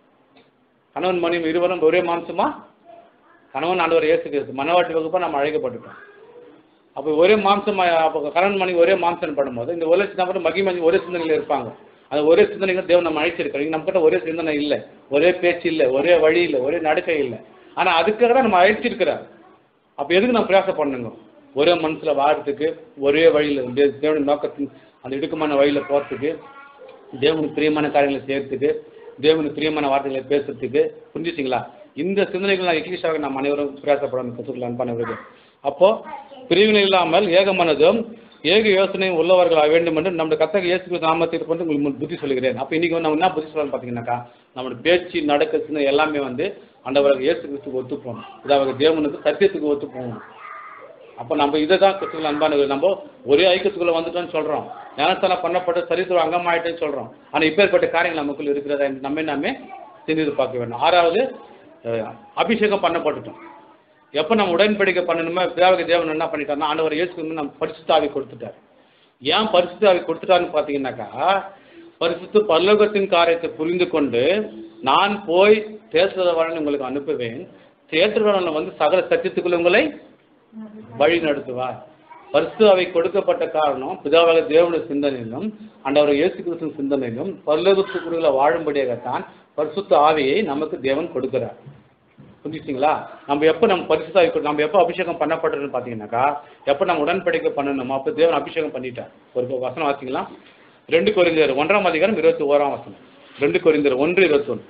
கணவன் மனைவி இருவரும் ஒரே மாம்சமா கணவன் ஆண்டவர் இயேசு கிறிஸ்து மனவாட்டி வகுப்பா நம்ம அழைக்கப்பட்டுட்டோம் அப்போ ஒரே மாம்சம் அப்போ கணவன் மனைவி ஒரே மாம்சம் பண்ணும்போது இந்த ஒரே நபர் மகிமஞ்சி ஒரே சிந்தனையில் இருப்பாங்க அந்த ஒரே சிந்தனைகள் தேவன் நம்ம அழைச்சிருக்கிறோம் நம்ம கிட்ட ஒரே சிந்தனை இல்லை ஒரே பேச்சு இல்லை ஒரே வழி இல்லை ஒரே நடக்கை இல்லை ஆனால் அதுக்காக தான் நம்ம அழைச்சிருக்கிறார் அப்போ எதுக்கு நம்ம பிரயாசம் பண்ணுங்க ஒரே மனசில் வாழறதுக்கு ஒரே வழியில் தேவனுடைய நோக்கத்தின் அந்த இடுக்கமான வழியில் போகிறதுக்கு தேவனுக்கு பிரியமான காரியங்களை செய்யறதுக்கு தேவனுக்கு பிரியமான வார்த்தைகளை பேசுறதுக்கு புரிஞ்சுச்சிங்களா இந்த சிந்தனைகள் நான் இங்கிலீஷாக நாம் அனைவரும் பிரயாசப்படணும் கற்றுக்கலாம் அன்பானவர்கள் அப்போ பிரிவினை இல்லாமல் ஏக மனதும் ஏக யோசனையும் உள்ளவர்களாக வேண்டும் என்று நம்முடைய கத்தக இயேசு கிறிஸ்து நாமத்தை கொண்டு உங்களுக்கு முன் புத்தி சொல்கிறேன் அப்போ இன்னைக்கு வந்து நம்ம என்ன புத்தி சொல்லலாம் பார்த்தீங்கன்னாக்கா நம்மளுடைய பேச்சு நடக்க சிந்தனை எல்லாமே வந்து ஆண்டவருக்கு இயேசு கிறிஸ்துக்கு ஒத்து போகணும் இதாவது தேவனுக்கு சத்தியத்துக்கு ஒத்து போகணும் அப்போ நம்ம இதை தான் கிறிஸ்துவ அன்பானவர்கள் நம்ம ஒரே ஐக்கியத்துக்குள்ள வந்துட்டோம்னு சொல்கிறோம் ஞானஸ்தானம் பண்ணப்பட்ட சரித்திர அங்கமாயிட்டேன்னு சொல்கிறோம் ஆனால் இப்பேற்பட்ட காரியங்கள் நமக்குள்ள இருக்கிறதா என்று நம்ம நாமே சிந்தித்து பார்க்க வேண்டும் ஆறாவது அஹ், அபிஷேகம் பண்ணப்பட்டுட்டோம் எப்போ நம்ம உடன்படிக்கை பண்ணணுமோ பிதாவுக்கு தேவன் என்ன பண்ணிட்டாருன்னா ஆண்டவர் இயேசு கிறிஸ்து நம்ம பரிசுத்தாவி கொடுத்துட்டார் ஏன் பரிசுத்தாவி கொடுத்துட்டாருன்னு பார்த்தீங்கன்னாக்கா பரிசுத்து பரலோகத்தின் காரியத்தை புரிந்து கொண்டு நான் போய் தேர்தல் உங்களுக்கு அனுப்புவேன் தேர்தல் வந்து சகல சத்தியத்துக்குள்ள உங்களை வழி நடத்துவார் பரிசு அவை கொடுக்கப்பட்ட காரணம் பிதாவாக தேவனுடைய சிந்தனையிலும் ஆண்டவர் இயேசு கிறிஸ்துவின் சிந்தனையிலும் பரலோகத்துக்குள்ள வாழும்படியாகத்தான் பரிசுத்த ஆவியை நமக்கு தேவன் கொடுக்கிறார் புரிஞ்சுச்சிங்களா நம்ம எப்போ நம்ம பரிசுத்த ஆவி கொடு- நம்ம எப்போ அபிஷேகம் பண்ணப்பட்டதுன்னு பார்த்தீங்கன்னாக்கா எப்போ நம்ம உடன்படிக்கை பண்ணணுமோ அப்போ தேவன் அபிஷேகம் பண்ணிட்டார் ஒரு வசனம் வாசிங்களா ரெண்டு கொரிந்தியர் ஒன்றாம் அதிகாரம் இருபத்தி ஓராம் வசனம் ரெண்டு கொரிந்தியர் ஒன்று இருபத்தொன்று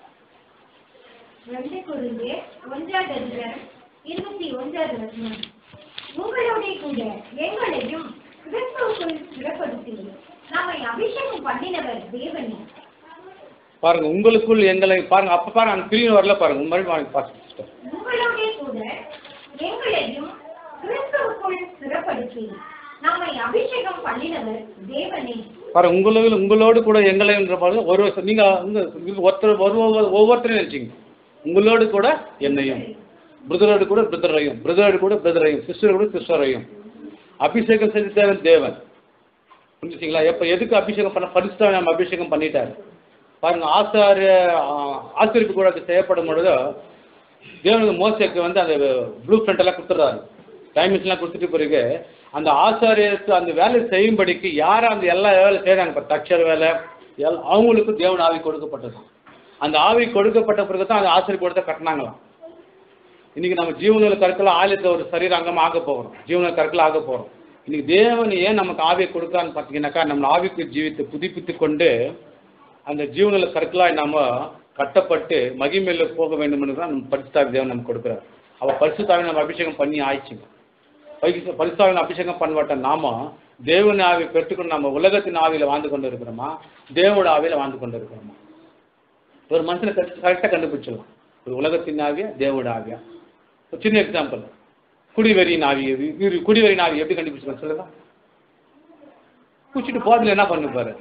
ரெண்டு கொரிந்தியர் ஒன்றாவது அதிகாரம் இருபத்தி ஒன்றாவது வசனம் உங்களோட கூட எங்களையும் கிறிஸ்துவுக்குள் சிறப்படுத்தி நம்மை அபிஷேகம் பண்ணினவர் தேவனே பாருங்க உங்களுக்குள் எங்களை பாருங்க அப்ப பாருங்க அந்த பிரிவு வரல பாருங்க உங்க மாதிரி பாருங்க sister. உங்களோட கூட எங்களையும் கிறிஸ்துவுக்குள் சிறப்படுத்தி நம்மை அபிஷேகம் பண்ணினவர் தேவனே பாருங்க உங்களோடு உங்களோடு கூட எங்களைன்ற பாருங்க ஒரு வருஷம் நீங்க உங்க இது ஒருத்தர் ஒரு ஒவ்வொரு- ஒவ்வொருத்தரையும் நினைச்சிங்க உங்களோடு கூட என்னையும் பிரதரோடு கூட பிரதரையும் பிரதரோடு கூட பிரதரையும் சிஸ்டரோடு கூட சிஸ்டரையும் அபிஷேகம் செஞ்சு தேவன் தேவன் புரிஞ்சுச்சிங்களா எப்போ எதுக்கு அபிஷேகம் பண்ண பரிசுத்தான் நம்ம அபிஷேகம் பண்ணிட்டாரு பாருங்க ஆசாரிய ஆ, ஆசிரியப்பு கூட செய்யப்படும் பொழுது தேவனுக்கு மோசைக்கு வந்து அந்த ப்ளூ பிரிண்ட் எல்லாம் கொடுத்துட்றாரு டைமிங்ஸ்லாம் கொடுத்துட்டு பிறகு அந்த ஆசாரியருக்கு அந்த வேலையை செய்யும்படிக்கு யார் அந்த எல்லா வேலை செய்கிறாங்க இப்போ தச்சர் வேலை எல் அவங்களுக்கு தேவன் ஆவி கொடுக்கப்பட்டது அந்த ஆவி கொடுக்கப்பட்ட பிறகு தான் அந்த ஆசிரியர் கொடுத்த கட்டினாங்களாம் இன்னைக்கு நம்ம ஜீவனில் கற்கள் ஆலயத்தை ஒரு சரீர அங்கமாக ஆக போகிறோம் ஜீவனில் கற்கள் ஆக போகிறோம் இன்னைக்கு தேவன் ஏன் நமக்கு ஆவியை கொடுக்குறான்னு பார்த்தீங்கன்னாக்கா நம்ம ஆவிக்கு ஜீவித்தை புதுப்பித்து கொண்டு அந்த ஜீவனில் கற்களாய் நாம கட்டப்பட்டு மகிமையில போக வேண்டும் என்று தான் நம்ம பரிசுத்தாவி தேவன் நமக்கு கொடுக்குறார் அவ பரிசுத்தாவை நம்ம அபிஷேகம் பண்ணி ஆயிடுச்சுங்க பரிசு பரிசுத்தாவின் அபிஷேகம் பண்ணப்பட்ட நாம தேவன் ஆவி பெற்றுக்கொண்டு நம்ம உலகத்தின் ஆவியில வாழ்ந்து கொண்டு இருக்கிறோமா தேவோட ஆவியில வாழ்ந்து கொண்டு இருக்கிறோமா ஒரு மனுஷனை கரெக்டாக கண்டுபிடிச்சிடலாம் ஒரு உலகத்தின் ஆவியா தேவோட ஆவியா ஒரு சின்ன எக்ஸாம்பிள் குடிவெறியின் ஆவி எது? இவரு குடிவெறியின் ஆவி எப்படி கண்டுபிடிச்சிருக்கோம் சொல்லுங்க குடிச்சிட்டு போதில் என்ன பண்ணு பாரு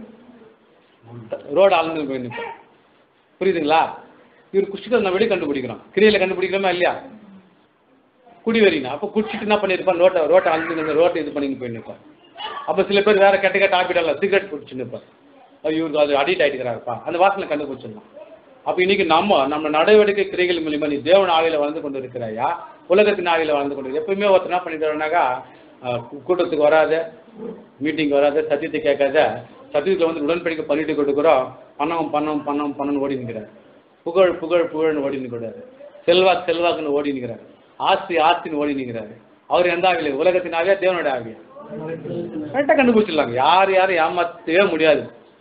ரோடு அளந்து போய் நிற்பார் புரியுதுங்களா இவர் குடிச்சிட்டு நம்ம வெளியே கண்டுபிடிக்கிறோம் கிரியில கண்டுபிடிக்கிறோமா இல்லையா குடிவெறினா அப்போ குடிச்சிட்டு என்ன பண்ணியிருப்பான் ரோட்டை ரோட்டை அழுந்து ரோட்டை இது பண்ணி போய் நிற்பான் அப்போ சில பேர் வேற கெட்ட கெட்ட ஹாபிட்டெல்லாம் சிகரெட் குடிச்சு நிற்பார் இவருக்கு அது அடிக்ட் ஆகிட்டுக்கிறாருப்பா அந்த வாசனை கண்டுபிடிச்சிடலாம் அப்போ இன்னைக்கு நம்ம நம்ம நடவடிக்கை கிரைகள் மூலியமா நீ தேவன் ஆவியில வாழ்ந்து கொண்டு இருக்கிறாயா உலகத்தின் ஆவியில வாழ்ந்து கொண்டு இரு. எப்பவுமே ஒருத்தர் என்ன பண்ணிட்டாருனாக்கா கூட்டத்துக்கு வராத மீட்டிங் வராத சத்தியத்தை கேட்காத சத்தியத்தில் வந்து உடன்படிக்கை பண்ணிட்டு கொடுக்குறோம் பணம் பணம் பணம் பணம்னு ஓடி நிற்கிறார் புகழ் புகழ் புகழ்னு ஓடி நிற்கிறாரு செல்வாக்கு செல்வாக்குன்னு ஓடி நிற்கிறாரு ஆஸ்தி ஆஸ்தின்னு ஓடி நிற்கிறாரு அவர் எந்த ஆவியில உலகத்தின் ஆவியா தேவனோட ஆவியா கரெக்டாக கண்டுபிடிச்சிடலாங்க யார் யாரும் ஏமாற்றவே முடியாது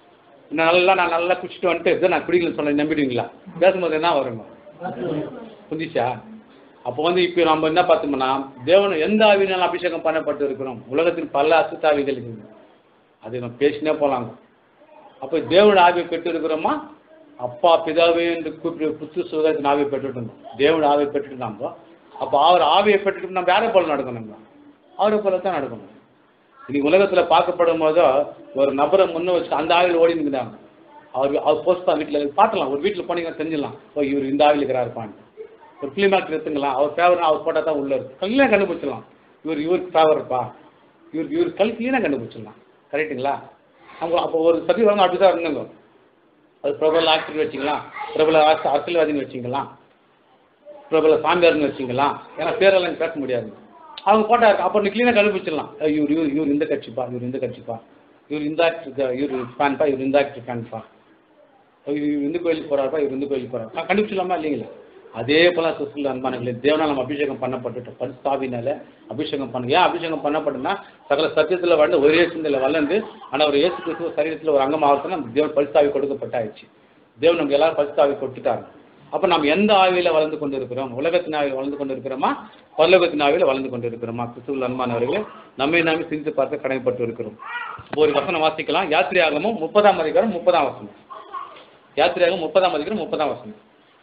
நான் நல்லா நான் நல்லா குடிச்சிட்டு வந்துட்டு இதை நான் குடிக்கலன்னு சொன்ன நம்பிடுவீங்களா பேசும்போது என்ன வருங்க புரிஞ்சிச்சா அப்போ வந்து இப்போ நம்ம என்ன பார்த்தோம்னா தேவன் எந்த ஆவியினால் அபிஷேகம் பண்ணப்பட்டு இருக்கிறோம் உலகத்தில் பல அசுத்தாவிகள் இருக்குது அது நம்ம பேசினே போலாங்க அப்போ தேவனோட ஆவியை பெற்று இருக்கிறோமா அப்பா பிதாவே என்று கூப்பிட்டு புத்து சுகத்தின் ஆவியை பெற்றுட்டு தேவனோட ஆவியை பெற்றுட்டு நம்ம அப்போ அவர் ஆவியை பெற்றுட்டு நம்ம யாரை போல நடக்கணுங்க அவரை போல தான் நடக்கணும் இன்னைக்கு உலகத்தில் பார்க்கப்படும் போதோ ஒரு நபரை முன்ன வச்சு அந்த ஆவியில் ஓடி நிற்கிறாங்க அவர் அவர் போஸ்ட் தான் வீட்டில் பார்க்கலாம் ஒரு வீட்டில் போனீங்கன்னா தெரிஞ்சிடலாம் ஓ இவர் இந்த ஆவியில் இருக்கிறாருப்பான்னு ஒரு ஃபிலிம் ஆக்டர் எடுத்துங்களா அவர் ஃபேவர் அவர் போட்டால் தான் உள்ள இருக்கு க்ளீனாக கண்டுபிடிச்சிடலாம் இவர் இவருக்கு ஃபேவர்ப்பா இவர் இவர் கல் க்ளீனாக கண்டுபிடிச்சிடலாம் கரெக்ட்டுங்களா அவங்க அப்போ ஒரு சதி வாங்க அப்படி தான் இருந்துங்க அது பிரபல ஆக்டர் வச்சிக்கலாம் பிரபல அரசு- அரசியல்வாதின்னு வச்சிக்கலாம் பிரபல சாமியார்னு வச்சிக்கலாம் ஏன்னா பேரெல்லாம் பேச முடியாது அவங்க போட்டா இருக்கு அப்போ நீ க்ளீனாக கண்டுபிடிச்சிடலாம் அஹ் இவர் இவர் இவர் இந்த கட்சிப்பா இவர் இந்த கட்சிப்பா இவர் இந்த ஆக்டர் இவர் ஃபேன்ப்பா இவர் இந்த ஆக்டர் ஃபேன்ப்பா இவர் இந்த கோயிலுக்கு போறாருப்பா இவர் இந்த கோயிலுக்கு போறாரு கண்டுபிடிச்சலாமா இல்லைங்களா அதே போல சுற்றுலா அன்பானங்களே தேவனால் நம்ம அபிஷேகம் பண்ணப்பட்டுட்டோம் பரிசுத்தாவினால அபிஷேகம் பண்ண ஏன் அபிஷேகம் பண்ணப்பட்டுனா சகல சத்தியத்தில் வாழ்ந்து ஒரே சிந்தையில் வளர்ந்து ஆனால் ஒரு இயேசு கிறிஸ்துவ சரீரத்தில் ஒரு அங்கமாகத்தான் நம்ம தேவன் பரிசுத்தாவி கொடுக்கப்பட்டாயிடுச்சு தேவன் நமக்கு எல்லாரும் பரிசுத்தாவி கொடுத்துட்டாங்க அப்போ நம்ம எந்த ஆவியில வளர்ந்து கொண்டு இருக்கிறோம் உலகத்தின் ஆவியில் வளர்ந்து கொண்டு இருக்கிறோமா பரலோகத்தின் ஆவியில் வளர்ந்து கொண்டு இருக்கிறோமா கிறிஸ்துவ அன்பானவர்களே நம்மை நாமே சிந்தித்து பார்க்க கடமைப்பட்டு இருக்கிறோம் இப்போ ஒரு வசனம் வாசிக்கலாம் யாத்திரையாகமும் முப்பதாம் அதிகாரம் முப்பதாம் வசனம் யாத்திரையாகவும் முப்பதாம் அதிகாரம் முப்பதாம் வசனம்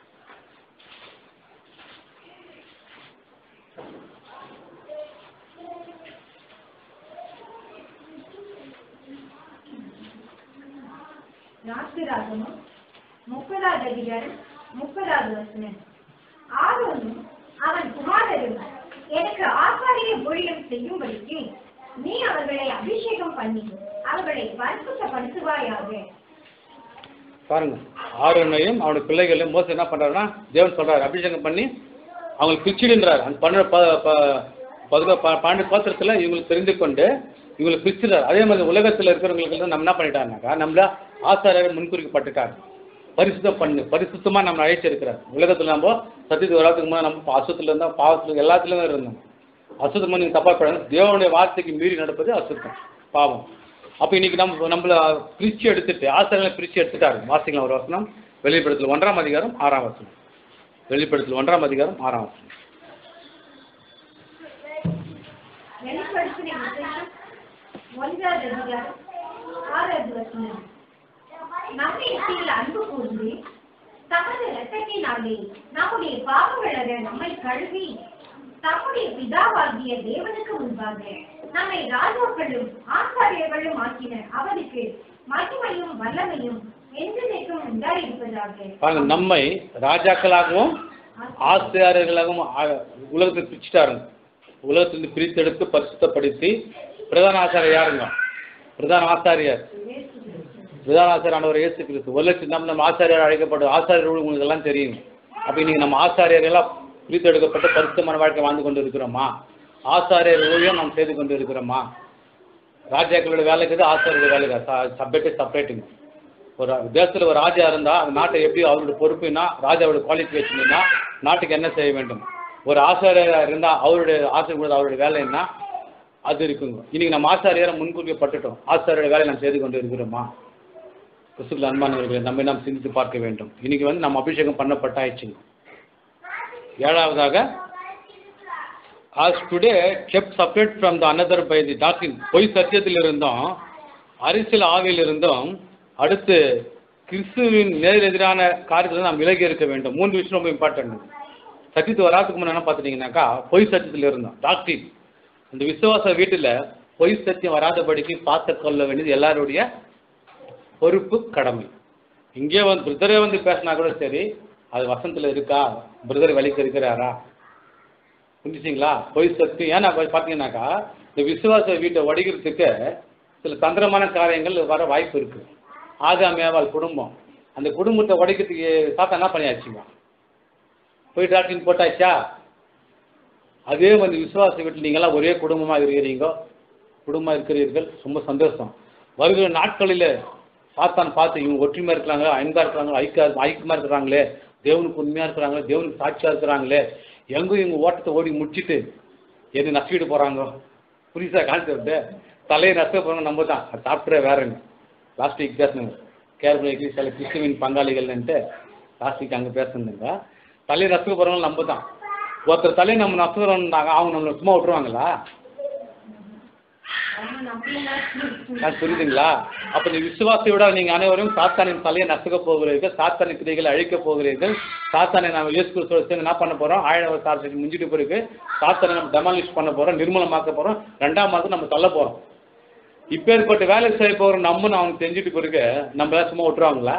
நாஸ்திராகமும் முப்பதாவது அதிகாரம் முப்பதாவது வசனம் ஆரோனும் அவன் குமாரரும் எனக்கு ஆசாரிய ஊழியம் செய்யும்படிக்கு நீ அவர்களை அபிஷேகம் பண்ணி அவர்களை பரிசுத்தப்படுத்துவாயாக பாருங்க ஆரோனையும் அவனுடைய பிள்ளைகளையும் மோசம் என்ன பண்றாருன்னா தேவன் சொல்றாரு அபிஷேகம் பண்ணி அவங்களுக்கு பிரிச்சிடுன்றார் அந்த பண்ண ப ப- பதினோ ப- பன்னெண்டு பாத்திரத்தில் இவங்களுக்கு தெரிந்து கொண்டு இவங்களுக்கு பிரிச்சிடுறாரு அதே மாதிரி உலகத்தில் இருக்கிறவங்களுக்கு எல்லாம் நம்ம என்ன பண்ணிட்டாருனாக்கா நம்மள ஆசாரியர் முன்குறிக்கப்பட்டுட்டார் பரிசுத்தம் பண்ணு பரிசுத்தமா நம்ம அழைச்சிருக்கிறார் உலகத்தில் நம்ம சத்தியத்துக்கு வராதுக்கு முன்னாடி நம்ம அசுத்துல இருந்தால் பாவத்துல எல்லாத்துலயும் இருந்தோம் அசுத்தமாக நீங்கள் தப்பா போயிடாது தேவனுடைய வார்த்தைக்கு மீறி நடப்பது அசுத்தம் பாவம் அப்போ இன்னைக்கு நம்ம நம்மள பிரிச்சு எடுத்துட்டு ஆசிரியர்களை பிரிச்சு எடுத்துட்டாரு வாசிக்கலாம் ஒரு வசனம் வெளிப்படுத்தல் ஒன்றாம் அதிகாரம் ஆறாம் வசனம் வெளிப்படுத்தல் ஒன்றாம் அதிகாரம் ஆறாம் வசனம் வெளிப்படுத்தின விசேஷம் ஒன்றாவது அதிகாரம் ஆறாவது வசனம் நம்மிடத்தில் அன்பு கூர்ந்து தமது இரத்தத்தினாலே நம்முடைய பாவங்களர நம்மை கழுவி தம்முடைய பிதாவாகிய தேவனுக்கு முன்பாக நம்மை ராஜாக்களும் ஆசாரியர்களும் ஆக்கின அவருக்கு மகிமையும் வல்லமையும் என்றென்றைக்கும் உண்டாயிருப்பதாக பாருங்க நம்மை ராஜாக்களாகவும் ஆசிரியர்களாகவும் ஆ- உலகத்தை பிரிச்சுட்டாருங்க உலகத்திலிருந்து பிரித்தெடுத்து பரிசுத்தப்படுத்தி பிரதான ஆசாரியர் யாருங்க பிரதான ஆசாரியர் பிரதான ஆசாரியர் ஆண்டவர் இயேசு கிறிஸ்து ஒரு லட்சம் நம்ம நம்ம ஆசாரியர் அழைக்கப்படும் ஆசாரியர் உங்களுக்கு எல்லாம் தெரியும் அப்போ இன்னைக்கு நம்ம ஆசாரியர்களாக பிரித்தெடுக்கப்பட்ட பரிசுத்தமான வாழ்க்கை வாழ்ந்து கொண்டு இருக்கிறோமா ஆசாரியர் ஊழியம் நாம் செய்து கொண்டு இருக்கிறோமா ராஜாக்களோட வேலைக்கு ஆசாரியோட வேலைக்கு சப்ஜெக்டே செப்பரேட்டுங்க ஒரு தேசத்தில் ஒரு ராஜா இருந்தால் அந்த நாட்டை எப்படி அவரோட பொறுப்புனா ராஜாவோட குவாலிஃபிகேஷன்னா நாட்டுக்கு என்ன செய்ய வேண்டும் ஒரு ஆசாரியராக இருந்தால் அவருடைய ஆசிரியர் கூட அவருடைய வேலை என்ன அது இருக்குங்க இன்னைக்கு நம்ம ஆசாரியரை முன்கூறியப்பட்டுட்டோம் ஆசாரியோட வேலையை நாம் செய்து கொண்டு இருக்கிறோமா கிறிஸ்துவில் அன்பானவர்களை நம்ம நாம் சிந்தித்து பார்க்க வேண்டும் இன்னைக்கு வந்து நம்ம அபிஷேகம் பண்ணப்பட்டாயிடுச்சுங்க ஏழாவதாக as today kept separate from the another by the doctrine பொய் சத்தியத்தில் இருந்தும் அரசியல் ஆவியில் இருந்தும் அடுத்து கிறிஸ்துவின் நேரெதிரான காரியத்தில் நாம் விலகி இருக்க வேண்டும் மூன்று விஷயம் ரொம்ப இம்பார்ட்டன்ட் சத்தியத்து வராதுக்கு முன்னாடி என்ன பார்த்துட்டீங்கன்னாக்கா பொய் சத்தியத்தில் இருந்தோம் டாக்டரின் இந்த விசுவாச வீட்டில் பொய் சத்தியம் வராதபடிக்கு பார்த்து கொள்ள வேண்டியது எல்லாருடைய பொறுப்பு கடமை இங்கே வந்து பிரதரே வந்து பேசினா கூட சரி அது வசனத்தில் இருக்கா பிரதர் வழிக்கு இருக்கிறாரா புரிஞ்சுச்சிங்களா பொய் சக்தி ஏன்னா போய் பார்த்தீங்கன்னாக்கா இந்த விசுவாச வீட்டை வடிக்கிறதுக்கு சில தந்திரமான காரியங்கள் வர வாய்ப்பு இருக்கு ஆகாமேவால் குடும்பம் அந்த குடும்பத்தை உடைக்கிறதுக்கு தாத்தா என்ன பண்ணியாச்சுங்க போய் டாக்டின் போட்டாச்சா அதே மாதிரி விசுவாச வீட்டில் நீங்களாம் ஒரே குடும்பமாக இருக்கிறீங்க குடும்பமாக இருக்கிறீர்கள் ரொம்ப சந்தோஷம் வருகிற நாட்களில் சாத்தான் பார்த்து இவங்க ஒற்றுமையாக இருக்கிறாங்க அன்பா இருக்கிறாங்க ஐக்கிய ஐக்கியமாக இருக்கிறாங்களே தேவனுக்கு உண்மையாக இருக்கிறாங்களே தேவனுக்கு சாட்சியாக இருக்கிறாங்களே எங்கும் இவங்க ஓட்டத்தை ஓடி முடிச்சிட்டு எது நஷ்டிட்டு போகிறாங்க புரியுதா கான்செப்ட் தலையை நஷ்ட போகிறாங்க நம்ம தான் அது சாப்பிட்ற வேறங்க லாஸ்ட் வீக் பேசணுங்க கேர் பண்ணிக்கு சில கிறிஸ்துவின் பங்காளிகள்ன்ட்டு லாஸ்டிக்கு அங்கே பேசுனதுங்க தலையை நசுக்க போகிறவங்க நம்ம தான் ஒருத்தர் தலையை நம்ம நசுக்கிறோம்னாங்க அவங்க நம்மளை சும்மா விட்டுருவாங்களா நான் புரியுதுங்களா அப்போ இந்த விசுவாசையோட நீங்கள் அனைவரும் சாத்தானின் தலையை நசுக்க போகிறீர்கள் சாத்தானின் கிரைகளை அழிக்க போகிறீர்கள் சாத்தானை நம்ம இயேசு கிறிஸ்துவ சேர்ந்து என்ன பண்ண போகிறோம் ஆயிரம் சாத்திட்டு முடிஞ்சிட்டு பிறகு சாத்தானை நம்ம டெமாலிஷ் பண்ண போகிறோம் நிர்மூலமாக்க போகிறோம் ரெண்டாம் மாதம் நம்ம தள்ள போகிறோம் இப்பேற்பட்ட வேலை செய்ய போகிறோம் நம்மன்னு அவங்க தெரிஞ்சுட்டு பிறகு நம்ம சும்மா விட்டுருவாங்களா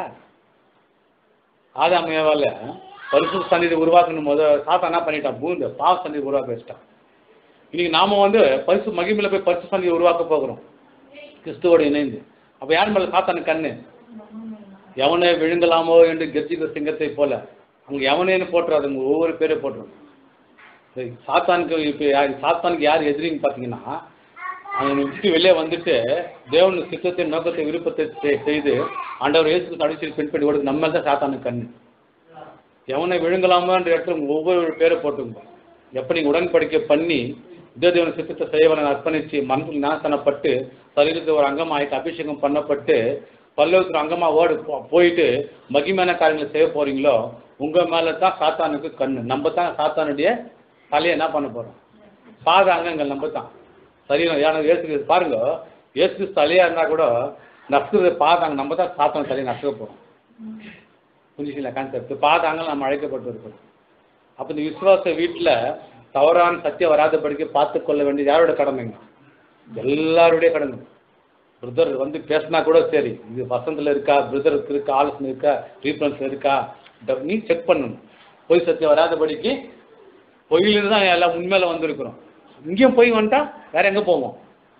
ஆதாம் ஏவால பரிசு சந்நிதி உருவாக்கணும் போது சாத்தா என்ன பண்ணிட்டான் பூந்த பாவ சந்நிதி உருவாக்க வச்சிட்டான் இன்னைக்கு நாம வந்து பரிசு மகிமையில போய் பரிசு சந்நிதி உருவாக்க போகிறோம் கிறிஸ்துவோடு இணைந்து அப்ப யார் மேல சாத்தானு கண்ணு எவனை விழுங்கலாமோ என்று கர்ஜித சிங்கத்தை போல அங்க எவனேன்னு போட்டுறாதுங்க ஒவ்வொரு பேரை போட்டுரும் சரி, சாத்தானுக்கு இப்போ யார் சாத்தானுக்கு யார் எதிரின்னு பார்த்தீங்கன்னா அவனை விட்டு வெளியே வந்துட்டு தேவன் சித்தத்தின் நோக்கத்தை விருப்பத்தை செ- செய்து ஆண்டவர் இயேசு அடிச்சு பின்பற்றி கொடுத்து நம்ம தான் சாத்தானுக்கு கண்ணு எவனை விழுங்கலாமான்ற இடத்துல உங்க ஒவ்வொரு பேரை போட்டுங்க எப்போ நீங்கள் உடன்படிக்கை பண்ணி இதே தேவன சித்தத்தை செய்வனை அர்ப்பணித்து மனதில் நாசனப்பட்டு சரீரத்தில் ஒரு அங்கமாயிட்டு அபிஷேகம் பண்ணப்பட்டு பல்லவத்தில் அங்கமாக ஓடு போ- போயிட்டு மகிமையான காரியங்களை செய்ய போறீங்களோ உங்க மேல தான் சாத்தானுக்கு கண்ணு நம்ம தான் சாத்தானுடைய தலையை என்ன பண்ண போறோம் பாத அங்கங்கள் நம்ம தான் சரீரம் ஏன்னா ஏசு கிறிஸ்து பாருங்க ஏசு கிறிஸ்து தலையா இருந்தா கூட நசுக்கிறது பாதாங்க நம்ம தான் சாத்தான் தலையை நசுக்க போறோம் புரிஞ்சுங்களா கான்செப்ட் பாதாங்கள் நம்ம அழைக்கப்பட்டு இருக்கிறோம் அப்போ இந்த விசுவாச வீட்டில் தவறான சத்தியம் வராதபடிக்கு பார்த்து கொள்ள வேண்டியது யாரோட கடமைங்க எல்லாருடைய கடமை பிரதர் வந்து பேசினா கூட சரி இது வசந்தில் இருக்கா பிரதருக்கு இருக்கா ஆலோசனை இருக்கா ரீஃபரன்ஸ் இருக்கா ட- நீ செக் பண்ணணும் பொய் சத்தியம் வராதபடிக்கு பொய்யிலிருந்து தான் எல்லாம் உண்மையில வந்திருக்கிறோம் இங்கேயும் பொய் வந்துட்டா வேற எங்கே போவோம்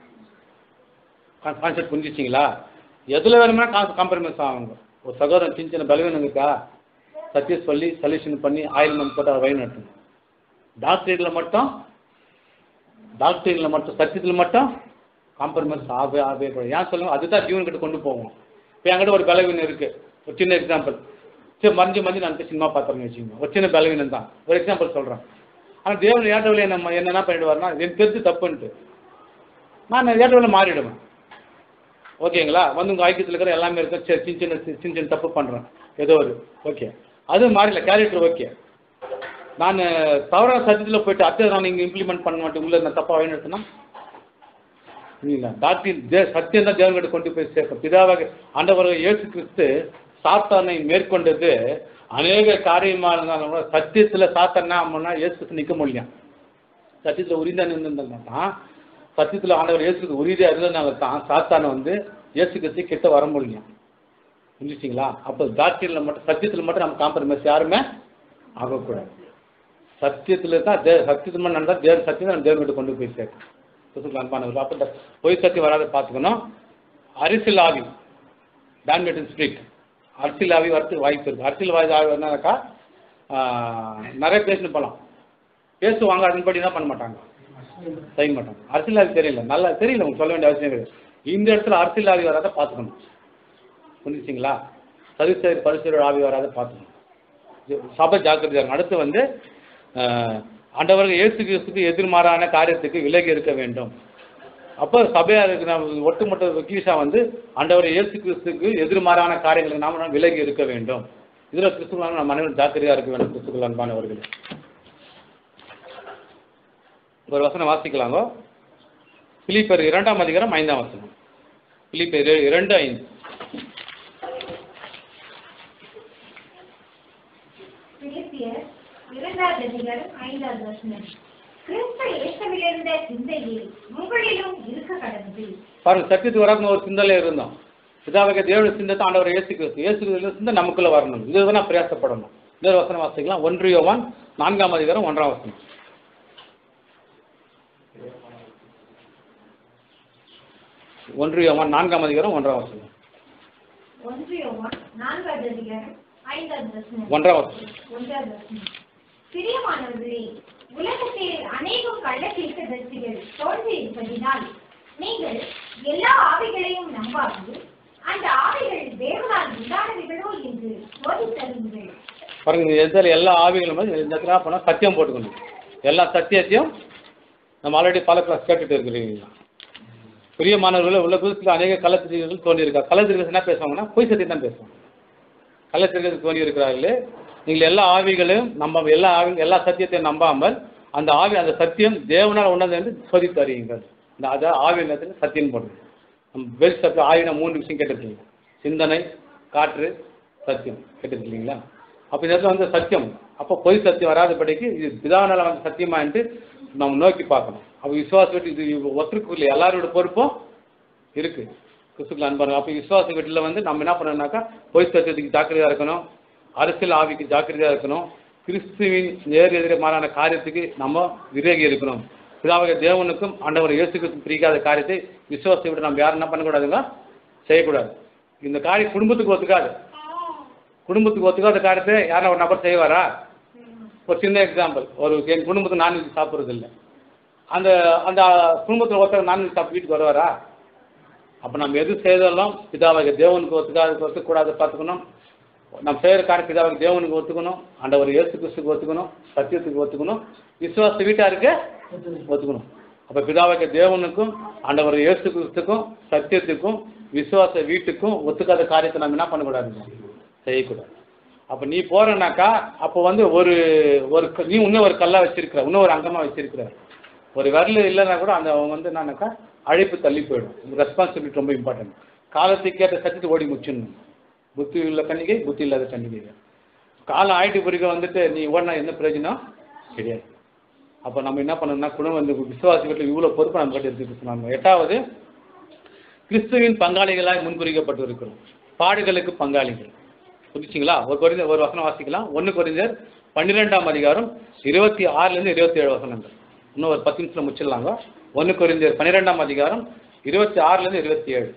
கான்செப்ட் புரிஞ்சிச்சிங்களா எதில் வேணும்னா காம்ப்ரமைஸ் ஆகுங்க ஒரு சகோதரன் சின்ன சின்ன பலவீனம் இருக்கா சத்தியம் சொல்லி சொல்யூஷன் பண்ணி ஆயில் மந்த் போட்டு அதை வழி நடத்தணும் டாக்டரில் மட்டும் டாக்டரில் மட்டும் சத்தியத்தில் மட்டும் காம்ப்ரமைஸ் ஆகவே ஆகவே கூடாது ஏன் சொல்லுங்க அதுதான் ஜீவன்கிட்ட கொண்டு போவோம் இப்போ என்கிட்ட ஒரு பலவீனம் இருக்குது ஒரு சின்ன எக்ஸாம்பிள் சரி மறைஞ்சு மறைஞ்சு நான் போய் சினிமா பார்த்துறேன்னு வச்சுக்கோங்க ஒரு சின்ன பலவீனம் தான் ஒரு எக்ஸாம்பிள் சொல்கிறேன் ஆனால் தேவன் ஏற்றவில்லை என்ன என்ன பண்ணிடுவார்னா எனக்கு தெரிஞ்சு தப்புன்ட்டு நான் ஏற்றவில்லை மாறிடுவேன் ஓகேங்களா வந்து உங்கள் ஐக்கியத்தில் இருக்கிற எல்லாமே இருக்கும் சரி சின்ன சின்ன சின்ன சின்ன தப்பு பண்ணுறேன் ஏதோ ஒரு ஓகே அது மாறில கேரக்டர் ஓகே நான் தவறான சத்தியத்தில் போயிட்டு அடுத்தது நான் இங்கே இம்ப்ளிமெண்ட் பண்ண மாட்டேன் உள்ள நான் தப்பாக வழிநடத்தினா இல்லைங்களா டாக்டர் தே சத்தியம் தான் தேவன்கிட்ட கொண்டு போய் சேர்க்கும் பிதாவாக ஆண்டவர்கள் இயேசு கிறிஸ்து சாத்தானை மேற்கொண்டது அநேக காரியமாக இருந்தாலும் கூட சத்தியத்தில் சாத்தானா ஆமாம்னா இயேசு கிறிஸ்து நிற்க முடியும் சத்தியத்தில் உரிந்தா நின்றுருந்தா தான் சத்தியத்தில் ஆண்டவர் இயேசுக்கு உறுதியாக இருந்ததுனால தான் சாத்தானை வந்து இயேசு கிறிஸ்து கிட்ட வர முடியும் புரிஞ்சுச்சிங்களா அப்போ டாக்டரில் மட்டும் சத்தியத்தில் மட்டும் நம்ம காம்ப்ரமைஸ் யாருமே ஆகக்கூடாது சத்தியத்தில் தான் தே சத்தியத்தில் மட்டும் நடந்தால் தேவ சத்தியத்தை நம்ம தேவன்கிட்ட கொண்டு போய் சேர்க்கணும் கிறிஸ்துக்கு அன்பானவர்கள் அப்போ இந்த பொய் சத்தியம் வராத பார்த்துக்கணும் அரிசில் ஆவி டான்மேட்டன் ஸ்பிரிட் அரசியல் ஆவி வரத்துக்கு வாய்ப்பு இருக்குது அரசியல் வாய் ஆவி என்னன்னாக்கா ஆஹ், நிறைய பேசணும் போகலாம் பேசுவாங்க அதன்படி என்ன பண்ண மாட்டாங்க செய்ய மாட்டாங்க அரசியல்வாதி தெரியல நல்லா தெரியல உங்களுக்கு சொல்ல வேண்டிய அவசியம் கிடையாது இந்த இடத்துல அரசியல்வாதி வராத பார்த்துக்கணும் புரிஞ்சுச்சிங்களா சரிசரி பரிசுர ஆவி வராத பார்த்துக்கணும் இது சபை ஜாக்கிரதையாக இருக்கணும். அடுத்து வந்து ஆஹ், ஆண்டவர்கள் இயேசு கிறிஸ்துக்கு எதிர்மாறான காரியத்துக்கு விலகி இருக்க வேண்டும் அப்போ சபையா இருக்கிற ஒட்டுமொத்த வக்கீஷா வந்து ஆண்டவர் இயேசு கிறிஸ்துக்கு எதிர்மாறான காரியங்களுக்கு நாம விலகி இருக்க வேண்டும் இதில் கிறிஸ்துவ நம்ம அனைவரும் ஜாக்கிரதையாக இருக்க வேண்டும் கிறிஸ்துக்கள் அன்பானவர்களே ஒரு வசனம் வாசிக்கலாங்கோ பிலிப்பர் இரண்டாம் அதிகாரம் ஐந்தாம் வசனம் பிலிப்பர் இர- இரண்டு ஐந்து பிலிப்பியர் இரண்டாவது அதிகாரம் ஐந்தாவது வசனம் கிறிஸ்து இயேசுவிலிருந்த சிந்தையே உங்களிலும் இருக்க கடவுது பாருங்க சத்தியத்துக்கு வராமல் ஒரு சிந்தனையில் இருந்தோம் இதாக தேவனுடைய சிந்தத்தை ஆண்டவர் இயேசு கிறிஸ்து இயேசு கிறிஸ்து சிந்தை நமக்குள்ள வரணும் இதுதான் நான் பிரயாசப்படணும் இன்னொரு வசனம் வாசிக்கலாம் ஒன்று யோவான் நான்காம் அதிகாரம் ஒன்றாம் வசனம் ஒன்று யோவான் நான்காம் அதிகாரம் ஒன்றாம் வசனம் ஒன்று யோவான் நான்காவது அதிகாரம் ஐந்தாவது வசனம் ஒன்றாம் வசனம் ஒன்றாவது வசனம் பிரியமானவர்களே உலகத்தில் அநேகம் கள்ள தீர்க்கதரிசிகள் தோன்றியிருப்பதினால் நீங்கள் எல்லா ஆவிகளையும் நம்பாது அந்த ஆவிகள் தேவனால் உண்டானவைகளோ என்று சோதித்தறியுங்கள் பாருங்க இந்த இடத்துல எல்லா ஆவிகளும் வந்து இந்த இடத்துல போனால் சத்தியம் போட்டுக்கணும் எல்லா சத்தியத்தையும் நம்ம ஆல்ரெடி பல கிளாஸ் கேட்டுட்டு இருக்கிறீங்களா பிரியமானவர்கள் உள்ள புதுசில் அநேக கள்ளத்திரிகள் தோன்றியிருக்கா கள்ளத்திரிகள் என்ன பேசுவாங்கன்னா பொய் சத்தியம் தான் பேசுவாங்க கள்ளத்திரிகள் தோன்றி இருக்கிறார்களே நீங்கள் எல்லா ஆவிகளையும் நம்ப எல்லா ஆவி எல்லா சத்தியத்தையும் நம்பாமல் அந்த ஆவி அந்த சத்தியம் தேவனால் உணர்ந்து என்று சோதித்து அறியுங்கள் இந்த அதை ஆவி நேரத்தில் சத்தியம் போடுறது நம்ம வெல் சத்தியம் ஆவின மூணு விஷயம் கேட்டிருக்கீங்க சிந்தனை காற்று சத்தியம் கேட்டிருக்கீங்களா அப்போ இந்த இடத்துல வந்து சத்தியம் அப்போ பொய் சத்தியம் வராதபடிக்கு இது பிதாவானால் வந்து சத்தியமான்ட்டு நம்ம நோக்கி பார்க்கணும் அப்போ விசுவாச வீட்டு இது ஒருத்தருக்கு இல்லை எல்லாரோட பொறுப்பும் இருக்கு கிறிஸ்துக்கள் அன்பாருங்க அப்போ விசுவாச வீட்டில் வந்து நம்ம என்ன பண்ணணும்னாக்கா பொய் சத்தியத்துக்கு ஜாக்கிரதையாக இருக்கணும் அரசியல் ஆவிக்கு ஜாக்கிரதையாக இருக்கணும் கிறிஸ்துவின் நேர் எதிரமான காரியத்துக்கு நம்ம விவேகி இருக்கணும் பிதாவக தேவனுக்கும் ஆண்டவர் இயேசுக்கும் பிரிக்காத காரியத்தை விசுவாச விட்டு நம்ம யாரும் என்ன பண்ணக்கூடாதுங்க செய்யக்கூடாது இந்த காரியம் குடும்பத்துக்கு ஒத்துக்காது குடும்பத்துக்கு ஒத்துக்காத காரியத்தை யாரும் ஒரு நபர் செய்வாரா ஒரு சின்ன எக்ஸாம்பிள் ஒரு என் குடும்பத்துக்கு நான்வெஜ் சாப்பிட்றது இல்லை அந்த அந்த குடும்பத்தில் ஒருத்தர் நான்வெஜ் சாப்பிட்டு வீட்டுக்கு வருவாரா அப்போ நம்ம எது செய்தாலும் பிதாவாக தேவனுக்கு ஒத்துக்காத ஒத்துக்கூடாது பார்த்துக்கணும் நம்ம செய்கிற காரியம் பிதாவாக தேவனுக்கு ஒத்துக்கணும் ஆண்டவர் இயேசு கிறிஸ்துக்கு ஒத்துக்கணும் சத்தியத்துக்கு ஒத்துக்கணும் விசுவாச வீட்டாருக்கு ஒத்துக்கணும் அப்போ பிதாவாக தேவனுக்கும் ஆண்டவர் இயேசு கிறிஸ்துக்கும் சத்தியத்துக்கும் விசுவாச வீட்டுக்கும் ஒத்துக்காத காரியத்தை நம்ம என்ன பண்ணக்கூடாதுங்க செய்யக்கூடாது அப்போ நீ போறனாக்கா அப்போ வந்து ஒரு ஒரு க- நீ இன்னும் ஒரு கல்லா வச்சிருக்கிற இன்னும் ஒரு அங்கமா வச்சிருக்கிற ஒரு விரல் இல்லைன்னா கூட அந்த அவன் வந்து என்னன்னாக்கா அழைப்பு தள்ளி போயிடும் ரெஸ்பான்சிபிலிட்டி ரொம்ப இம்பார்ட்டன்ட் காலத்துக்கு ஏற்ற சத்தியத்தை ஓடி முடிச்சிடணும் புத்தி உள்ள கன்னிகை புத்தி இல்லாத கன்னிகை காலம் ஆயிட்டு பிறகு வந்துட்டு நீ ஓடினா என்ன பிரயோஜனம் கிடையாது அப்போ நம்ம என்ன பண்ணணும்னா குடும்பம் வந்து விசுவாசி வீட்டில் இவ்வளோ பொறுப்பு நம்ம கிட்ட எடுத்துட்டு சொன்னாங்க எட்டாவது கிறிஸ்துவின் பங்காளிகளாய் முன்குறிக்கப்பட்டு இருக்கிறோம் பாடுகளுக்கு பங்காளிகள் புரிச்சுங்களா ஒரு குறைந்த ஒரு வசனம் வாசிக்கலாம் ஒன்று குறைந்தர் பன்னிரெண்டாம் அதிகாரம் இருபத்தி ஆறுலேருந்து இருபத்தி ஏழு வசனங்கள் இன்னும் ஒரு பத்து நிமிஷம் முடிச்சிடலாங்க ஒன்று குறைந்தர் பன்னிரெண்டாம் அதிகாரம் இருபத்தி ஆறுலேருந்து இருபத்தி ஏழு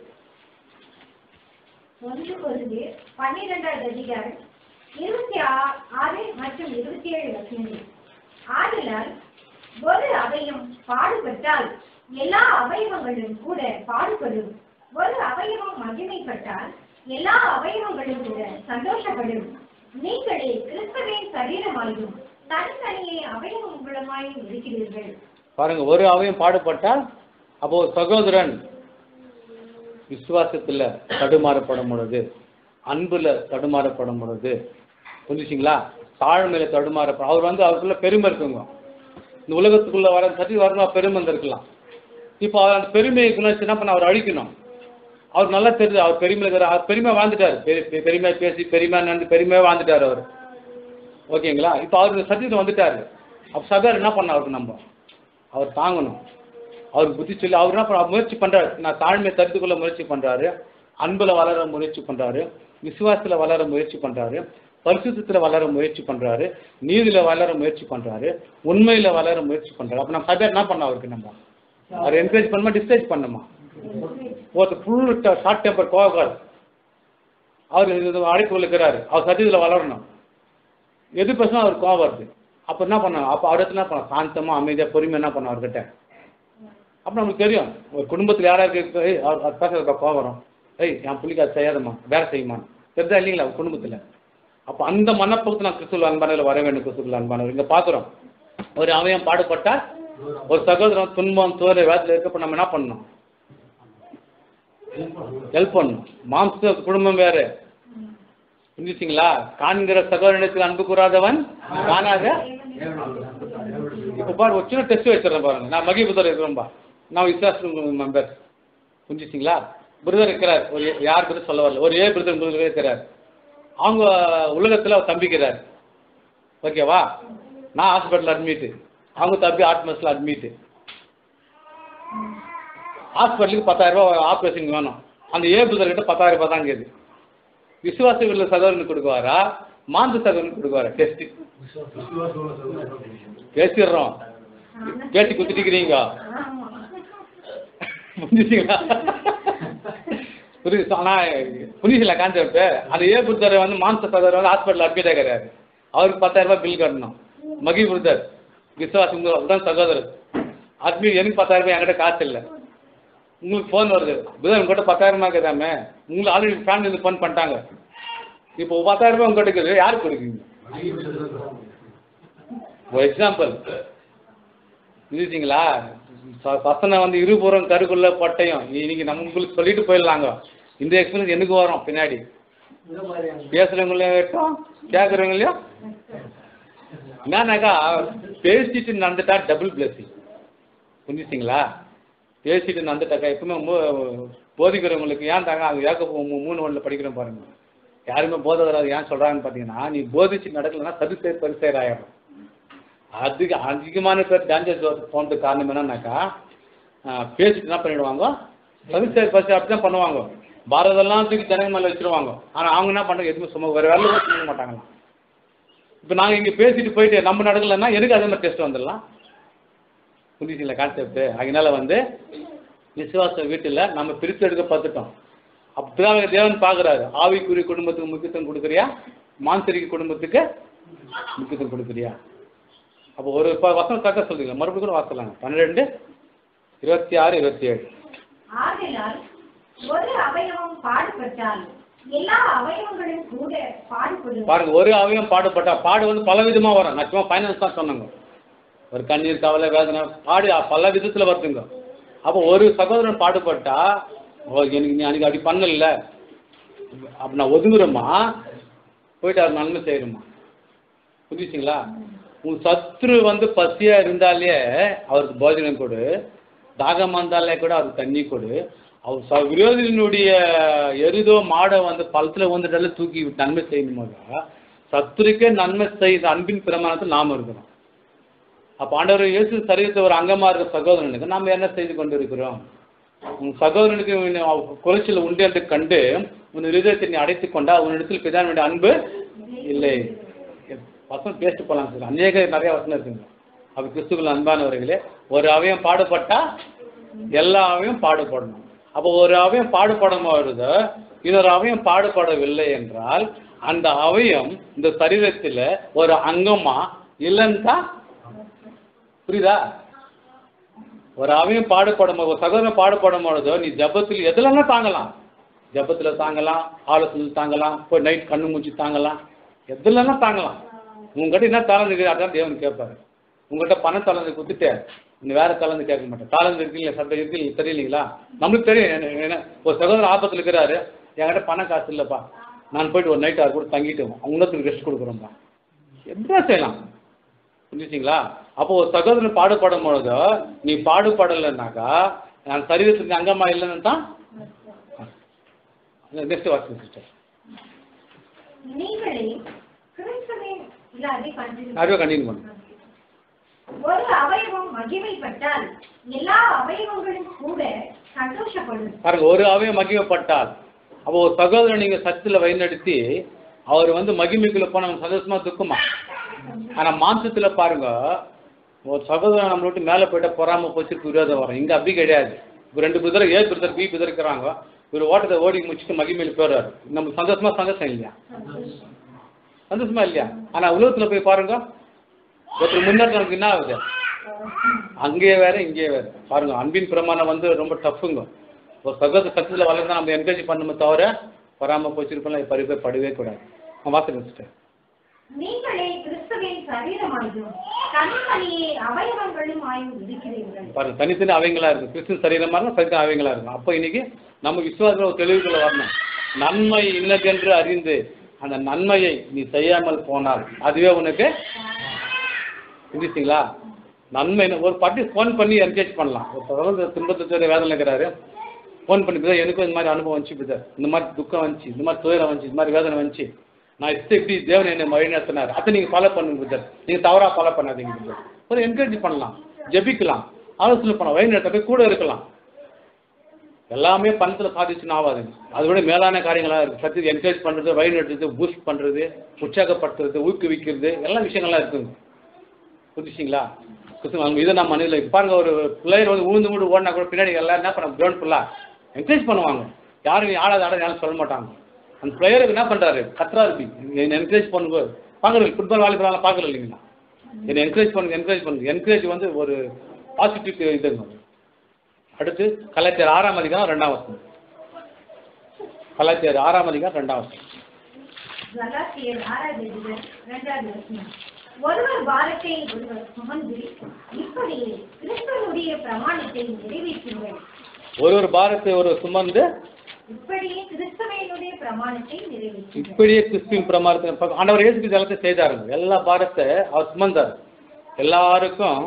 ஒன்று பொருது பன்னிரெண்டாவது அதிகாரம் இருபத்தி ஆ- ஆறு மற்றும் இருபத்தி ஏழு வசனங்கள் ஆதலால் ஒரு அவயம் பாடுபட்டால் எல்லா அவயவங்களும் கூட பாடுபடும் ஒரு அவயவம் மகிமைப்பட்டால் எல்லா அவயவங்களும் கூட சந்தோஷப்படும் நீங்களே கிறிஸ்துவின் சரீரமாயும் தனித்தனியே அவயவங்களுமாயும் இருக்கிறீர்கள் பாருங்க ஒரு அவையும் பாடுபட்டால் அப்போ ஒரு சகோதரன் விசுவாசத்துல தடுமாறப்படும் பொழுது அன்புல தடுமாறப்படும் பொழுது புரிஞ்சுச்சிங்களா தாழ்மையில தடுமாறப்படும் அவர் வந்து அவருக்குள்ள பெருமை இருக்குங்க இந்த உலகத்துக்குள்ள வர சரி வரணும் பெருமை இருந்திருக்கலாம் இப்போ அவர் அந்த பெருமையை குணம் என்ன பண்ண அவர் அழிக்கணும் அவர் நல்லா தெரியுது அவர் பெருமையில இருக்கிற அவர் பெருமை வாழ்ந்துட்டார் பெரு- பெ- பெருமையா பேசி பெருமையா நடந்து பெருமையா வாழ்ந்துட்டார் அவர் ஓகேங்களா இப்போ அவர் சத்தியத்தில் வந்துட்டாரு அப்போ சபையார் என்ன பண்ண அவருக்கு நம்ம அவர் தாங்கணும் அவருக்கு புத்தி சொல்லி அவர் என்ன பண்ண முயற்சி பண்றாரு நான் தாழ்மையை தடுத்துக்கொள்ள முயற்சி பண்றாரு அன்புல வளர முயற்சி பண்றாரு விசுவாசத்துல வளர முயற்சி பண்றாரு பரிசுத்தத்துல வளர முயற்சி பண்றாரு நீதியில வளர முயற்சி பண்றாரு உண்மையில வளர முயற்சி பண்றாரு அப்ப நம்ம சபையார் என்ன பண்ண அவருக்கு நம்ம அவர் என்கரேஜ் பண்ணுமா டிஸ்கரேஜ் பண்ணுமா ஒருத்தர் ஃபுல் ஷார்ட் டெம்பர் கோவக்கார் அவர் இது அழைப்பு இருக்கிறாரு அவர் சத்தியத்தில் வளரணும் எது பேசினா அவர் கோவம் வருது அப்போ என்ன பண்ண அப்போ அவர் இடத்துல என்ன பண்ண சாந்தமாக அமைதியாக பொறுமை என்ன பண்ண அவர்கிட்ட அப்போ நமக்கு தெரியும் ஒரு குடும்பத்தில் யாராருக்கு ஏய் அவர் அவர் பேசுறதுக்கு கோவம் வரும் ஏய் என் பிள்ளைக்கு அது செய்யாதம்மா வேலை செய்யுமான்னு தெரிஞ்சா இல்லைங்களா ஒரு குடும்பத்தில் அப்போ அந்த மனப்போக்கு நான் கிறிஸ்துவ அன்பானவில் வர வேண்டும் கிறிஸ்துவ அன்பானவர் இங்கே பார்க்குறோம் ஒரு அவன் பாடுபட்டா ஒரு சகோதரன் துன்பம் தோரை வேதத்தில் இருக்கப்ப நம்ம என்ன பண்ணணும் ஹெல்ப் பண்ணணும் மாம்ச குடும்பம் வேறு புரிஞ்சுச்சிங்களா காண்கிற சகோதரனுக்கு அன்பு கூறாதவன் காணாத இப்போ பாரு ஒரு சின்ன டெஸ்ட் வச்சிடறேன் பாருங்க நான் மகிபுதர் இருக்கிறேன்பா நான் விசுவாச மெம்பர் புரிஞ்சுச்சிங்களா பிரதர் இருக்கிறார் ஒரு யார் பிரதர் சொல்ல வரல ஒரு ஏ பிரதர் பிரதர் இருக்கிறார் அவங்க உலகத்தில் அவர் தம்பிக்கிறார் ஓகேவா நான் ஹாஸ்பிட்டல் அட்மிட்டு அவங்க தம்பி ஆட்மஸில் அட்மிட்டு ஹாஸ்பிட்டலுக்கு பத்தாயிரம் ரூபாய் ஆப்ரேஷன் வேணும் அந்த ஏ பிரதர் கிட்ட பத்தாயிரம் ரூபாய் தான் கேது விசுவாச உள்ள சகோதரனுக்கு கொடுக்குவாரா மாந்து சகோதரனுக்கு கொடுக்குவாரா டெஸ்ட் பேசிடுறோம் கேட்டு குத்திட்டிக்கிறீங்க ஆமா புரிஞ்சுங்களா புரியுது ஆனால் புரியுதுல கான்செப்ட் அந்த ஏ புத்தர் வந்து மாம்ச சகோதரர் வந்து ஹாஸ்பிட்டல் அட்மிட் ஆகிறாரு அவருக்கு பத்தாயிரம் ரூபாய் பில் கட்டணும் மகி புத்தர் விஸ்வாஸ் தான் சகோதரர் அட்மிட் எனக்கு பத்தாயிரம் ரூபாய் என்கிட்ட காசு இல்லை உங்களுக்கு ஃபோன் வருது புதன் உங்கள்கிட்ட பத்தாயிரமா இருக்குதாமே உங்களுக்கு ஆல்ரெடி ஃபேமிலி வந்து ஃபோன் பண்ணிட்டாங்க இப்போ பத்தாயிரம் ரூபாய் உங்கள்கிட்ட இருக்குது யாருக்கு கொடுக்குறீங்க ஒரு எக்ஸாம்பிள் புரிஞ்சுச்சிங்களா ச- வசனம் வந்து இருபுறம் கருக்குள்ள பட்டயம் இன்னைக்கு நம்ம உங்களுக்கு சொல்லிட்டு போயிடலாங்க இந்த எக்ஸ்பீரியன்ஸ் எனக்கு வரும் பின்னாடி இந்த மாதிரியான பேசுறவங்களையும் வெட்டும் கேட்குறவங்களையும் என்னன்னாக்கா பேசிட்டு நடந்துட்டா டபுள் பிளஸிங் புரிஞ்சுச்சிங்களா பேசிட்டு நடந்துட்டாக்கா எப்பவுமே மோ- போதிக்கிறவங்களுக்கு ஏன் தாங்க அது ஏக்க மூணு ஒன்றில் படிக்கிறோம் பாருங்க யாருமே போதை வராது ஏன் சொல்கிறாங்கன்னு பார்த்தீங்கன்னா நீ போதிச்சு நடக்கலைன்னா சதுசேர் பரிசேர் ஆயிடும் அதுக்கு அதிகமான பேர் டேஞ்சர் போனதுக்கு காரணம் என்னன்னாக்கா ஆஹ், பேசிட்டு என்ன பண்ணிடுவாங்க சதுசேர் பரிசு அப்படி தான் பண்ணுவாங்க பாரதெல்லாம் தூக்கி ஜனங்க மேலே வச்சிருவாங்க ஆனால் அவங்க என்ன பண்ணுறாங்க எதுவுமே சும்மா வேறு வேலை கூட செய்ய மாட்டாங்களாம் இப்போ நாங்கள் இங்கே பேசிட்டு போயிட்டு நம்ம நடக்கலைன்னா எனக்கு அதே மாதிரி டெஸ்ட் வந்துடலாம் புரிஞ்சுங்களா கான்செப்ட் அதனால வந்து விசுவாச வீட்டில் நம்ம பிரித்து எடுக்க பார்த்துட்டோம் அப்படிதான் தேவன் பார்க்குறாரு ஆவிக்குரிய குடும்பத்துக்கு முக்கியத்துவம் கொடுக்குறியா மாந்திரிக குடும்பத்துக்கு முக்கியத்துவம் கொடுக்குறியா அப்போ ஒரு இப்போ வசனம் தக்க சொல்றீங்க மறுபடியும் கூட வாசலாங்க பன்னிரெண்டு இருபத்தி ஆறு இருபத்தி ஏழு ஆகையால் ஒரு அவயவம் பாடுபட்டால் எல்லா அவயவங்களும் கூட பாடுபடும் பாருங்க ஒரு அவயம் பாடுபட்டா பாடு வந்து பல விதமா வரும் நான் சும்மா ஃபைனான்ஸ் தான் சொன்னேங்க ஒரு கண்ணீர் கவலை வேதனை பாடு பல விதத்துல வருதுங்க அப்போ ஒரு சகோதரன் பாடுபட்டா ஓ எனக்கு நீ அன்னைக்கு அப்படி பண்ணல அப்ப நான் ஒதுங்குறோமா போயிட்டு அவர் நன்மை செய்யணுமா புரிஞ்சுச்சிங்களா உன் சத்ரு வந்து பசியா இருந்தாலே அவருக்கு போஜனம் கொடு தாகம் வந்தாலே கூட அவருக்கு தண்ணி கொடு அவர் ச விரோதியினுடைய எருதோ மாடை வந்து பழத்துல வந்துட்டாலே தூக்கி விட்டு நன்மை செய்யணுமாக சத்துருக்கே நன்மை செய்த அன்பின் பிரமாணத்தில் நாம் இருக்கிறோம் அப்போ ஆண்டவர் இயேசு சரீரத்தை ஒரு அங்கமா இருக்கிற சகோதரனுக்கு நாம் என்ன செய்து கொண்டு இருக்கிறோம் உன் சகோதரனுக்கு உன்னை அவ- குறைச்சல் உண்டு என்று கண்டு உன் இருதயத்தை நீ அடைத்துக் கொண்டா உன்னிடத்தில் பிதானுடைய அன்பு இல்லை வசனம் பேசிட்டு போலாம் சார் அநேக நிறைய வசனம் இருக்குங்க அப்ப கிறிஸ்துக்கள் அன்பானவர்களே ஒரு அவயம் பாடுபட்டா எல்லா அவயம் பாடுபடணும் அப்போ ஒரு அவயம் பாடுபடும் பொழுது இன்னொரு அவயம் பாடுபடவில்லை என்றால் அந்த அவயம் இந்த சரீரத்தில் ஒரு அங்கமா இல்லைன்னு தான் புரியுதா ஒரு அவயம் பாடுபடும் ஒரு சகோதரன் பாடுபடும் பொழுதோ நீ ஜபத்தில் எதுலன்னா தாங்கலாம் ஜபத்தில் தாங்கலாம் ஆலோசனை தாங்கலாம் போய் நைட் கண்ணு மூச்சு தாங்கலாம் எதுலன்னா தாங்கலாம் உங்ககிட்ட என்ன தாளந்து இருக்குது அதான் தேவன் கேட்பாரு உங்ககிட்ட பண தாளந்து கொடுத்துட்டு இன்னும் வேற தாளந்து கேட்க மாட்டேன் தாளந்து இருக்கீங்களா சட்டம் இருக்கு தெரியலீங்களா நம்மளுக்கு தெரியும் என்ன- என்ன ஒரு சகோதரர் ஆபத்தில் இருக்கிறாரு என்கிட்ட பண காசு இல்லைப்பா நான் போயிட்டு ஒரு நைட் அவர் கூட தங்கிட்டு அவங்களுக்கு ரெஸ்ட் கொடுக்குறோம்ப்பா என்ன செய்யலாம் புரிஞ்சுச்சிங்களா அப்போ ஒரு சகோதரன் பாடுபடும் பொழுது நீ பாடுபடலைன்னாக்கா நான் சரீரத்துக்கு அங்கமா இல்லைன்னு தான் நெக்ஸ்ட் வாட்ச் சிஸ்டர் நீங்களே கிறிஸ்துவின் இல்ல அதை continue அதுவே கண்டினியூ பண்ணுங்க ஒரு அவயவம் மகிமைப்பட்டால் எல்லா அவயவங்களும் கூட சந்தோஷப்படும் பாருங்க ஒரு அவயம் மகிமைப்பட்டால் அப்போ ஒரு சகோதரன் நீங்க சத்தில் வழிநடத்தி அவர் வந்து மகிமைக்குள்ள போன சந்தோஷமா துக்குமா ஆனா மாம்சத்துல பாருங்க ஒரு சகோதரன் நம்மளை விட்டு மேலே போயிட்டா பொறாம போச்சு விரோதம் வரும் இங்க அப்படி கிடையாது இப்போ ரெண்டு brother A brother B brother இருக்கிறாங்க இவர் ஓட்டத்தை ஓடி முடிச்சுட்டு மகிமையில் போயிடுறாரு நம்ம சந்தோஷமா சந்தோஷம் இல்லையா சந்தோஷமா இல்லையா ஆனா உலகத்துல போய் பாருங்க ஒருத்தர் முன்னேற்றம் நமக்கு என்ன ஆகுது அங்கேயே வேற இங்கேயே வேற பாருங்க அன்பின் பிரமாணம் வந்து ரொம்ப டஃப்புங்க ஒரு சகோதர சக்தியில் வளர்ந்தா நம்ம என்கரேஜ் பண்ணுமே தவிர வராம போச்சிருப்போம் பருவே படவே கூடாது நான் வாசிக்கிறேன் சிஸ்டர் நீங்களே கிறிஸ்துவின் சரீரமாயும் தனித்தனியே அவயவங்களுமாயும் இருக்கிறீர்கள் பாருங்க தனித்தனி அவங்களா இருக்கும் கிறிஸ்து சரீரமா இருந்தால் தனித்தனி அவங்களா இருக்கும் அப்போ இன்னைக்கு நம்ம விசுவாசத்தில் ஒரு தெளிவுக்குள்ள வரணும் நன்மை இன்னதென்று அறிந்து அந்த நன்மையை நீ செய்யாமல் போனால் அதுவே உனக்கு புரிஞ்சுச்சிங்களா நன்மை என்ன- ஒரு பாட்டி ஃபோன் பண்ணி என்கரேஜ் பண்ணலாம் ஒரு சகோதரர் துன்பத்தை தவிர வேதனை இருக்கிறாரு ஃபோன் பண்ணி பிதா எனக்கும் இந்த மாதிரி அனுபவம் வந்துச்சு பிதா இந்த மாதிரி துக்கம் வந்துச்சு இந்த மாதிரி துயரம் வந்துச்சு இந்த மாதிரி வேதனை வந்துச்சு நான் இப்படி இப்படி தேவன் என்னை வழி நடத்தினார் அதை நீங்கள் ஃபாலோ பண்ணுங்க பிதர் நீங்கள் தவறாக ஃபாலோ பண்ணாதீங்க பிதர் ஒரு என்கரேஜ் பண்ணலாம் ஜெபிக்கலாம் ஆலோசனை பண்ணலாம் வழி நடத்த போய் கூட இருக்கலாம் எல்லாமே பணத்தில் சாதிச்சுன்னு ஆகாதுங்க அதை விட மேலான காரியங்களாக இருக்குது சத்தியத்தை என்கரேஜ் பண்ணுறது வழி நடத்துறது பூஸ்ட் பண்ணுறது உற்சாகப்படுத்துறது ஊக்குவிக்கிறது எல்லா விஷயங்கள்லாம் இருக்குங்க புரிஞ்சுச்சிங்களா கிறிஸ்துவ அவங்க இதை நம்ம மனிதர்கள் பாருங்க ஒரு பிள்ளையர் வந்து உழுந்து மூடு ஓடினா கூட பின்னாடி எல்லாரும் என்ன பண்ண கிரௌண்ட் ஃபுல்லாக என்கரேஜ் பண்ணுவாங்க யாரும் ஆடாத ஆட யாரும் சொல்ல மாட்டாங்க அந்த பிளேயருக்கு என்ன பண்ணுறாரு கத்ரா இருக்கு என்னை என்கரேஜ் பண்ணுங்க பார்க்குறது ஃபுட்பால் வாலிபால் பார்க்கல இல்லைங்களா என்னை என்கரேஜ் பண்ணுங்க என்கரேஜ் பண்ணுங்க என்கரேஜ் வந்து ஒரு பாசிட்டிவ் இதுங்க அடுத்து கலாச்சார ஆறாம் அதிகாரம் ரெண்டாம் வருஷம் கலாச்சார ஆறாம் அதிகாரம் ரெண்டாம் வருஷம் கலாத்தியர் ஆறாவது அதிகாரம், இரண்டாவது வசனம் ஒருவர் பாரத்தை ஒருவர் சுமந்து இப்படியே கிறிஸ்துவனுடைய பிரமாணத்தை நிறைவேற்றுங்கள் ஒரு ஒரு பாரத்தை ஒரு சுமந்து இப்படியே கிறிஸ்துவனுடைய பிரமாணத்தை நிறைவேற்றுங்கள் இப்படியே கிறிஸ்துவின் பிரமாணத்தை ப- ஆண்டவர் இயேசு கிறிஸ்து எல்லாத்தையும் செய்தாருங்க எல்லா பாரத்தை அவர் சுமந்தார் எல்லாருக்கும்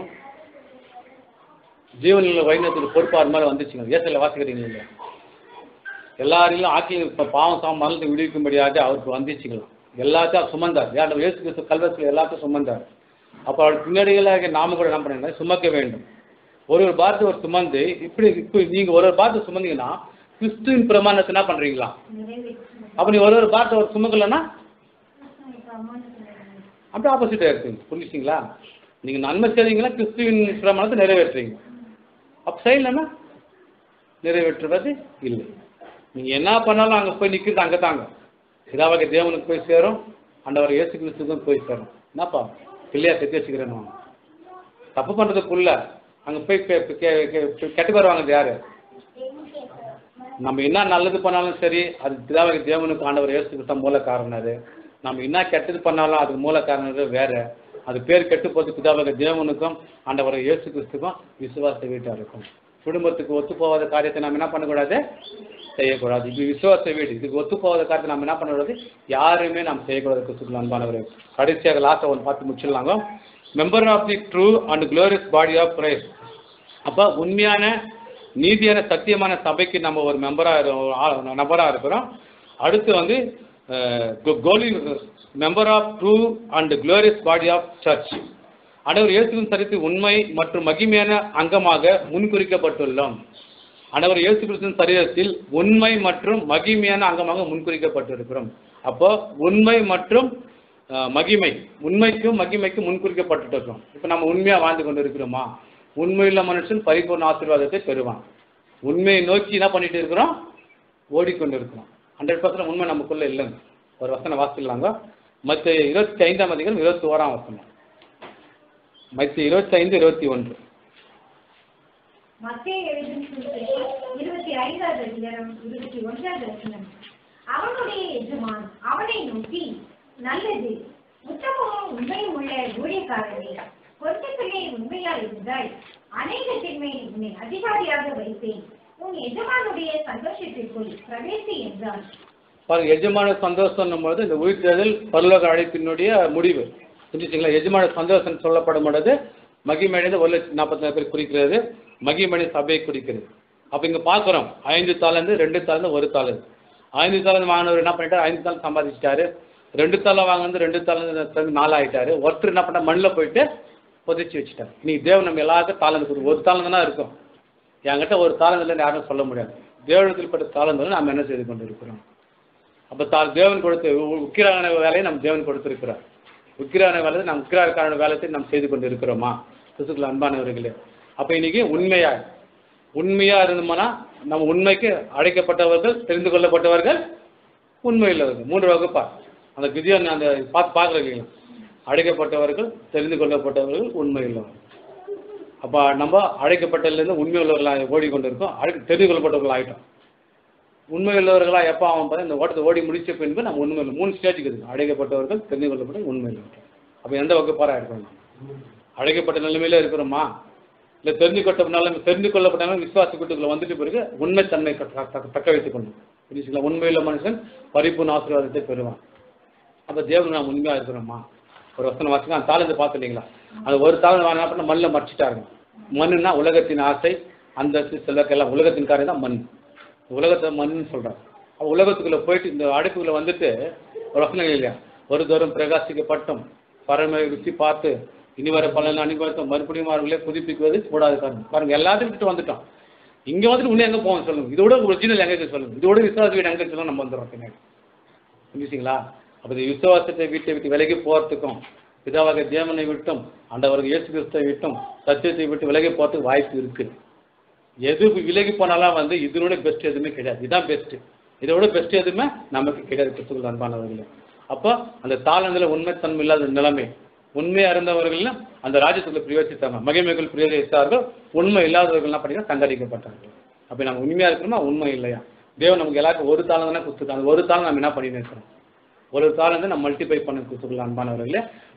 ஜீவனில் வைணத்துக்கு பொறுப்பு அவர் மேலே வந்துச்சுங்க ஏசில் வாசிக்கிறீங்க இல்லையா எல்லாரையும் ஆக்கி இப்போ பாவம் சாமம் மரணத்தை விடுவிக்கும்படியாக அவருக்கு வந்துச்சுங்களாம் எல்லாத்தையும் அவர் சுமந்தார் யார் இயேசு கிறிஸ்து கல்வத்தில் எல்லாத்தையும் சுமந்தார் அப்போ அவர் பின்னாடிகளாக நாம கூட என்ன பண்ணுங்க சுமக்க வேண்டும் ஒரு ஒரு பாரத்தை ஒரு சுமந்து இப்படி இப்போ நீங்கள் ஒரு ஒரு பாரத்தை சுமந்தீங்கன்னா கிறிஸ்துவின் பிரமாணத்தை என்ன பண்ணுறீங்களா நிறைவேற்றுங்கள் அப்போ நீ ஒரு ஒரு பாரத்தை ஒரு சுமக்கலைன்னா பிரமாணத்தை நிறைவேற்றுங்கள். அப்படியே ஆப்போசிட்டாக இருக்குங்க புரிஞ்சுச்சிங்களா நீங்கள் நன்மை செய்றீங்களா கிறிஸ்துவின் பிரமாணத்தை நிறைவேற்றுறீங்க அப்போ செய்யலைன்னா நிறைவேற்றுவது இல்லை நீங்கள் என்ன பண்ணாலும் அங்கே போய் நிற்கிறது அங்கே தாங்க இதாவக தேவனுக்கு போய் சேரும் ஆண்டவர் இயேசு கிறிஸ்துக்கும் போய் சேரும் என்னப்பா பிள்ளையா கத்தி வச்சுக்கிறேன் நான் தப்பு பண்ணுறதுக்குள்ள அங்கே போய் கெ- கெ- கெ- கெட்டு வருவாங்க யார் நம்ம என்ன நல்லது பண்ணாலும் சரி அது பிதாவாகி தேவனுக்கு ஆண்டவர் இயேசு கிறிஸ்து மூல காரணர் நம்ம என்ன கெட்டது பண்ணாலும் அதுக்கு மூல காரணர் வேற அது பேர் கெட்டு போது பிதாவாக தேவனுக்கும் ஆண்டவர் இயேசு கிறிஸ்துக்கும் விசுவாச வீட்டாருக்கும் குடும்பத்துக்கு ஒத்து போகாத காரியத்தை நம்ம என்ன பண்ணக்கூடாது செய்யக்கூடாது இது விசுவாச வீடு இதுக்கு ஒத்து போகாத காரியத்தை நம்ம என்ன பண்ணக்கூடாது யாருமே நம்ம செய்யக்கூடாது கிறிஸ்துக்குள் அன்பானவர் கடைசியாக லாஸ்ட்டை ஒன்று பார்த்து முடிச்சிடலாங்க member of the true and glorious body of Christ அப்போ உண்மையான நீதியான சத்தியமான சபைக்கு நம்ம ஒரு மெம்பராக நபராக இருக்கிறோம் அடுத்து வந்து holy member of true and glorious body of church அனைவர் இயேசுவின் சரித்து உண்மை மற்றும் மகிமையான அங்கமாக முன்குறிக்கப்பட்டுள்ளோம் அனைவர் இயேசு கிறிஸ்துவின் சரீரத்தில் உண்மை மற்றும் மகிமையான அங்கமாக முன்குறிக்கப்பட்டிருக்கிறோம் அப்போ உண்மை மற்றும் அஹ், மகிமை உண்மைக்கும் மகிமைக்கும் முன்குறிக்கப்பட்டிருக்கிறோம் இப்போ நம்ம உண்மையாக வாழ்ந்து கொண்டு இருக்கிறோமா உண்மையுள்ள மனுஷன் பரிபூர்ண ஆசீர்வாதத்தை பெறுவான் உண்மையை நோக்கி என்ன பண்ணிட்டு இருக்கிறோம் ஓடிக்கொண்டு இருக்கிறோம் ஹண்ட்ரட் பர்சன்ட் உண்மை நமக்குள்ள இல்லைங்க ஒரு வசனம் வாசிக்கலாங்க மற்ற இருபத்தி ஐந்தாம் அதிகம் இருபத்தி ஓராம் வசனம் மற்ற இருபத்தி ஐந்து இருபத்தி ஒன்று மத்தேயு எழுதின சுவிசேஷம் இருபத்தி ஐந்தாவது அதிகாரம் இருபத்தி ஒன்றாவது வசனம் அவனுடைய எஜமான் அவனை நோக்கி நல்லது உத்தமமும் உண்மையும் உள்ள ஊழியக்காரனே கொஞ்சத்திலே உண்மையா இருந்தாய் அநேகத்தின் மேல் உன்னை அதிகாரியாக வைப்பேன் உன் எஜமானுடைய சந்தோஷத்திற்குள் பிரவேசி என்றான் பாருங்க எஜமான சந்தோஷம் போது இந்த உயிர்த்தெழுதல் பரலோக அழைப்பினுடைய முடிவு புரிஞ்சுச்சிங்களா எஜமான சந்தோஷம் சொல்லப்படும் பொழுது மகிமடைந்த ஒரு லட்சத்தி நாற்பத்தி பேர் குறிக்கிறது மகிமடை சபையை குறிக்கிறது அப்போ இங்கே பார்க்குறோம் ஐந்து தாளந்து ரெண்டு தாளந்து ஒரு தாளந்து ஐந்து தாளந்து வாங்கினவர் என்ன பண்ணிட்டார் ஐந்து தாளம் சம்பாதிச்சிட்டாரு ரெண்டு தாளம் வாங்கினது ரெண்டு தாளந்து நாலு ஆயிட்டாரு ஒருத்தர் என்ன பண்ணா மண்ணில் போயிட்டு புதைச்சி வச்சுட்டார் நீ தேவன் நம்ம எல்லாருக்கும் தாளந்து கொடு ஒரு தாளந்து தான் இருக்கும் என்கிட்ட ஒரு தாளந்து இல்லைன்னு யாரும் சொல்ல முடியாது தேவனத்தில் பட்ட தாளந்து நாம் என்ன செய்து கொண்டு இருக்கிறோம் அப்போ தா தேவன் கொடுத்த உ- உக்கிரான வேலையை நம்ம தேவன் கொடுத்திருக்கிறார் உக்கிரான வேலையை நம் உக்கிரான வேலையை நாம் செய்து கொண்டு இருக்கிறோமா கிறிஸ்துக்குள்ள அன்பானவர்களே அப்போ இன்னைக்கு உண்மையா உண்மையா இருந்தோம்னா நம்ம உண்மைக்கு அழைக்கப்பட்டவர்கள் தெரிந்து கொள்ளப்பட்டவர்கள் உண்மையுள்ளவர்கள் மூன்று வகுப்பா அந்த கிதியோன் அந்த பார்த்து பார்க்குறீங்களா அழைக்கப்பட்டவர்கள் தெரிந்து கொள்ளப்பட்டவர்கள் உண்மையுள்ளவர்கள் அப்போ நம்ம அழைக்கப்பட்டதுலேருந்து உண்மை உள்ளவர்களாக ஓடிக்கொண்டிருக்கோம் அழை தெரிந்து கொள்ளப்பட்டவர்கள் ஆகிட்டோம் உண்மை உள்ளவர்களாக எப்போ அவன் பார்த்தா இந்த ஓட்டத்தை ஓடி முடிச்ச பின்பு நம்ம உண்மை இல்லை மூணு ஸ்டேஜுக்கு இருக்குது அழைக்கப்பட்டவர்கள் தெரிந்து கொள்ளப்பட்ட உண்மை உள்ளவர்கள் அப்போ எந்த வகுப்பாராக இருக்கணும் நம்ம? அழைக்கப்பட்ட நிலைமையில இருக்கிறோமா இல்லை தெரிந்து கொட்ட நிலைமை தெரிந்து கொள்ளப்பட்ட நிலைமை விசுவாச கூட்டுக்குள்ள வந்துட்டு பிறகு உண்மைத்தன்மை தக்க- தக்க- தக்க வைத்துக் கொண்டு புரிஞ்சுங்களா உண்மையுள்ள மனுஷன் பரிபூர்ண ஆசீர்வாதத்தை பெறுவான் அப்போ தேவன் நாம் உண்மையாக இருக்கிறோமா ஒரு வசனம் வாசிக்க அந்த தாளந்து பார்த்து இல்லைங்களா அந்த ஒரு தாளந்து என்ன பண்ண மண்ணில் மறைச்சிட்டாருங்க மண்ணுன்னா உலகத்தின் ஆசை அந்த செல்வக்கெல்லாம் உலகத்தின் காரியம் தான் மண் உலகத்தை மண்ணுன்னு சொல்கிறாங்க அப்போ உலகத்துக்குள்ளே போயிட்டு இந்த அடுப்புக்குள்ளே வந்துட்டு ஒரு வசனம் இல்லையா ஒரு தூரம் பிரகாசிக்கப்பட்டும் பரமை ருச்சி பார்த்து இனி வர பலன் அனுபவத்தை மறுபடியும் அவர்களே புதுப்பிக்குவது கூடாது காரணம் பாருங்க எல்லாத்தையும் விட்டு வந்துட்டோம் இங்கே வந்துட்டு இன்னும் எங்கே போவோம் சொல்லுங்க இதோட ஒரிஜினல் எங்கே இருக்கு சொல்லுங்க இதோட விசுவாச வீடு எங்கே சொல்லுங்க நம்ம வந்துடுறோம் பின்னாடி புரிஞ்சுங்களா அப்போ இந்த விசுவாசத்தை வீட்டை விட்டு விலகி போகிறதுக்கும் பிதாவாக தேவனை விட்டும் ஆண்டவருக்கு இயேசு கிறிஸ்துவை விட்டும் சத்தியத்தை விட்டு விலகி போகிறதுக்கு வாய்ப்பு இருக்குது எது விலகி போனாலும் வந்து இதனோட பெஸ்ட் எதுவுமே கிடையாது இதுதான் பெஸ்ட்டு இதோட பெஸ்ட் எதுவுமே நமக்கு கிடையாது கிறிஸ்துவுக்கு அன்பானவர்களே அப்போ அந்த தாளந்தில் உண்மைத்தன்மை இல்லாத நிலைமை உண்மையா இருந்தவர்கள் அந்த ராஜ்யத்துக்குள்ள பிரயோசித்தாங்க மகிமைகள் பிரயோசித்தார்கள் உண்மை இல்லாதவர்கள் என்ன பண்ணீங்கன்னா சங்கடிக்கப்பட்டார்கள் அப்போ நம்ம உண்மையா இருக்கணுமா உண்மை இல்லையா தேவன் நமக்கு எல்லாருக்கும் ஒரு தாளம் தானே கொடுத்துருக்காங்க அந்த ஒரு தாளம் நம்ம என்ன பண்ணிட்டு இருக்கிறோம் ஒரு தாளம் வந்து நம்ம மல்டிப்ளை பண்ண கொடுத்துருக்கலாம் அன்பானவர்களே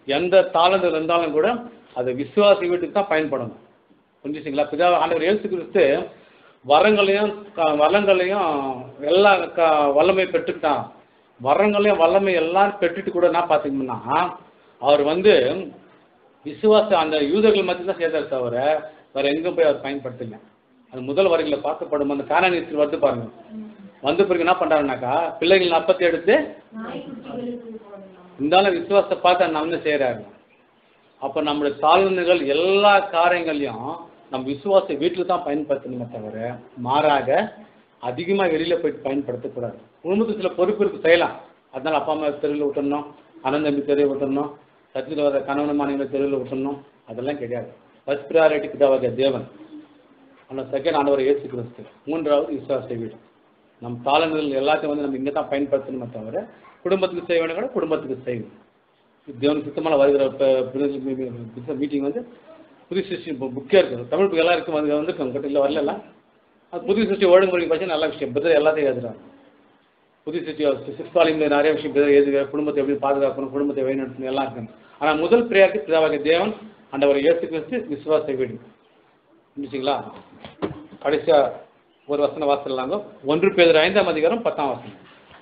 எந்த தாளந்து இருந்தாலும் கூட அது விசுவாசி வீட்டுக்கு தான் பயன்படணும் புரிஞ்சுச்சிங்களா பிதா ஆண்டவர் இயேசு கிறிஸ்து வரங்களையும் க- வளங்களையும் எல்லா க வல்லமை பெற்றுக்கிட்டான் வரங்களையும் வல்லமை எல்லாம் பெற்றுட்டு கூட என்ன பார்த்தீங்கன்னா அவர் வந்து விசுவாச அந்த யூதர்கள் மத்தியில் தான் சேர்ந்தார் தவிர வேற எங்கும் போய் அவர் பயன்படுத்தல அது முதல் வரைகளை பார்க்கப்படும் அந்த காணாநிலத்தில் வந்து பாருங்க வந்த பிறகு என்ன பண்றாருனாக்கா பிள்ளைகள் அப்பத்தை எடுத்து நாய்க்குட்டிகளுக்கு போடலாம் இருந்தாலும் விசுவாசத்தை பார்த்து அந்த நம்ம செய்கிறாரு அப்போ நம்மளுடைய தாழ்வுகள் எல்லா காரியங்களையும் நம்ம விசுவாச வீட்டில் தான் பயன்படுத்தணுமே தவிர மாறாக அதிகமாக வெளியில் போய் பயன்படுத்தக்கூடாது குடும்பத்துக்கு சில பொறுப்பு இருக்கு செய்யலாம் அதனால அப்பா அம்மா தெருவில் விட்டுறணும் அண்ணன் தம்பி தெருவில் விட்டுறணும் சத்தியில் வர கணவன் மனைவி தெருவில் விட்டுறணும் அதெல்லாம் கிடையாது ஃபர்ஸ்ட் ப்ரியாரிட்டி கிட்டவாக தேவன் ஆனால் செகண்ட் ஆண்டவர் இயேசு கிறிஸ்து மூன்றாவது விசுவாச வீடு நம் தாளங்கள் எல்லாத்தையும் வந்து நம்ம இங்கே தான் பயன்படுத்தணுமே தவிர குடும்பத்துக்கு செய்ய வேணும் கூட குடும்பத்துக்கு செய்யணும் தேவன் சுத்தமான வருகிற மீட்டிங் வந்து புது சிருஷ்டி புக்கே இருக்குது தமிழ் புக் எல்லாம் இருக்கும் அது வந்து உங்கள்கிட்ட இல்லை வரல அது புது சிருஷ்டி ஒழுங்குமுறை பற்றி நல்ல விஷயம் பிரதர் எல்லாத்தையும் எழுதுறாங்க புது சிருஷ்டி சிக்ஸ் வால்யூமில் நிறைய விஷயம் பிரதர் எழுதுக குடும்பத்தை எப்படி பாதுகாக்கணும் குடும்பத்தை வழிநடத்தணும் எல்லாம் இருக்கு ஆனால் முதல் பிரியாரிட்டி பிதாவாக தேவன் ஆண்டவர் இயேசு கிறிஸ்து விசுவாச வீடு புரிஞ்சுங்களா கடைசியா ஒரு வசன வாசலாங்க ஒன்று பேர் ஐந்தாம் அதிகாரம் பத்தாம் வசனம்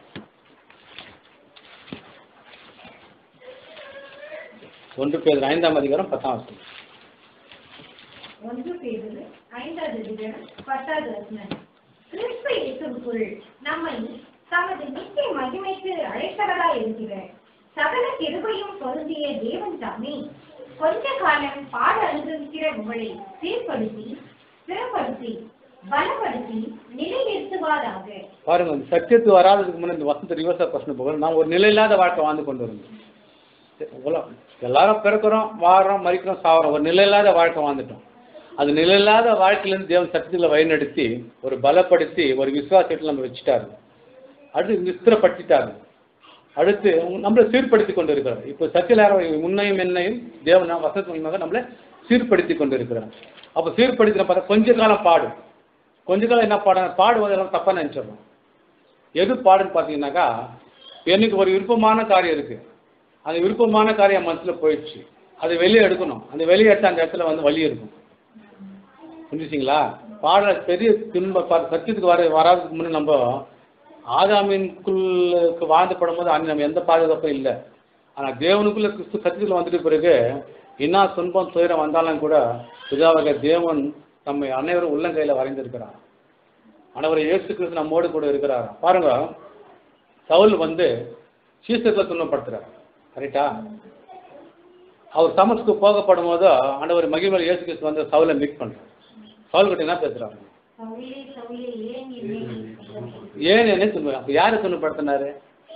ஒன்று பேர் ஐந்தாம் அதிகாரம் பத்தாம் வசனம் ஒன்று பேதுரு ஐந்தாவது அதிகாரம் பத்தாவது வசனம் கிறிஸ்து இயேசுவுக்குள் நம்மை தமது நித்திய மகிமைக்கு அழைத்தவரா இருக்கிற சகல கிருபையும் பொருந்திய தேவன் தாமே கொஞ்ச காலம் பாட அனுபவிக்கிற உங்களை சீர்படுத்தி ஸ்திரப்படுத்தி பலப்படுத்தி நிலைநிறுத்துவாராக பாருங்க இந்த சத்தியத்து வராததுக்கு முன்னாடி இந்த வசந்த ரிவர்ஸாக கொஸ்டின் போகிறோம் நான் ஒரு நிலையில்லாத வாழ்க்கை வாழ்ந்து கொண்டு இருந்தோம் உல- எல்லாரும் பிறக்கிறோம் வாடுறோம் மறிக்கிறோம் சாவறோம் ஒரு நிலையில்லாத வாழ்க்கை வாழ்ந்துட்டோம் அது நிலையில்லாத வாழ்க்கையிலேருந்து தேவன் சத்தியத்தில் வழிநடத்தி ஒரு பலப்படுத்தி ஒரு விசுவாசத்தில் நம்ம வச்சுட்டாரு அடுத்து விஸ்திரப்படுத்திட்டாரு அடுத்து நம்மளை சீர்படுத்தி கொண்டு இருக்கிறார் இப்போ சத்தியலார முன்னையும் என்னையும் தேவன் வசதி மூலியமாக நம்மளை சீர்படுத்தி கொண்டு இருக்கிறார் அப்போ சீர்படுத்தின பார்த்தா கொஞ்ச காலம் பாடு கொஞ்ச காலம் என்ன பாடு பாடுவதெல்லாம் தப்பாக நினச்சிடறோம் எது பாடுன்னு பார்த்தீங்கன்னாக்கா எனக்கு ஒரு விருப்பமான காரியம் இருக்குது அந்த விருப்பமான காரியம் மனசில் போயிடுச்சு அதை வெளியே எடுக்கணும் அந்த வெளியே எடுத்து அந்த இடத்துல வந்து வலி இருக்கும் புரிஞ்சுச்சிங்களா பாட பெரிய துன்ப ப- சத்தியத்துக்கு வர வராதுக்கு முன்னே நம்ம ஆதாமின்குள்ளுக்கு வாழ்ந்து படும்போது அன்னை நம்ம எந்த பாதுகாப்பும் இல்லை ஆனால் தேவனுக்குள்ள கிறிஸ்து சத்தியத்தில் வந்துட்ட பிறகு என்ன துன்பம் துயரம் வந்தாலும் கூட பிதாவக தேவன் நம்மை அனைவரும் உள்ளங்கையில் வரைந்திருக்கிறார் ஆண்டவர் இயேசு கிறிஸ்து நம்மோடு கூட இருக்கிறார் பாருங்க சவுல் வந்து சீசத்தில் துன்பப்படுத்துறார் கரெக்டா அவர் தமஸ்க்கு போகப்படும் போது ஆண்டவர் மகிமல் இயேசு கிறிஸ்து வந்து சவுலை மீட் பண்றார் சவுல் கிட்ட என்ன பேசுறாரு சவுலே சவுலே ஏன் என்னை ஏன் என்ன துன்பம் அப்போ யாரை துன்பப்படுத்தினாரு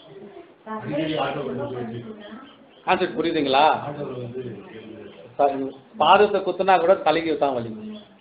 கான்செப்ட் புரியுதுங்களா ச- பாதத்தை குத்துனா கூட தலைக்கு தான் வலி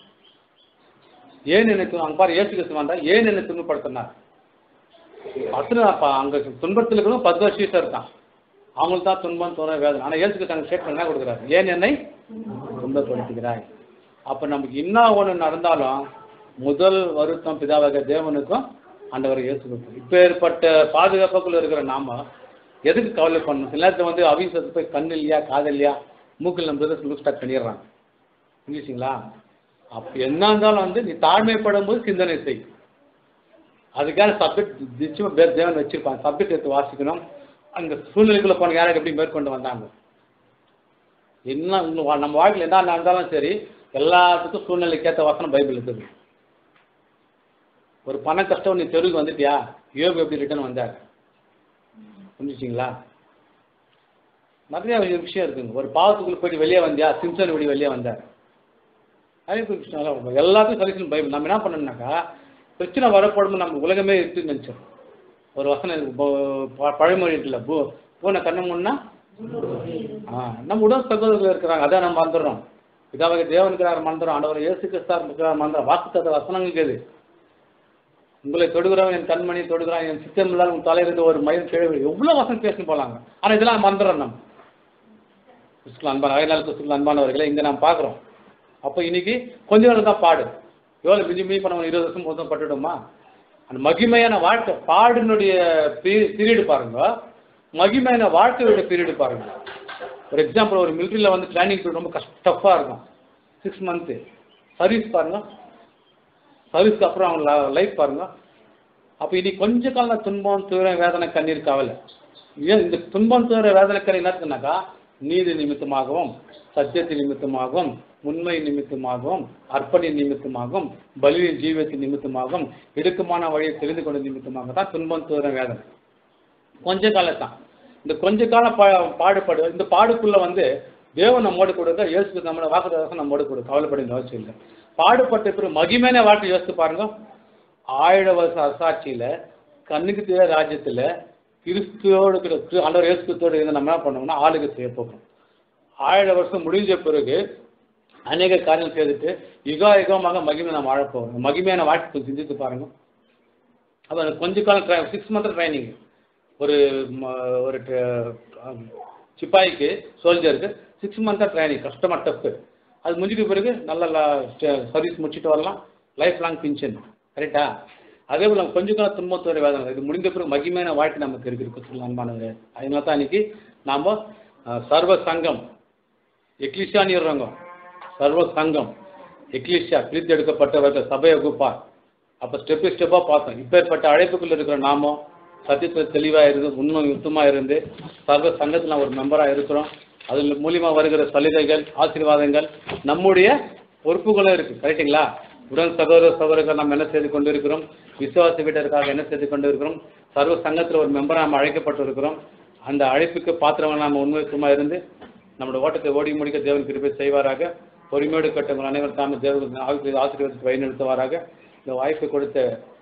ஏன் என்ன து- அங்க பாரு இயேசு கிறிஸ்து வந்தா ஏன் என்ன துன்பப்படுத்தினார் பத்து அப்ப அங்க துன்பத்தில் இருக்கணும் பத்து வருஷம் சீசர் இருக்கான் அவங்களுக்கு தான் துன்பம் தோண வேதனை ஆனால் இயேசு கிறிஸ்து அங்கே ஸ்டேட்மெண்ட் என்ன கொடுக்குறாரு ஏன் என்னை துன்பப்படுத்துகிறாய் அப்போ நமக்கு என்ன ஒன்று நடந்தாலும் முதல் வருத்தம் பிதாவாக தேவனுக்கும் ஆண்டவர் இயேசு கிறிஸ்து இப்போ ஏற்பட்ட பாதுகாப்புக்குள்ள இருக்கிற நாம எதுக்கு கவலை பண்ணணும் சில நேரத்தில் வந்து அவிசத்து போய் கண்ணு இல்லையா காது இல்லையா மூக்கில் நம்ம பிரதர்ஸ் லூஸ் ஸ்டார்ட் பண்ணிடுறாங்க புரிஞ்சுச்சிங்களா அப்போ என்ன இருந்தாலும் வந்து நீ தாழ்மைப்படும் போது சிந்தனை செய் அதுக்கான சப்ஜெக்ட் நிச்சயமாக பேர் தேவன் வச்சிருப்பாங்க சப்ஜெக்ட் எடுத்து வாசிக்கணும் அந்த சூழ்நிலைக்குள்ள போன யாரும் எப்படி மேற்கொண்டு வந்தாங்க என்ன உங்க வா- நம்ம வாழ்க்கையில் என்ன நடந்தாலும் சரி எல்லாத்துக்கும் சூழ்நிலைக்கேற்ற வசனம் பைபிள் இருக்குது ஒரு பண கஷ்டம் நீ தெருவுக்கு வந்துட்டியா யோபு எப்படி ரிட்டர்ன் வந்தார் புரிஞ்சுச்சிங்களா நிறைய விஷயம் இருக்குங்க ஒரு பாவத்துக்குள்ள போயிட்டு வெளியே வந்தியா சிம்சன் இப்படி வெளியே வந்தார் நிறைய விஷயம் எல்லாம் உண்டு. எல்லாத்துக்கும் சொல்யூஷன் பைபிள் நம்ம என்ன பண்ணணும்னாக்கா பிரச்சனை வரப்படும் நம்ம உலகமே இருக்குன்னு நினச்சோம் ஒரு வசனம் இருக்கு. போ- ப- பழமொழி இருக்குல்ல பூ பூனை கண்ணு முன்னா ஆ நம்ம உடல் சகோதரர்கள் இருக்கிறாங்க அதான் நம்ம மறந்துடுறோம் இதாவது தேவனுக்கு மறந்துடும் ஆண்டவர் இயேசு கிறிஸ்தார் மறந்துடும் வாக்குத்தத்த வசனங்களுக்கு இது உங்களை தொடுகிறவன் என் கண்மணி தொடுகிறான் என் சித்தம் இல்லாத உன் தலையிலிருந்து ஒரு மயில் கிழவு எவ்வளோ வசனம் பேசணும் போலாங்க ஆனால் இதெல்லாம் மறந்துடுறோம் நம்ம கிறிஸ்துல அன்பான அயல்நாள் கிறிஸ்துல அன்பானவர்களை இங்கே நாம் பார்க்குறோம் அப்போ இன்னைக்கு கொஞ்ச நாள் தான் பாடு எவ்வளோ மிஞ்சி மிஞ்சி பண்ண இருபது வருஷம் மொத்தம் பட்டுடுமா அந்த மகிமையான வாழ்க்கை பாடினுடைய பீரியடு பாருங்க மகிமையான வாழ்க்கையோட பீரியடு பாருங்க ஒரு எக்ஸாம்பிள் ஒரு மிலிட்ரியில் வந்து ட்ரைனிங் பீரியட் ரொம்ப கஷ்ட டஃப்பாக இருக்கும் சிக்ஸ் மந்த்து சர்வீஸ் பாருங்க சர்வீஸ்க்கு அப்புறம் அவங்க லைஃப் பாருங்க அப்போ இனி கொஞ்ச காலம் துன்பம் துயரம் வேதனை கண்ணீர் கவலை ஏன் இந்த துன்பம் துயர வேதனை கண்ணீர் என்னத்துனாக்கா நீதி நிமித்தமாகவும் சத்தியத்தின் நிமித்தமாகவும் உண்மை நிமித்தமாகவும் அர்ப்பணி நிமித்தமாகவும் பலியின் ஜீவத்தின் நிமித்தமாகவும் இடுக்கமான வழியை தெரிந்து கொண்ட நிமித்தமாக தான் துன்பம் துயரம் வேதனை கொஞ்ச காலம் தான் இந்த கொஞ்ச காலம் பா பாடுபடு இந்த பாடுக்குள்ள வந்து தேவன் நம்மோடு கொடுக்க இயேசு நம்மளோட வாக்குதாசம் நம்மோடு கொடு கவலைப்பட அவசியம் இல்லை பாடுபட்ட பிறகு மகிமையான வாழ்க்கை யோசித்து பாருங்க ஆயிரம் வருஷம் அரசாட்சியில கண்ணுக்கு தெரியாத ராஜ்யத்துல கிறிஸ்துவோடு கூட கிறிஸ்து- ஆண்டவர் இயேசு கிறிஸ்துவோடு இருந்து நம்ம என்ன பண்ணோம்னா ஆளுகை செய்ய போகிறோம் ஆயிரம் வருஷம் முடிஞ்ச பிறகு அநேக காரியம் செய்துட்டு யுகா யுகமாக மகிமை நாம் வாழப் போகிறோம் மகிமையான வாழ்க்கை சிந்தித்து பாருங்க அப்போ கொஞ்ச காலம் சிக்ஸ் மந்த் ட்ரைனிங் ஒரு ம- ஒரு ட- அஹ் சிப்பாய்க்கு சோல்ஜருக்கு சிக்ஸ் மந்த்தாக ட்ரைனிங் கஷ்டமாக டஃப்பு அது முடிஞ்சிட்ட பிறகு நல்ல சர்வீஸ் முடிச்சுட்டு வரலாம் லைஃப் லாங் பென்ஷன் கரெக்டா அதே போல் நம்ம கொஞ்ச காலம் துன்பத்தோட வேதனை இது முடிந்த பிறகு மகிமையான வாழ்க்கை நமக்கு இருக்கு இருக்கு அன்பானவர் அதனால தான் இன்னைக்கு நாம் சர்வ சங்கம் எக்லிஷான்னு இருறோங்க சர்வ சங்கம் எக்லிஷா பிரித்து எடுக்கப்பட்டவர்கள் சபையை குப்பார் அப்போ ஸ்டெப் பை ஸ்டெப்பாக பார்த்தோம் இப்பேற்பட்ட அழைப்புக்குள்ள இருக்கிற நாமம் சத்தியத்தில் தெளிவாக இருந்து உண்மை யுத்தமாக இருந்து சர்வ சங்கத்தில் நான் ஒரு மெம்பராக இருக்கிறோம் அதில் மூலியமாக வருகிற சலுகைகள் ஆசீர்வாதங்கள் நம்முடைய பொறுப்புகளும் இருக்குது கரெக்டுங்களா உடன் சகோதர சகோதரர்கள் நாம் என்ன செய்து கொண்டு இருக்கிறோம் விசுவாச வீட்டருக்காக என்ன செய்து கொண்டு இருக்கிறோம் சர்வ சங்கத்தில் ஒரு மெம்பராக நாம் அழைக்கப்பட்டு இருக்கிறோம் அந்த அழைப்புக்கு பாத்திரமாக நாம் உண்மைக்குமா இருந்து நம்முடைய ஓட்டத்தை ஓடி முடிக்க தேவன் கிருபை செய்வாராக பொறுமையோடு கட்டங்கள் அனைவரும் தாமே தேவன் ஆசி- ஆசீர்வாதத்தை வழிநடத்துவாராக இந்த வாய்ப்பை கொடுத்த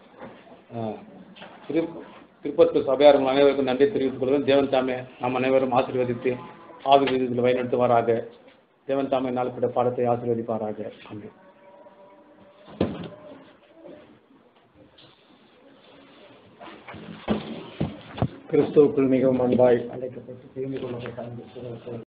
அஹ், திரு- திருப்பத்தூர் சபையார்கள் அனைவருக்கும் நன்றி தெரிவித்துக் கொள்கிறோம் தேவன் தாமே நாம் அனைவரும் ஆசீர்வதித்து ஆவி விதித்தில் வழிநடத்துவாராக தேவன் தாமே நாள்பட்ட பாடத்தை ஆசீர்வதிப்பாராக அங்கே கிறிஸ்துவுக்குள் மிகவும் அன்பாய் அழைக்கப்பட்டு திரும்பிக் கொள்ளப்பட்ட அன்பு சகோதரர்களே,